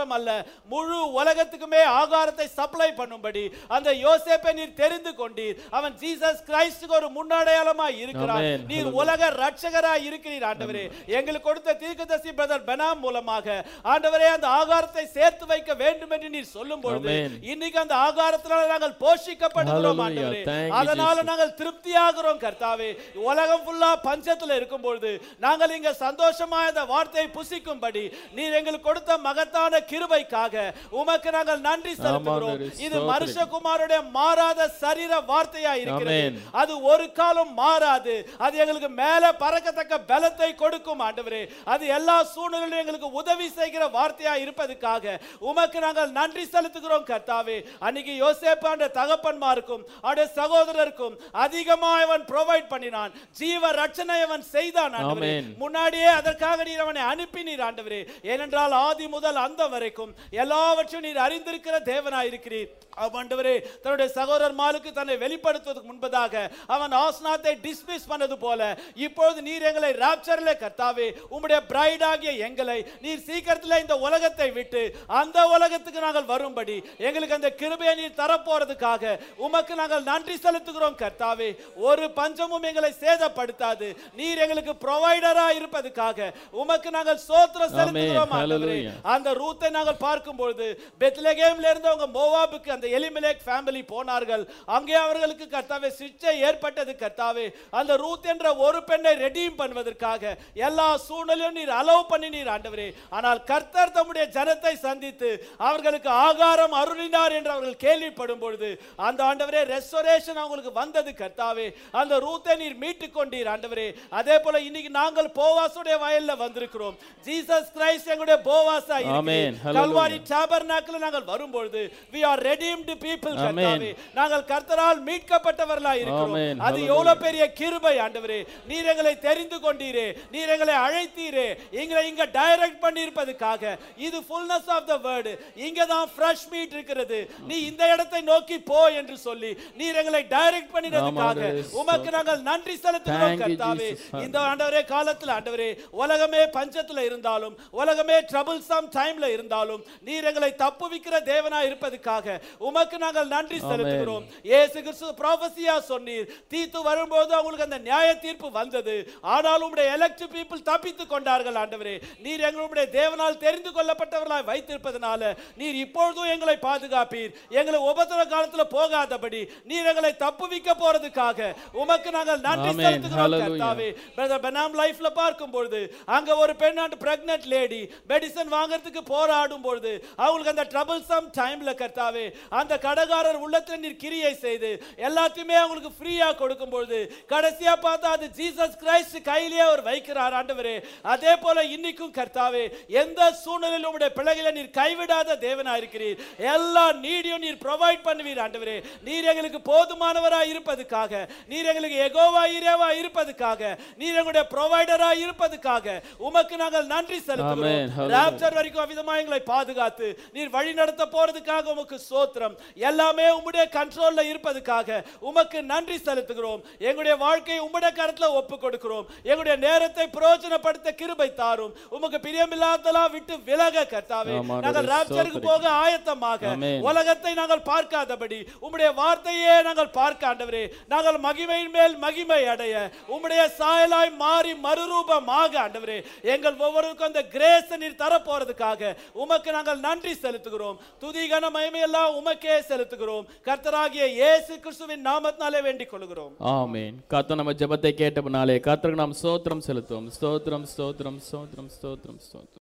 [SPEAKER 2] மாத்திரமல்ல முழு உலகத்துக்குமே ஆகாரத்தை சப்ளை பண்ணும்படி அந்த யோசேப்பை நீர் தெரிந்து கொண்டீர் அவன் ஜீசஸ் கிரைஸ்டுக்கு ஒரு முன்னடையாளமா இருக்கிறார்
[SPEAKER 3] Amen.
[SPEAKER 2] நீர் உலக ரட்சகரா இருக்கிறீர் ஆண்டவரே எங்களுக்கு கொடுத்த தீர்க்கதரிசி பிரதர் பெனாம் மூலமாக ஆண்டவரே அந்த ஆகாரத்தை சேர்த்து வைக்க வேண்டும் என்று நீர் சொல்லும் பொழுது
[SPEAKER 3] Amen.
[SPEAKER 2] இன்னைக்கு அந்த ஆகாரத்தினால நாங்கள் போஷிக்கப்படுகிறோம்
[SPEAKER 3] Hallelujah.
[SPEAKER 2] ஆண்டவரே
[SPEAKER 3] Thank you,
[SPEAKER 2] அதனால
[SPEAKER 3] Jesus.
[SPEAKER 2] நாங்கள் திருப்தியாகிறோம் கர்த்தாவே உலகம் ஃபுல்லா பஞ்சத்துல இருக்கும் பொழுது நாங்கள் இங்க சந்தோஷமா இந்த வார்த்தையை புசிக்கும்படி நீர் எங்களுக்கு கொடுத்த மகத்தான கிருபைக்காக உமக்கு நாங்கள் நன்றி செலுத்துகிறோம்
[SPEAKER 3] ஆமாம்,
[SPEAKER 2] இது
[SPEAKER 3] ஸ்தோத்திரம்.
[SPEAKER 2] மனுஷகுமாருடைய மாறாத சரீர வார்த்தையா இருக்கிறது
[SPEAKER 3] Amen.
[SPEAKER 2] அது ஒரு காலம் மாறாது அது எங்களுக்கு மேல பறக்கத்தக்க பலத்தை கொடுக்கும் ஆண்டவரே அது எல்லா சூழ்நிலையிலும் எங்களுக்கு உதவி செய்கிற வார்த்தையா இருப்பதுக்காக உமக்கு நாங்கள் நன்றி செலுத்துகிறோம் கர்த்தாவே அன்னைக்கு யோசேப்பாண்ட தகப்பன்மாருக்கும் அவருடைய சகோதரருக்கும் அதிகமாக அவன் ப்ரொவைட் பண்ணினான் ஜீவ ரட்சனை அவன் செய்தான் ஆண்டவரே
[SPEAKER 3] Amen.
[SPEAKER 2] முன்னாடியே அதற்காக நீர் அவனை அனுப்பினீர் ஆண்டவரே ஏனென்றால் ஆதி முதல் அந்த வரைக்கும் எல்லாவற்றையும் நீர் அறிந்திருக்கிற தேவனாய் இருக்கிறீர் ஆண்டவரே தன்னுடைய சகோதரர் மாலுக்கு தன்னை வெளிப்படுத்துவதற்கு முன்பதாக அவன் ஆஸ்னாத்தை டிஸ்மிஸ் பண்ணது போல இப்பொழுது நீர் எங்களை ராப்சரிலே கர்த்தாவே உம்முடைய பிரைட் ஆகிய எங்களை நீர் சீக்கிரத்தில் இந்த உலகத்தை விட்டு அந்த உலகத்துக்கு நாங்கள் வரும்படி எங்களுக்கு அந்த கிருபையை நீர் தரப்போறதுக்காக உமக்கு நாங்கள் நன்றி செலுத்துகிறோம் கர்த்தாவே ஒரு பஞ்சமும் எங்களை சேதப்படுத்தாது நீர் எங்களுக்கு ப்ரொவைடரா இருப்பதுக்காக உமக்கு நாங்கள் சோத்திரம் செலுத்துகிறோம் ஆண்டவரே
[SPEAKER 3] Hallelujah.
[SPEAKER 2] அந்த ரூத்தை நாங்கள் பார்க்கும் பொழுது பெத்லகேம்ல இருந்து அவங்க மோவாபுக்கு அந்த எலிமெலேக் ஃபேமிலி போனார்கள் அங்கே அவர்களுக்கு கர்த்தாவே சிச்சை ஏற்பட்டது கர்த்தாவே அந்த ரூத் என்ற ஒரு பெண்ணை ரெடீம் பண்ணுவதற்காக எல்லா சூழ்நிலையும் நீர் அலோவ் பண்ணினீர் ஆண்டவரே ஆனால் கர்த்தர் தம்முடைய ஜனத்தை சந்தித்து அவர்களுக்கு ஆகாரம் அருளினார் என்று அவர்கள் கேள்விப்படும் பொழுது அந்த ஆண்டவரே ரெஸ்டோரேஷன் அவங்களுக்கு வந்தது கர்த்தாவே அந்த ரூத்தை நீர் மீட்டு கொண்டீர் ஆண்டவரே அதே போல இன்னைக்கு நாங்கள் போவாசுடைய வயல்ல வந்திருக்கிறோம் ஜீசஸ் கிரைஸ்ட் எங்களுடைய போவாசா
[SPEAKER 3] Amen.
[SPEAKER 2] இருக்கிறீர்.
[SPEAKER 3] Hallelujah.
[SPEAKER 2] கல்வாரி டாபர்நாக்கில் நாங்கள் வரும்பொழுது we are redeemed people
[SPEAKER 3] Amen.
[SPEAKER 2] கர்த்தாவே நாங்கள் கர்த்தரால் மீட்கப்பட்டவர்களாய் இருக்கிறோம்
[SPEAKER 3] Amen.
[SPEAKER 2] அது
[SPEAKER 3] Hallelujah.
[SPEAKER 2] எவ்வளவு பெரிய கிருபை ஆண்டவரே நீர் எங்களை தெரிந்து கொண்டீரே நீர் எங்களை அழைத்தீரே எங்களை இங்க டைரக்ட் பண்ணியிருப்பதுக்காக இது fullness ஆஃப் த வேர்டு இங்க தான் ஃப்ரெஷ் மீட் இருக்கிறது நீ இந்த இடத்தை நோக்கி போ என்று சொல்லி நீர் எங்களை டைரக்ட் பண்ணினதுக்காக
[SPEAKER 3] ஆமாம்,
[SPEAKER 2] உமக்கு நாங்கள் நன்றி செலுத்துகிறோம்
[SPEAKER 3] Thank you,
[SPEAKER 2] கர்த்தாவே
[SPEAKER 3] Jesus.
[SPEAKER 2] இந்த ஆண்டவரே காலத்துல ஆண்டவரே உலகமே பஞ்சத்துல இருந்தாலும் உலகமே ட்ரபிள்சம் டைம்ல இருந்தாலும் நீர் எங்களை தப்புவிக்கிற தேவனா இருப்பதுக்காக உமக்கு நாங்கள் நன்றி செலுத்துகிறோம் இயேசு கிறிஸ்து ப்ராஃபஸியா சொன்னீர் தீத்து வரும்போது அவங்களுக்கு அந்த நியாய தீர்ப்பு வந்தது ஆனாலும் உடைய எலெக்ட் பீப்புள் தப்பித்து கொண்டார்கள் ஆண்டவரே நீர் எங்களுடைய தேவனால் தெரிந்து கொள்ளப்பட்டவர்களாய் வைத்திருப்பதனால நீர் இப்பொழுதும் எங்களை பாதுகாப்பீர் எங்களை உபத்திர காலத்துல போகாதபடி நீர் எங்களை தப்புவிக்க போறதுக்காக உமக்கு நாங்கள் நன்றி
[SPEAKER 3] Amen.
[SPEAKER 2] செலுத்துகிறோம்
[SPEAKER 3] Hallelujah.
[SPEAKER 2] கர்த்தாவே பிரதர் பெனாம் லைஃப்ல பார்க்கும் பொழுது அங்க ஒரு பெண் பிரெக்னன்ட் லேடி மெடிசன் வாங்குறதுக்கு போராடும் பொழுது அவங்களுக்கு அந்த ட்ரபிள் சம் டைம்ல கர்த்தாவே அந்த கடைக்காரர் உள்ளத்துல நீர் கிரியை செய்து எல்லாத்தையுமே அவங்களுக்கு ஃப்ரீயா கொடுக்கும் பொழுது கடைசியா பார்த்தா அது ஜீசஸ் கிரைஸ்ட் கையிலேயே அவர் வைக்கிறார் ஆண்டவரே அதே போல இன்னைக்கும் கர்த்தாவே எந்த சூழ்நிலையிலும் உடைய பிள்ளைகளை நீர் கைவிடாத தேவனா இருக்கிறீர் எல்லா நீடியும் நீர் ப்ரொவைட் பண்ணுவீர் ஆண்டவரே நீர் எங்களுக்கு போதுமானவராய் இருப்பதுக்காக நீர் எங்களுக்கு எகோவா இரேவா இருப்பதுக்காக நீர் எங்களுடைய ப்ரொவைடரா இருப்பதுக்காக உமக்கு நாங்கள் நன்றி
[SPEAKER 3] Amen.
[SPEAKER 2] செலுத்துகிறோம்
[SPEAKER 3] Hallelujah.
[SPEAKER 2] ராப்சர் வரைக்கும் அவிதமா எங்களை பாதுகாத்து நீர் வழி நடத்த போறதுக்காக உமக்கு சோத்திரம் எல்லாமே உம்முடைய கண்ட்ரோல்ல இருப்பதுக்காக உமக்கு நன்றி செலுத்துகிறோம் எங்களுடைய வாழ்க்கையை உம்முடைய கருத்துல ஒப்பு கொடுக்கிறோம் எங்களுடைய நேரத்தை பிரயோஜனப்படுத்த கிருபை தாரும் உமக்கு பிரியமில்லாதெல்லாம் விட்டு விலக கர்த்தாவே
[SPEAKER 3] ஆமாம்,
[SPEAKER 2] நாங்கள்
[SPEAKER 3] ஆண்டவரே,
[SPEAKER 2] ராப்சருக்கு
[SPEAKER 3] ஸ்தோத்திரம்.
[SPEAKER 2] போக ஆயத்தமாக
[SPEAKER 3] Amen.
[SPEAKER 2] உலகத்தை நாங்கள் பார்க்காதபடி உம்முடைய வார்த்தையே நாங்கள் பார்க்க ஆண்டவரே நாங்கள் மகிமையின் மேல் மகிமை அடைய உம்முடைய சாயலாய் மாறி மறுரூபமாக ஆண்டவரே எங்கள் ஒவ்வொருக்கும் அந்த கிரேஸ் நீர் தர போறதுக்காக உமக்கு நாங்கள் நன்றி செலுத்துகிறோம் துதி கன மகிமையெல்லாம் உமக்கே செலுத்துகிறோம் கர்த்தராகிய இயேசு கிறிஸ்துவின் நாமத்தினாலே வேண்டிக் கொள்கிறோம்
[SPEAKER 3] ஆமென் கர்த்தர் நம்ம ஜெபத்தை கேட்டபனாலே கர்த்தருக்கு நாம் ஸ்தோத்திரம் செலுத்துவோம் ஸ்தோத்திரம் ஸ்தோத்திரம் ஸ்தோத்திரம் ஸ்தோத்திரம் ஸ்தோத்திரம்